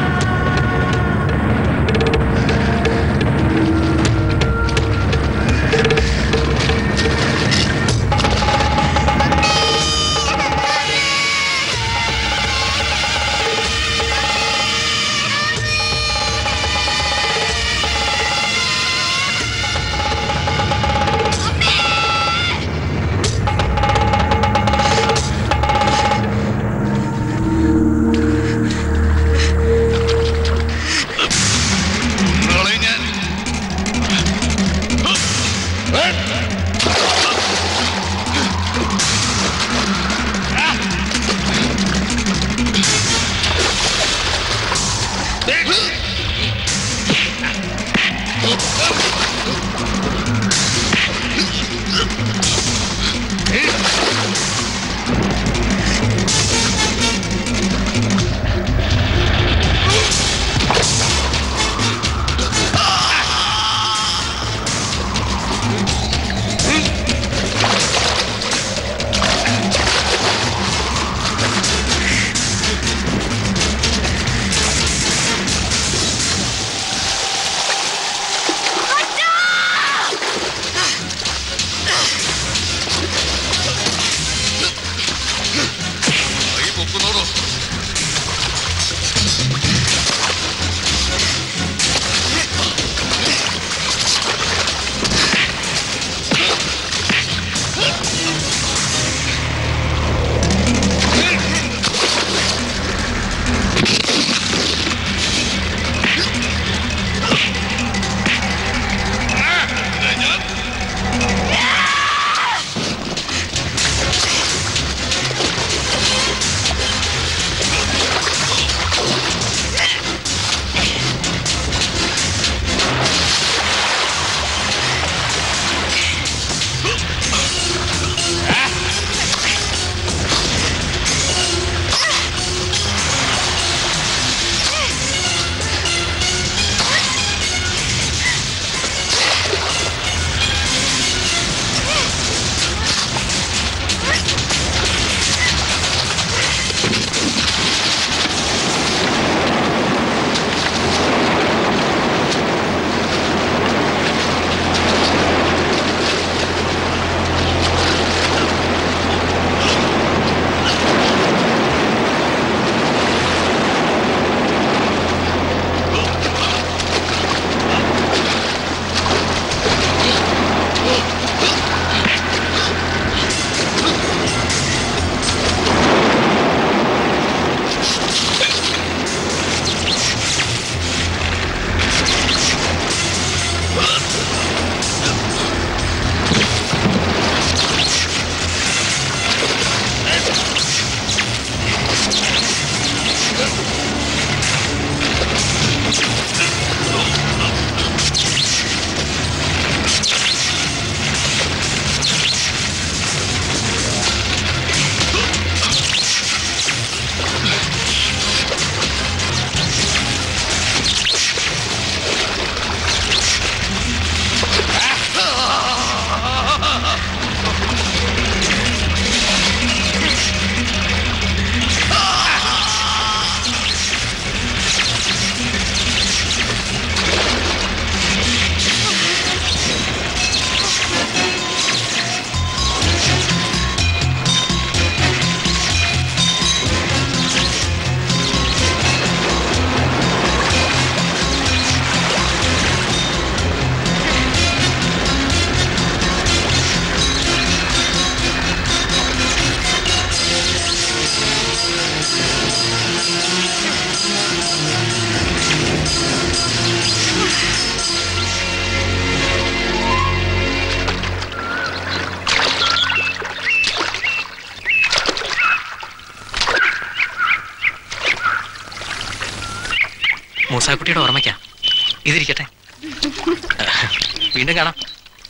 മൂസാക്കുട്ടിയുടെ ഓർമ്മയ്ക്കാ ഇതിരിക്കട്ടെ വീണ്ടും കാണാം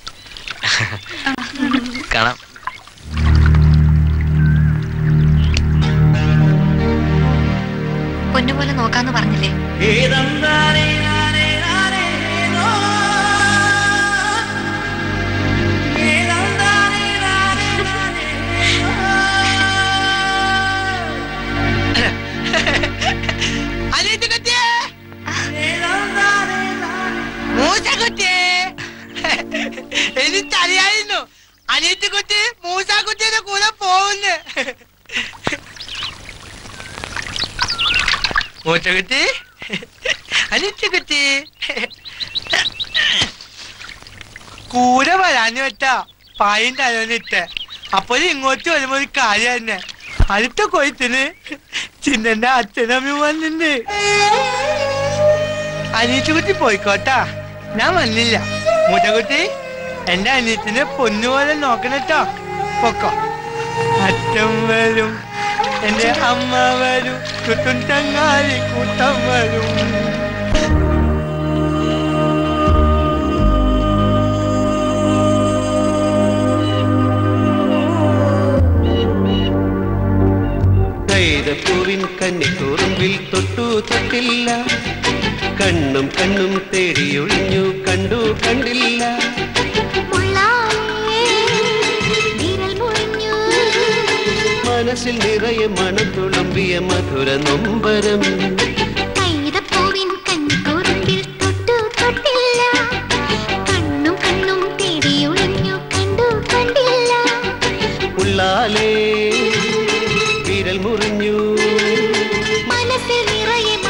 കാണാം പൊന്നുപോലെ നോക്കാന്ന് പറഞ്ഞില്ലേ അനിയത്തിക്കുട്ടിയെ മൂസക്കുട്ടിയെ എനിക്കറിയായിരുന്നു അനിയത്തിക്കുട്ടി മൂസാക്കുട്ടിയുടെ കൂടെ പോകുന്നു മൂച്ചക്കുട്ടി അനിയത്തിക്കുട്ടി കൂടെ വരാന്ന് വെച്ചാ പായും തലോന്നിട്ട് അപ്പോൾ ഇങ്ങോട്ട് വരുമ്പോ ഒരു കാര്യം തന്നെ അടുത്ത കൊയ്ത്തിന് ചിന്നന്റെ അച്ഛനമ്മ വന്നിണ്ട് അനിയത്തിക്കുട്ടി പോയിക്കോട്ടാ ഞാൻ വന്നില്ല മൂട്ടക്കുട്ടി എന്റെ അനിയത്തിനെ പൊന്നുപോലെ നോക്കണട്ടോ പൊക്കോ അച്ഛൻ വരും എന്റെ അമ്മ വരും ചുറ്റും ചങ്ങാതി കൂട്ടം വരും കൈതപ്പൂവിൻ കന്നിക്കുറുമ്പിൽ തൊട്ടു തൊട്ടില്ല കണ്ണും കണ്ണും തേടിയൊഴിഞ്ഞു കണ്ടു കണ്ടില്ല മനസ്സിൽ നിറയെ മണം തുളുമ്പിയ മധുര നൊമ്പരം കൈതപ്പൂവിൻ കൺകുറുമ്പിൽ തൊട്ടു തൊട്ടില്ല കണ്ണും കണ്ണും തേടി ഒളിഞ്ഞു കണ്ടു കണ്ടില്ല ഉള്ളാലേ വിരൽ മുറിഞ്ഞു മനസ്സിൽ നിറയെ